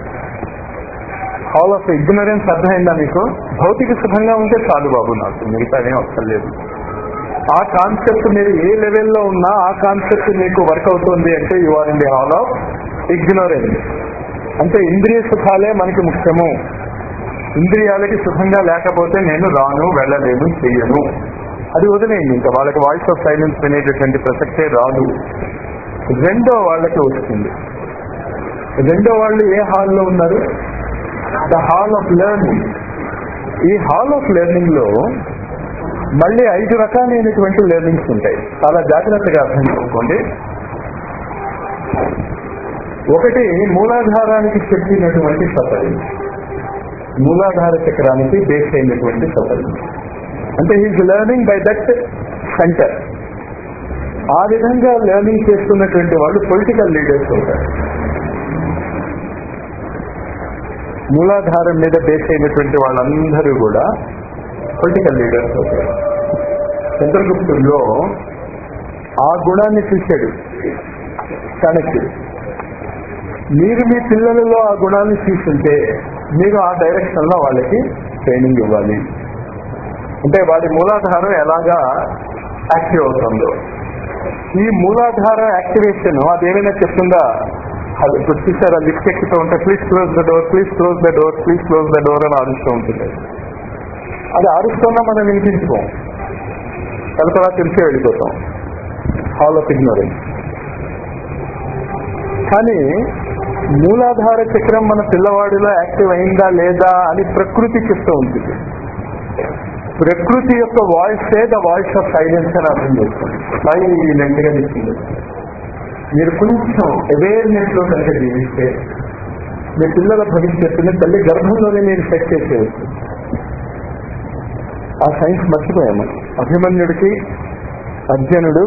hall of ignorance అర్థమైందా మీకు భౌతిక సుఖంగా ఉంటే చాలు బాబు నాకు మిగతా ఏం అక్కర్లేదు ఆ కాన్సెప్ట్ మీరు ఏ లెవెల్లో ఉన్నా ఆ కాన్సెప్ట్ మీకు వర్క్ అవుతుంది అంటే you are in the hall of ignorance అంటే ఇంద్రియ సుఖాలే మనకి ముఖ్యము ఇంద్రియాలకి సుఖంగా లేకపోతే నేను రాను వెళ్ళలేను చెయ్యను అది వదిలేయండి ఇంకా వాళ్ళకి వాయిస్ ఆఫ్ సైలెన్స్ వినేటటువంటి ప్రసక్తే రాదు రెండో వాళ్ళకి వస్తుంది రెండో వాళ్ళు ఏ హాల్లో ఉన్నారు ద హాల్ ఆఫ్ లెర్నింగ్ ఈ హాల్ ఆఫ్ లెర్నింగ్ లో మళ్ళీ ఐదు రకాలైనటువంటి లెర్నింగ్స్ ఉంటాయి చాలా జాగ్రత్తగా అర్థం చేసుకోండి ఒకటి మూలాధారానికి చెప్పినటువంటి సఫరి మూలాధార చక్రానికి బేస్ అయినటువంటి సఫరి అంటే he's learning by that centre ఆ విధంగా లెర్నింగ్ చేస్తున్నటువంటి వాళ్ళు పొలిటికల్ లీడర్స్ అవుతారు మూలాధారం మీద బేస్ అయినటువంటి వాళ్ళందరూ కూడా పొలిటికల్ లీడర్స్ అవుతారు చంద్రగుప్తుల్లో ఆ గుణాన్ని చూశాడు చాణక్యుడు మీరు మీ పిల్లలలో ఆ గుణాన్ని చూస్తుంటే మీరు ఆ డైరెక్షన్ లో వాళ్ళకి ట్రైనింగ్ ఇవ్వాలి అంటే వాడి మూలాధారం ఎలాగా యాక్టివ్ అవుతుందో ఈ మూలాధార యాక్టివేషన్ అదేమైనా చెప్తుందా అది ఇప్పుడు చూసారా లిఫ్ట్ ఎక్కుతూ ఉంటే please close the door please close the door please close the door అని అరుస్తూ ఉంటుంది అది అరుస్తున్నా మనం వినిపించుకోం తలపలా తెలిసే వెళ్ళిపోతాం హాల్ ఆఫ్ ఇగ్నోరెన్స్ కానీ మూలాధార చక్రం మన పిల్లవాడిలో యాక్టివ్ అయిందా లేదా అని ప్రకృతి చెప్తూ ఉంటుంది ప్రకృతి యొక్క voice the voice of silence అని అర్థం చేసుకోండి సైలెంట్ గా నిలిచింది మీరు కొంచెం అవేర్నెస్ లో కనుక జీవిస్తే మీ పిల్లల భవిష్యత్తుని తల్లి గర్భంలోనే మీరు సెట్ చేసేయచ్చు ఆ సైన్స్ మర్చిపోయాము అభిమన్యుడికి అర్జునుడు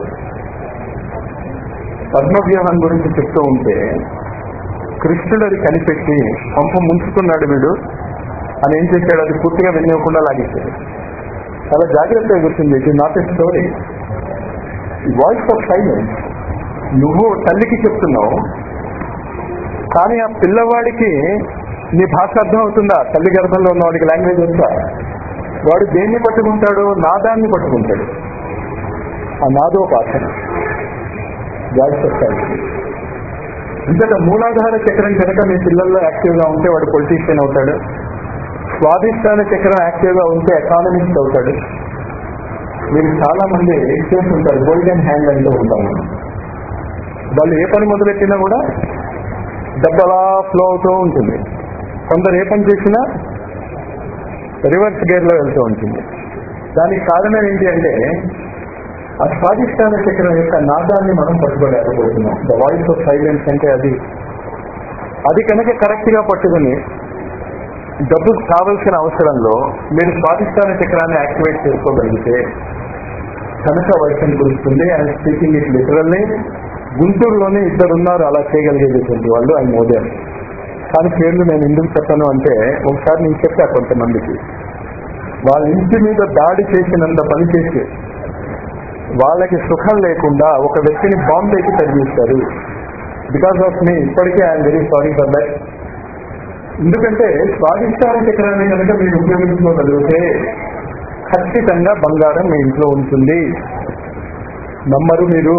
పద్మవ్యూహం గురించి చెప్తూ ఉంటే కృష్ణుడు అది కనిపెట్టి పంప ముంచుకున్నాడు వీడు అని ఏం చేశాడు అది పూర్తిగా వినియోగకుండా లాగేశాడు చాలా జాగ్రత్తగా గుర్తుంది it not a story voice of silence నువ్వు తల్లికి చెప్తున్నావు కానీ ఆ పిల్లవాడికి నీ భాష అర్థం అవుతుందా తల్లి గర్భంలో ఉన్నవాడికి లాంగ్వేజ్ వచ్చా వాడు దేన్ని పట్టుకుంటాడు నాదాన్ని పట్టుకుంటాడు ఆ నాదోపాసన వాయిస్ ఆఫ్ సైలెన్స్ ఇంతట మూలాధార చక్రం కనుక మీ పిల్లల్లో యాక్టివ్గా ఉంటే వాడు పొలిటీషియన్ అవుతాడు స్వాధిష్టాన చక్రం యాక్టివ్గా ఉంటే ఎకానమిస్ట్ అవుతాడు మీరు చాలా మంది చేస్తుంటారు గోల్డెన్ హ్యాండ్ అంటూ ఉంటాం మనం వాళ్ళు ఏ పని మొదలెట్టినా కూడా డబ్బు అలా ఫ్లో అవుతూ ఉంటుంది కొందరు ఏ పని చేసినా రివర్స్ గేర్ లో వెళ్తూ ఉంటుంది దానికి కారణం ఏంటి అంటే ఆ స్వాధిష్టాన చక్రం యొక్క నాదాన్ని మనం పట్టుకోలేకపోతున్నాం ద వాయిస్ ఆఫ్ సైలెన్స్ అంటే అది అది కనుక కరెక్ట్ గా పట్టుకుని డబ్బు కావలసిన అవసరంలో మీరు స్వాధిష్టాన చక్రాన్ని యాక్టివేట్ చేసుకోగలిగితే కనుక వర్షం కురుస్తుంది అండ్ స్పీకింగ్ ఇట్ లిటరల్లీ గుంటూరులోనే ఇద్దరు ఉన్నారు అలా చేయగలిగేటువంటి వాళ్ళు ఆయన మోదీ కానీ పేర్లు నేను ఎందుకు చెప్పను అంటే ఒకసారి నేను చెప్పా కొంతమందికి వాళ్ళ ఇంటి మీద దాడి చేసినంత పని చేసి వాళ్ళకి సుఖం లేకుండా ఒక వ్యక్తిని బాంబేకి తగ్గిస్తారు బికాస్ ఆఫ్ మీ ఇప్పటికే I'm very sorry for that ఎందుకంటే స్వాధిష్టాన చక్రాన్ని కనుక మీరు ఉపయోగించుకోగలిగితే ఖచ్చితంగా బంగారం మీ ఇంట్లో ఉంటుంది నమ్మరు మీరు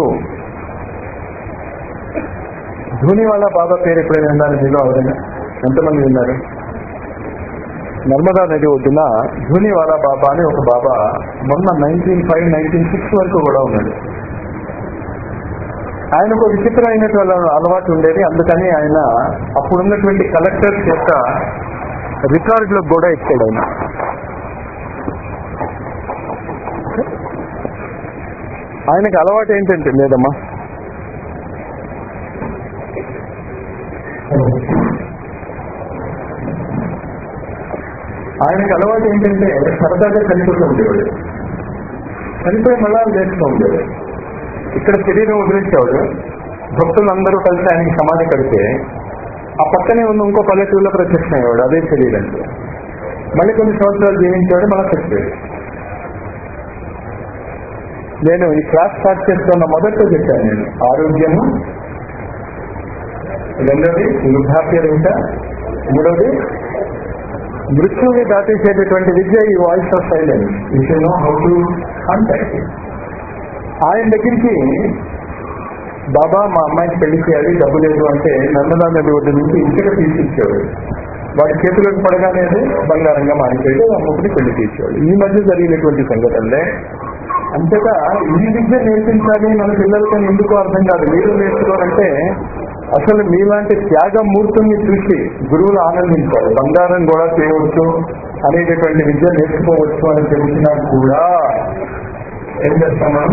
ధూనివాలా బాబా పేరు ఎప్పుడైనా విన్నారు మీలో ఎవరైనా ఎంతమంది విన్నారు నర్మదా నది ఒడ్డున ధూనివాలా బాబా అని ఒక బాబా మొన్న నైన్టీన్ ఫైవ్ నైన్టీన్ సిక్స్ వరకు కూడా ఉన్నాడు ఆయనకు ఒక విచిత్రమైనటువంటి అలవాటు ఉండేది అందుకని ఆయన అప్పుడున్నటువంటి కలెక్టర్స్ యొక్క రికార్డులకు కూడా ఇచ్చాడు ఆయన ఆయనకు అలవాటు ఏంటంటే లేదమ్మా ఆయనకు అలవాటు ఏంటంటే సరదాగా చనిపోతూ ఉండేవాడు చనిపోయి మళ్ళా లేస్తూ ఉండేవాడు ఇక్కడ శరీరం వదిలేసేవాడు భక్తులందరూ కలిసి ఆయనకి సమాధి కడితే ఆ పక్కనే ఉన్న ఇంకో పల్లెటూరులో ప్రత్యక్షం అయ్యేవాడు అదే శరీరంతో మళ్ళీ కొన్ని సంవత్సరాలు జీవించాడు మళ్ళీ చచ్చిపోయాడు నేను ఈ క్లాస్ స్టార్ట్ చేస్తున్న మొదట్లో చెప్పాను నేను ఆరోగ్యము రెండోది వృద్ధాప్య రేఖ మూడోది మృత్యువుని దాటేసేటటువంటి విద్య ఈ voice of silence if you know how to contact ఆయన దగ్గరికి బాబా మా అమ్మాయికి పెళ్లి చేయాలి డబ్బు లేదు అంటే నర్మదా నది ఒడ్డు నుంచి ఇంటికి తీసుకొచ్చేవాడు వాడి చేతులకు పడగానే అది బంగారంగా మారిపోయి అమ్మకుని పెళ్లి తీసేవాడు ఈ మధ్య జరిగినటువంటి సంఘటనలే అంతేగా ఈ విద్య నేర్పించాలి మన పిల్లలకి ఎందుకు అర్థం కాదు మీరు నేర్చుకోవాలంటే అసలు మీలాంటి త్యాగమూర్తుల్ని చూసి గురువులు ఆనందించారు బంగారం కూడా చేయవచ్చు అనేటటువంటి విద్య నేర్చుకోవచ్చు అని తెలిసినా కూడా ఏం చేస్తాం మనం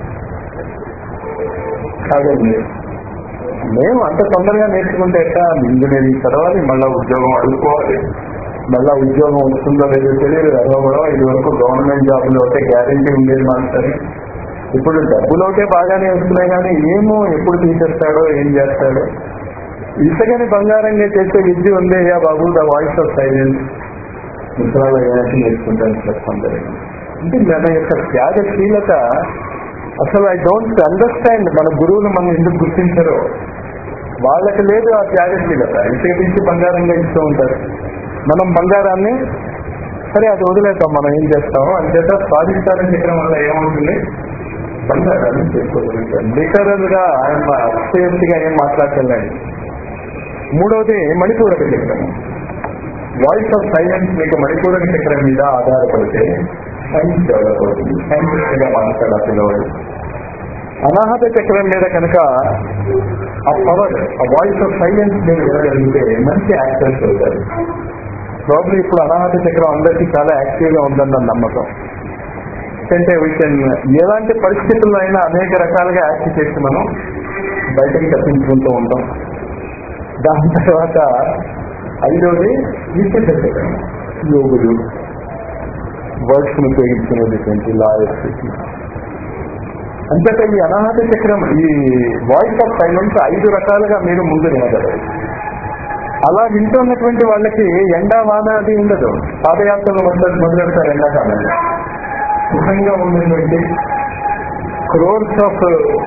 కాదండి మేము అంత తొందరగా నేర్చుకుంటే ఎట్లా ఇంజనీరింగ్ చదవాలి మళ్ళా ఉద్యోగం అడుక్కోవాలి మళ్ళా ఉద్యోగం వస్తుందో లేదో తెలియదు అదో కూడా ఇది వరకు గవర్నమెంట్ జాబ్లో అయితే గ్యారంటీ ఉండేది మాస్టర్ ఇప్పుడు డబ్బులోకే బాగానే వస్తున్నాయి కానీ ఏమో ఎప్పుడు తీసేస్తాడో ఏం చేస్తాడో ఇసుకని బంగారంగా చేసే విద్య ఉందేయా బాబు ద వాయిస్ ఆఫ్ సైలెన్స్ ముసలాలు ఏమైనా నేర్చుకుంటాను చెప్పండి అంటే మన యొక్క త్యాగశీలత అసలు ఐ డోంట్ అండర్స్టాండ్ మన గురువులు మనం ఎందుకు గుర్తించరో వాళ్ళకి లేదు ఆ త్యాగశీలత ఇసుక తీసి బంగారంగా ఇస్తూ ఉంటారు మనం బంగారాన్ని సరే అది వదిలేస్తాం మనం ఏం చేస్తాం అంచేత స్వాధిష్టాన చక్రం వల్ల ఏమవుతుంది బంగారాన్ని చేసుకోగలుగుతాం లిటరల్ గా ఆయన అక్షయక్తిగా ఏం మాట్లాడలేదు మూడవది మణిపూరక చక్రం వాయిస్ ఆఫ్ సైలెన్స్ మీకు మణిపూరక చక్రం మీద ఆధారపడితే సైన్స్ డెవలప్ అవుతుంది సైంటిస్ట్ గా మాట్లాడాలి పిల్లవాడు అనాహత చక్రం మీద కనుక ఆ పవర్ ఆ వాయిస్ ఆఫ్ సైలెన్స్ మీద వినగలిగితే మంచి యాక్టర్స్ అవుతారు ప్రాబ్లీ ఇప్పుడు అనాహత చక్రం అందరికీ చాలా యాక్టివ్ గా ఉందన్న నమ్మకం అంటే వీ కెన్ ఎలాంటి పరిస్థితుల్లో అయినా అనేక రకాలుగా యాక్ట్ చేసి మనం బయటకి తప్పించుకుంటూ ఉంటాం దాని తర్వాత ఐదవది విశేష చక్రం యోగులు వర్డ్స్ ను ఉపయోగించుకునేటువంటి లాయర్స్ అంతేత ఈ అనాహత చక్రం ఈ వాయిస్ ఆఫ్ సైలెన్స్ ఐదు రకాలుగా మీరు ముందు వినగలరు అలా వింటున్నటువంటి వాళ్ళకి ఎండా వాన అది ఉండదు పాదయాత్రలు మొదలు మొదలెడతారు ఎండాకాలంలో సుఖంగా ఉన్నటువంటి క్రోర్స్ ఆఫ్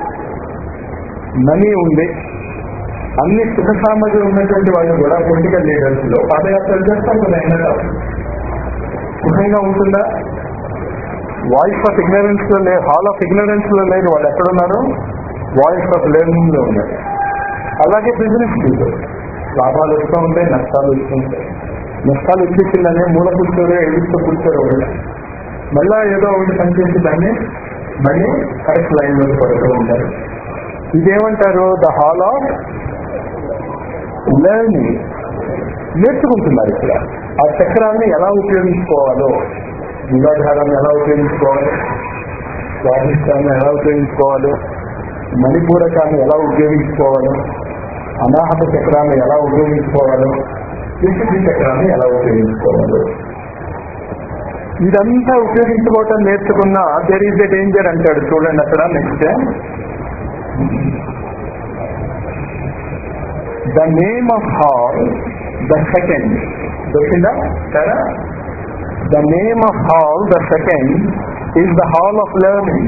మనీ ఉంది అన్ని సుఖ సామగ్రి ఉన్నటువంటి వాళ్ళు కూడా పొలిటికల్ లీడర్స్ లో పాదయాత్రలు చేస్తారు కదా ఎండాకాలం సుఖంగా ఉంటుందా వాయిస్ ఆఫ్ ఇగ్నరెన్స్ లో లేదు హాల్ ఆఫ్ ఇగ్నరెన్స్ లో లేదు వాళ్ళు ఎక్కడున్నారు వాయిస్ ఆఫ్ లెర్నింగ్ లో ఉన్నారు అలాగే బిజినెస్ పీపుల్ లాభాలు వస్తూ ఉంటాయి నష్టాలు వస్తూ ఉంటాయి నష్టాలు వచ్చేసిందనే మూల కూర్చోరు ఎదురుతో కూర్చోరు వాళ్ళు మళ్ళా ఏదో ఒకటి పనిచేసి దాన్ని మళ్ళీ కరెక్ట్ లైన్ లో పడుతూ ఉంటారు ఇదేమంటారు ద హాల్ ఆఫ్ లెర్నింగ్ నేర్చుకుంటున్నారు ఇక్కడ ఆ చక్రాన్ని ఎలా ఉపయోగించుకోవాలో మూలాధారాన్ని ఎలా ఉపయోగించుకోవాలో స్వాధిష్టాన్ని ఎలా ఉపయోగించుకోవాలో మణిపూరకాన్ని ఎలా ఉపయోగించుకోవాలో అనాహత చక్రాన్ని ఎలా ఉపయోగించుకోవాలో విశుద్ధి చక్రాన్ని ఎలా ఉపయోగించుకోవాలో ఇదంతా ఉపయోగించుకోవటం నేర్చుకున్నా దేర్ ఈజ్ ఎ డేంజర్ అంటాడు చూడండి అక్కడ next the name of hall the second దొరికిందా సరే the name of hall the second is the hall of learning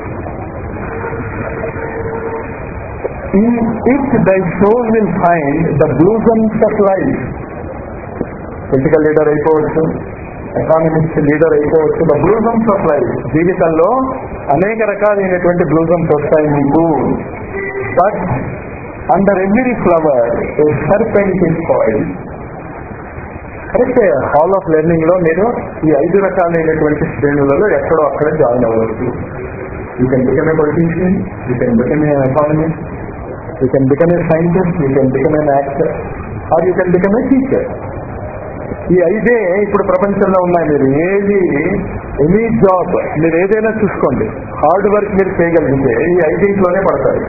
In it thy soul will find the blossoms of life. Political leader అయిపోవచ్చు economics leader అయిపోవచ్చు the blossoms of life జీవితంలో అనేక రకాలైనటువంటి blossoms వస్తాయి మీకు but under every flower a serpent is coil correct hall of learning లో మీరు ఈ ఐదు రకాలైనటువంటి శ్రేణులలో ఎక్కడో అక్కడ జాయిన్ అవ్వచ్చు you can become a politician you can become a economist you can become a scientist you can become an actor or you can become a teacher ఈ ఐదే ఇప్పుడు ప్రపంచంలో ఉన్నాయి మీరు ఏది ఎనీ జాబ్ మీరు ఏదైనా చూసుకోండి హార్డ్ వర్క్ మీరు చేయగలిగితే ఈ ఐదింట్లోనే పడతారు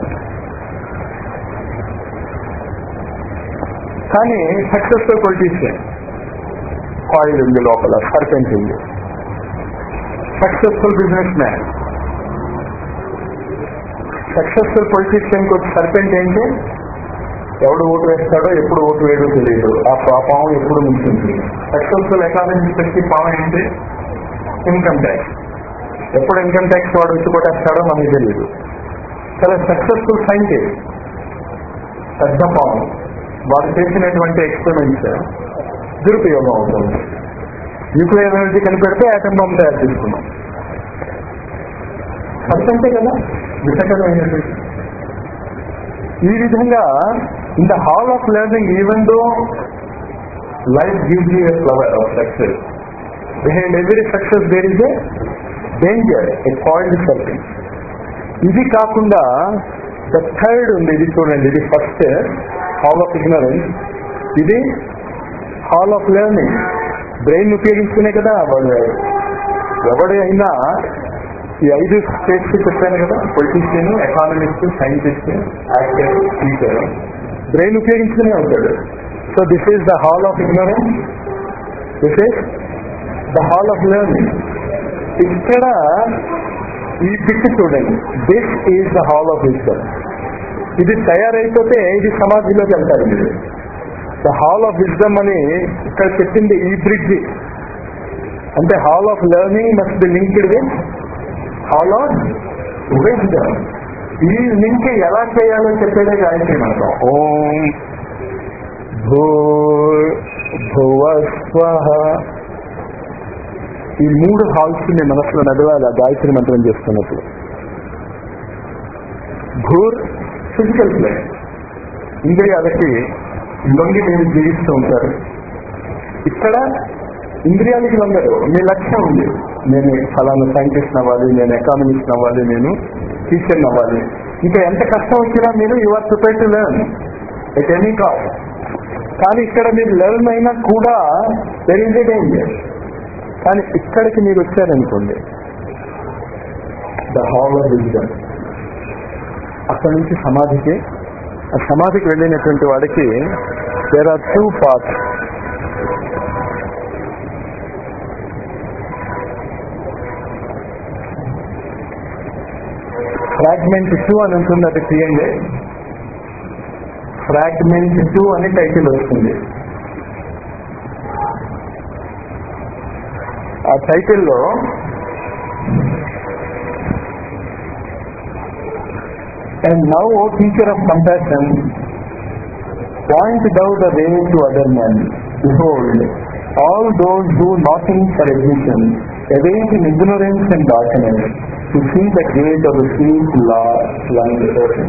కానీ సక్సెస్ఫుల్ పొలిటీషియన్ ఆయిల్ ఉంది లోపల సర్పెంట్ ఉంది successful businessman successful politician కు సర్పెంట్ ఏంటి ఎవడు ఓటు వేస్తాడో ఎప్పుడు ఓటు వేయడో తెలియదు ఆ పా- పాము ఎప్పుడు ముంచుంది సక్సెస్ఫుల్ ఎకానమిక్స్ పెట్టి పాము ఏంటి ఇన్కమ్ ట్యాక్స్ ఎప్పుడు ఇన్కమ్ ట్యాక్స్ వాడు వచ్చి కొట్టేస్తాడో మనకి తెలియదు చాలా సక్సెస్ఫుల్ సైంటిస్ట్ పెద్ద పాము వాడు చేసినటువంటి ఎక్స్పెరిమెంట్స్ దురుపయోగం అవుతుంది న్యూక్లియర్ ఎనర్జీ కనిపెడితే ఆటం బాంబ్ తయారు చేసుకున్నాం సత్యంతే కదా విషకరమైనటువంటి ఈ విధంగా in the hall of learning even though life gives you a flower of success behind every success there is a danger a coiled circle ఇది కాకుండా ద థర్డ్ ఉంది ఇది చూడండి ఇది ఫస్ట్ హాల్ ఆఫ్ ఇగ్నరెన్స్ ఇది హాల్ ఆఫ్ లెర్నింగ్ బ్రెయిన్ ఉపయోగించుకునే కదా వాడు ఎవడు అయినా ఈ ఐదు స్టేట్స్ చెప్పాను కదా politician economist scientist actor teacher brain ఉపయోగించుకునే ఉంటాడు so this is the hall of ignorance this is the hall of learning ఇక్కడ ఈ పిక్కి చూడండి this is the hall of wisdom ఇది తయారైపోతే ఇది సమాధిలోకి వెళ్తారు మీరు ద హాల్ ఆఫ్ విజ్డమ్ అని ఇక్కడ చెప్పింది ఈ బ్రిడ్జ్ అంటే hall of learning must be linked with hall of wisdom ఈ లింక్ ఎలా చేయాలో చెప్పేదే గాయత్రి మంత్రం ఓం భూ భువస్వ ఈ మూడు హాల్స్ మీ మనసులో నడవాలి ఆ గాయత్రి మంత్రం చేస్తున్నప్పుడు భూర్ ఫిజికల్ ప్లేస్ ఇంద్రియాలకి లొంగి మీరు జీవిస్తూ ఉంటారు ఇక్కడ ఇంద్రియాలకి లొంగరు మీ లక్ష్యం ఉంది నేను ఫలానా సైంటిస్ట్ అవ్వాలి నేను ఎకానమిస్ట్ అవ్వాలి నేను టీచర్ అవ్వాలి ఇంకా ఎంత కష్టం వచ్చినా మీరు you are prepare to learn at any cost కానీ ఇక్కడ మీరు లెర్న్ అయినా కూడా దెర్ ఈజ్ ఎ డేంజర్ కానీ ఇక్కడికి మీరు వచ్చారనుకోండి ద హాల్ ఆఫ్ విజ్డమ్ అక్కడి నుంచి సమాధికి ఆ సమాధికి వెళ్ళినటువంటి వాడికి there are two parts fragment two అని ఉంటుంది అది తీయండి ఫ్రాగ్మెంట్ టూ అని టైటిల్ వస్తుంది ఆ టైటిల్లో And now, O teacher of compassion, point thou the way to other men. Behold, all those who knocking for admission, await in ignorance and darkness, to see the gate of the sweet law flung before him.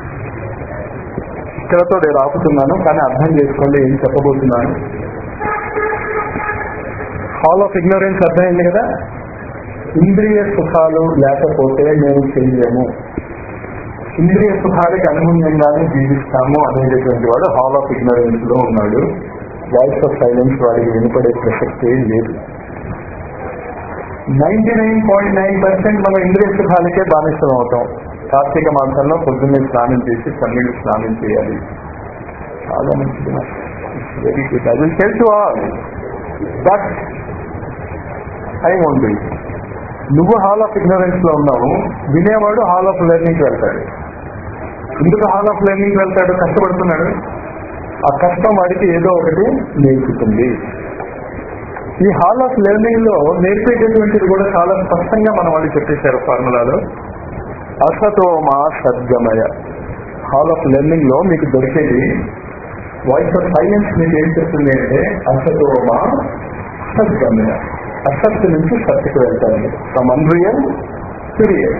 ఇక్కడతో నేను ఆపుతున్నాను కానీ అర్థం చేసుకోండి ఏం చెప్పబోతున్నాను hall of ignorance అర్థమైంది కదా ఇంద్రియ సుఖాలు లేకపోతే మేము చేయలేము ఇంద్రియ సుఖాలకు అనుగుణ్యంగానే జీవిస్తాము అనేటటువంటి వాడు హాల్ ఆఫ్ ఇగ్నరెన్స్ లో ఉన్నాడు వాయిస్ ఆఫ్ సైలెన్స్ వాడికి వినపడే ప్రసక్తే లేదు ninety nine point nine percent మనం ఇంద్రియ సుఖాలకే బానిసం అవుతాం కార్తీక మాసంలో పొద్దున్నే స్నానం చేసి చన్నీళ్ళు స్నానం చేయాలి చాలా మంచిది very good I will tell to all but I won't నువ్వు హాల్ ఆఫ్ ఇగ్నరెన్స్ లో ఉన్నావు వినేవాడు హాల్ ఆఫ్ లెర్నింగ్ వెళ్తాడు ఎందుకు హాల్ ఆఫ్ లెర్నింగ్ వెళ్తాడు కష్టపడుతున్నాడు ఆ కష్టం వాడికి ఏదో ఒకటి నేర్పుతుంది ఈ హాల్ ఆఫ్ లెర్నింగ్ లో నేర్పేటటువంటిది కూడా చాలా స్పష్టంగా మన వాళ్ళు చెప్పేశారు ఫార్ములాలో అసతో మా సద్గమయ హాల్ ఆఫ్ లెర్నింగ్ లో మీకు దొరికేది వాయిస్ ఆఫ్ సైలెన్స్ మీకు ఏం చెప్తుంది అంటే అసతో మా సద్గమయ అసత్తు నుంచి సత్తుకు వెళ్తారు ఫ్రమ్ అన్రియల్ రియల్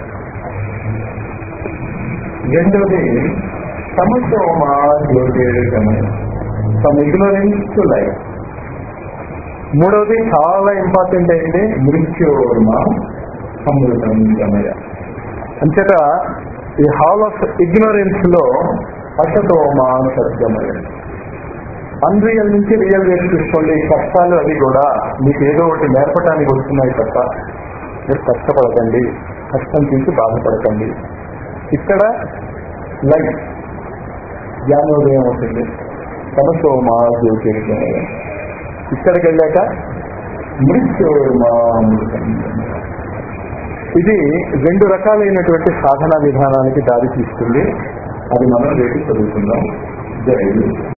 రెండవది సమస్యమా జ్యోతిర్గమయ ఫ్రమ్ ఇగ్నోరెన్స్ టు లైఫ్ మూడవది చాలా ఇంపార్టెంట్ ఏంటి మృత్యోర్మ అమృతం గమయ అంతేత ఈ హాల్ ఆఫ్ ఇగ్నోరెన్స్ లో అసతోమా సద్గమయ అన్రియల్ నుంచి రియల్ వేసి చూసుకోండి ఈ కష్టాలు అవి కూడా మీకు ఏదో ఒకటి నేర్పడానికి వస్తున్నాయి తప్ప మీరు కష్టపడకండి కష్టం తీసి బాధపడకండి ఇక్కడ లైఫ్ జ్ఞానోదయం అవుతుంది సమసోమా జ్యోతిర్గమయ ఇక్కడికి వెళ్ళాక మృత్యోర్మా ఇది రెండు రకాలైనటువంటి సాధనా విధానానికి దారి తీస్తుంది అది మనం రేపు చదువుకుందాం జై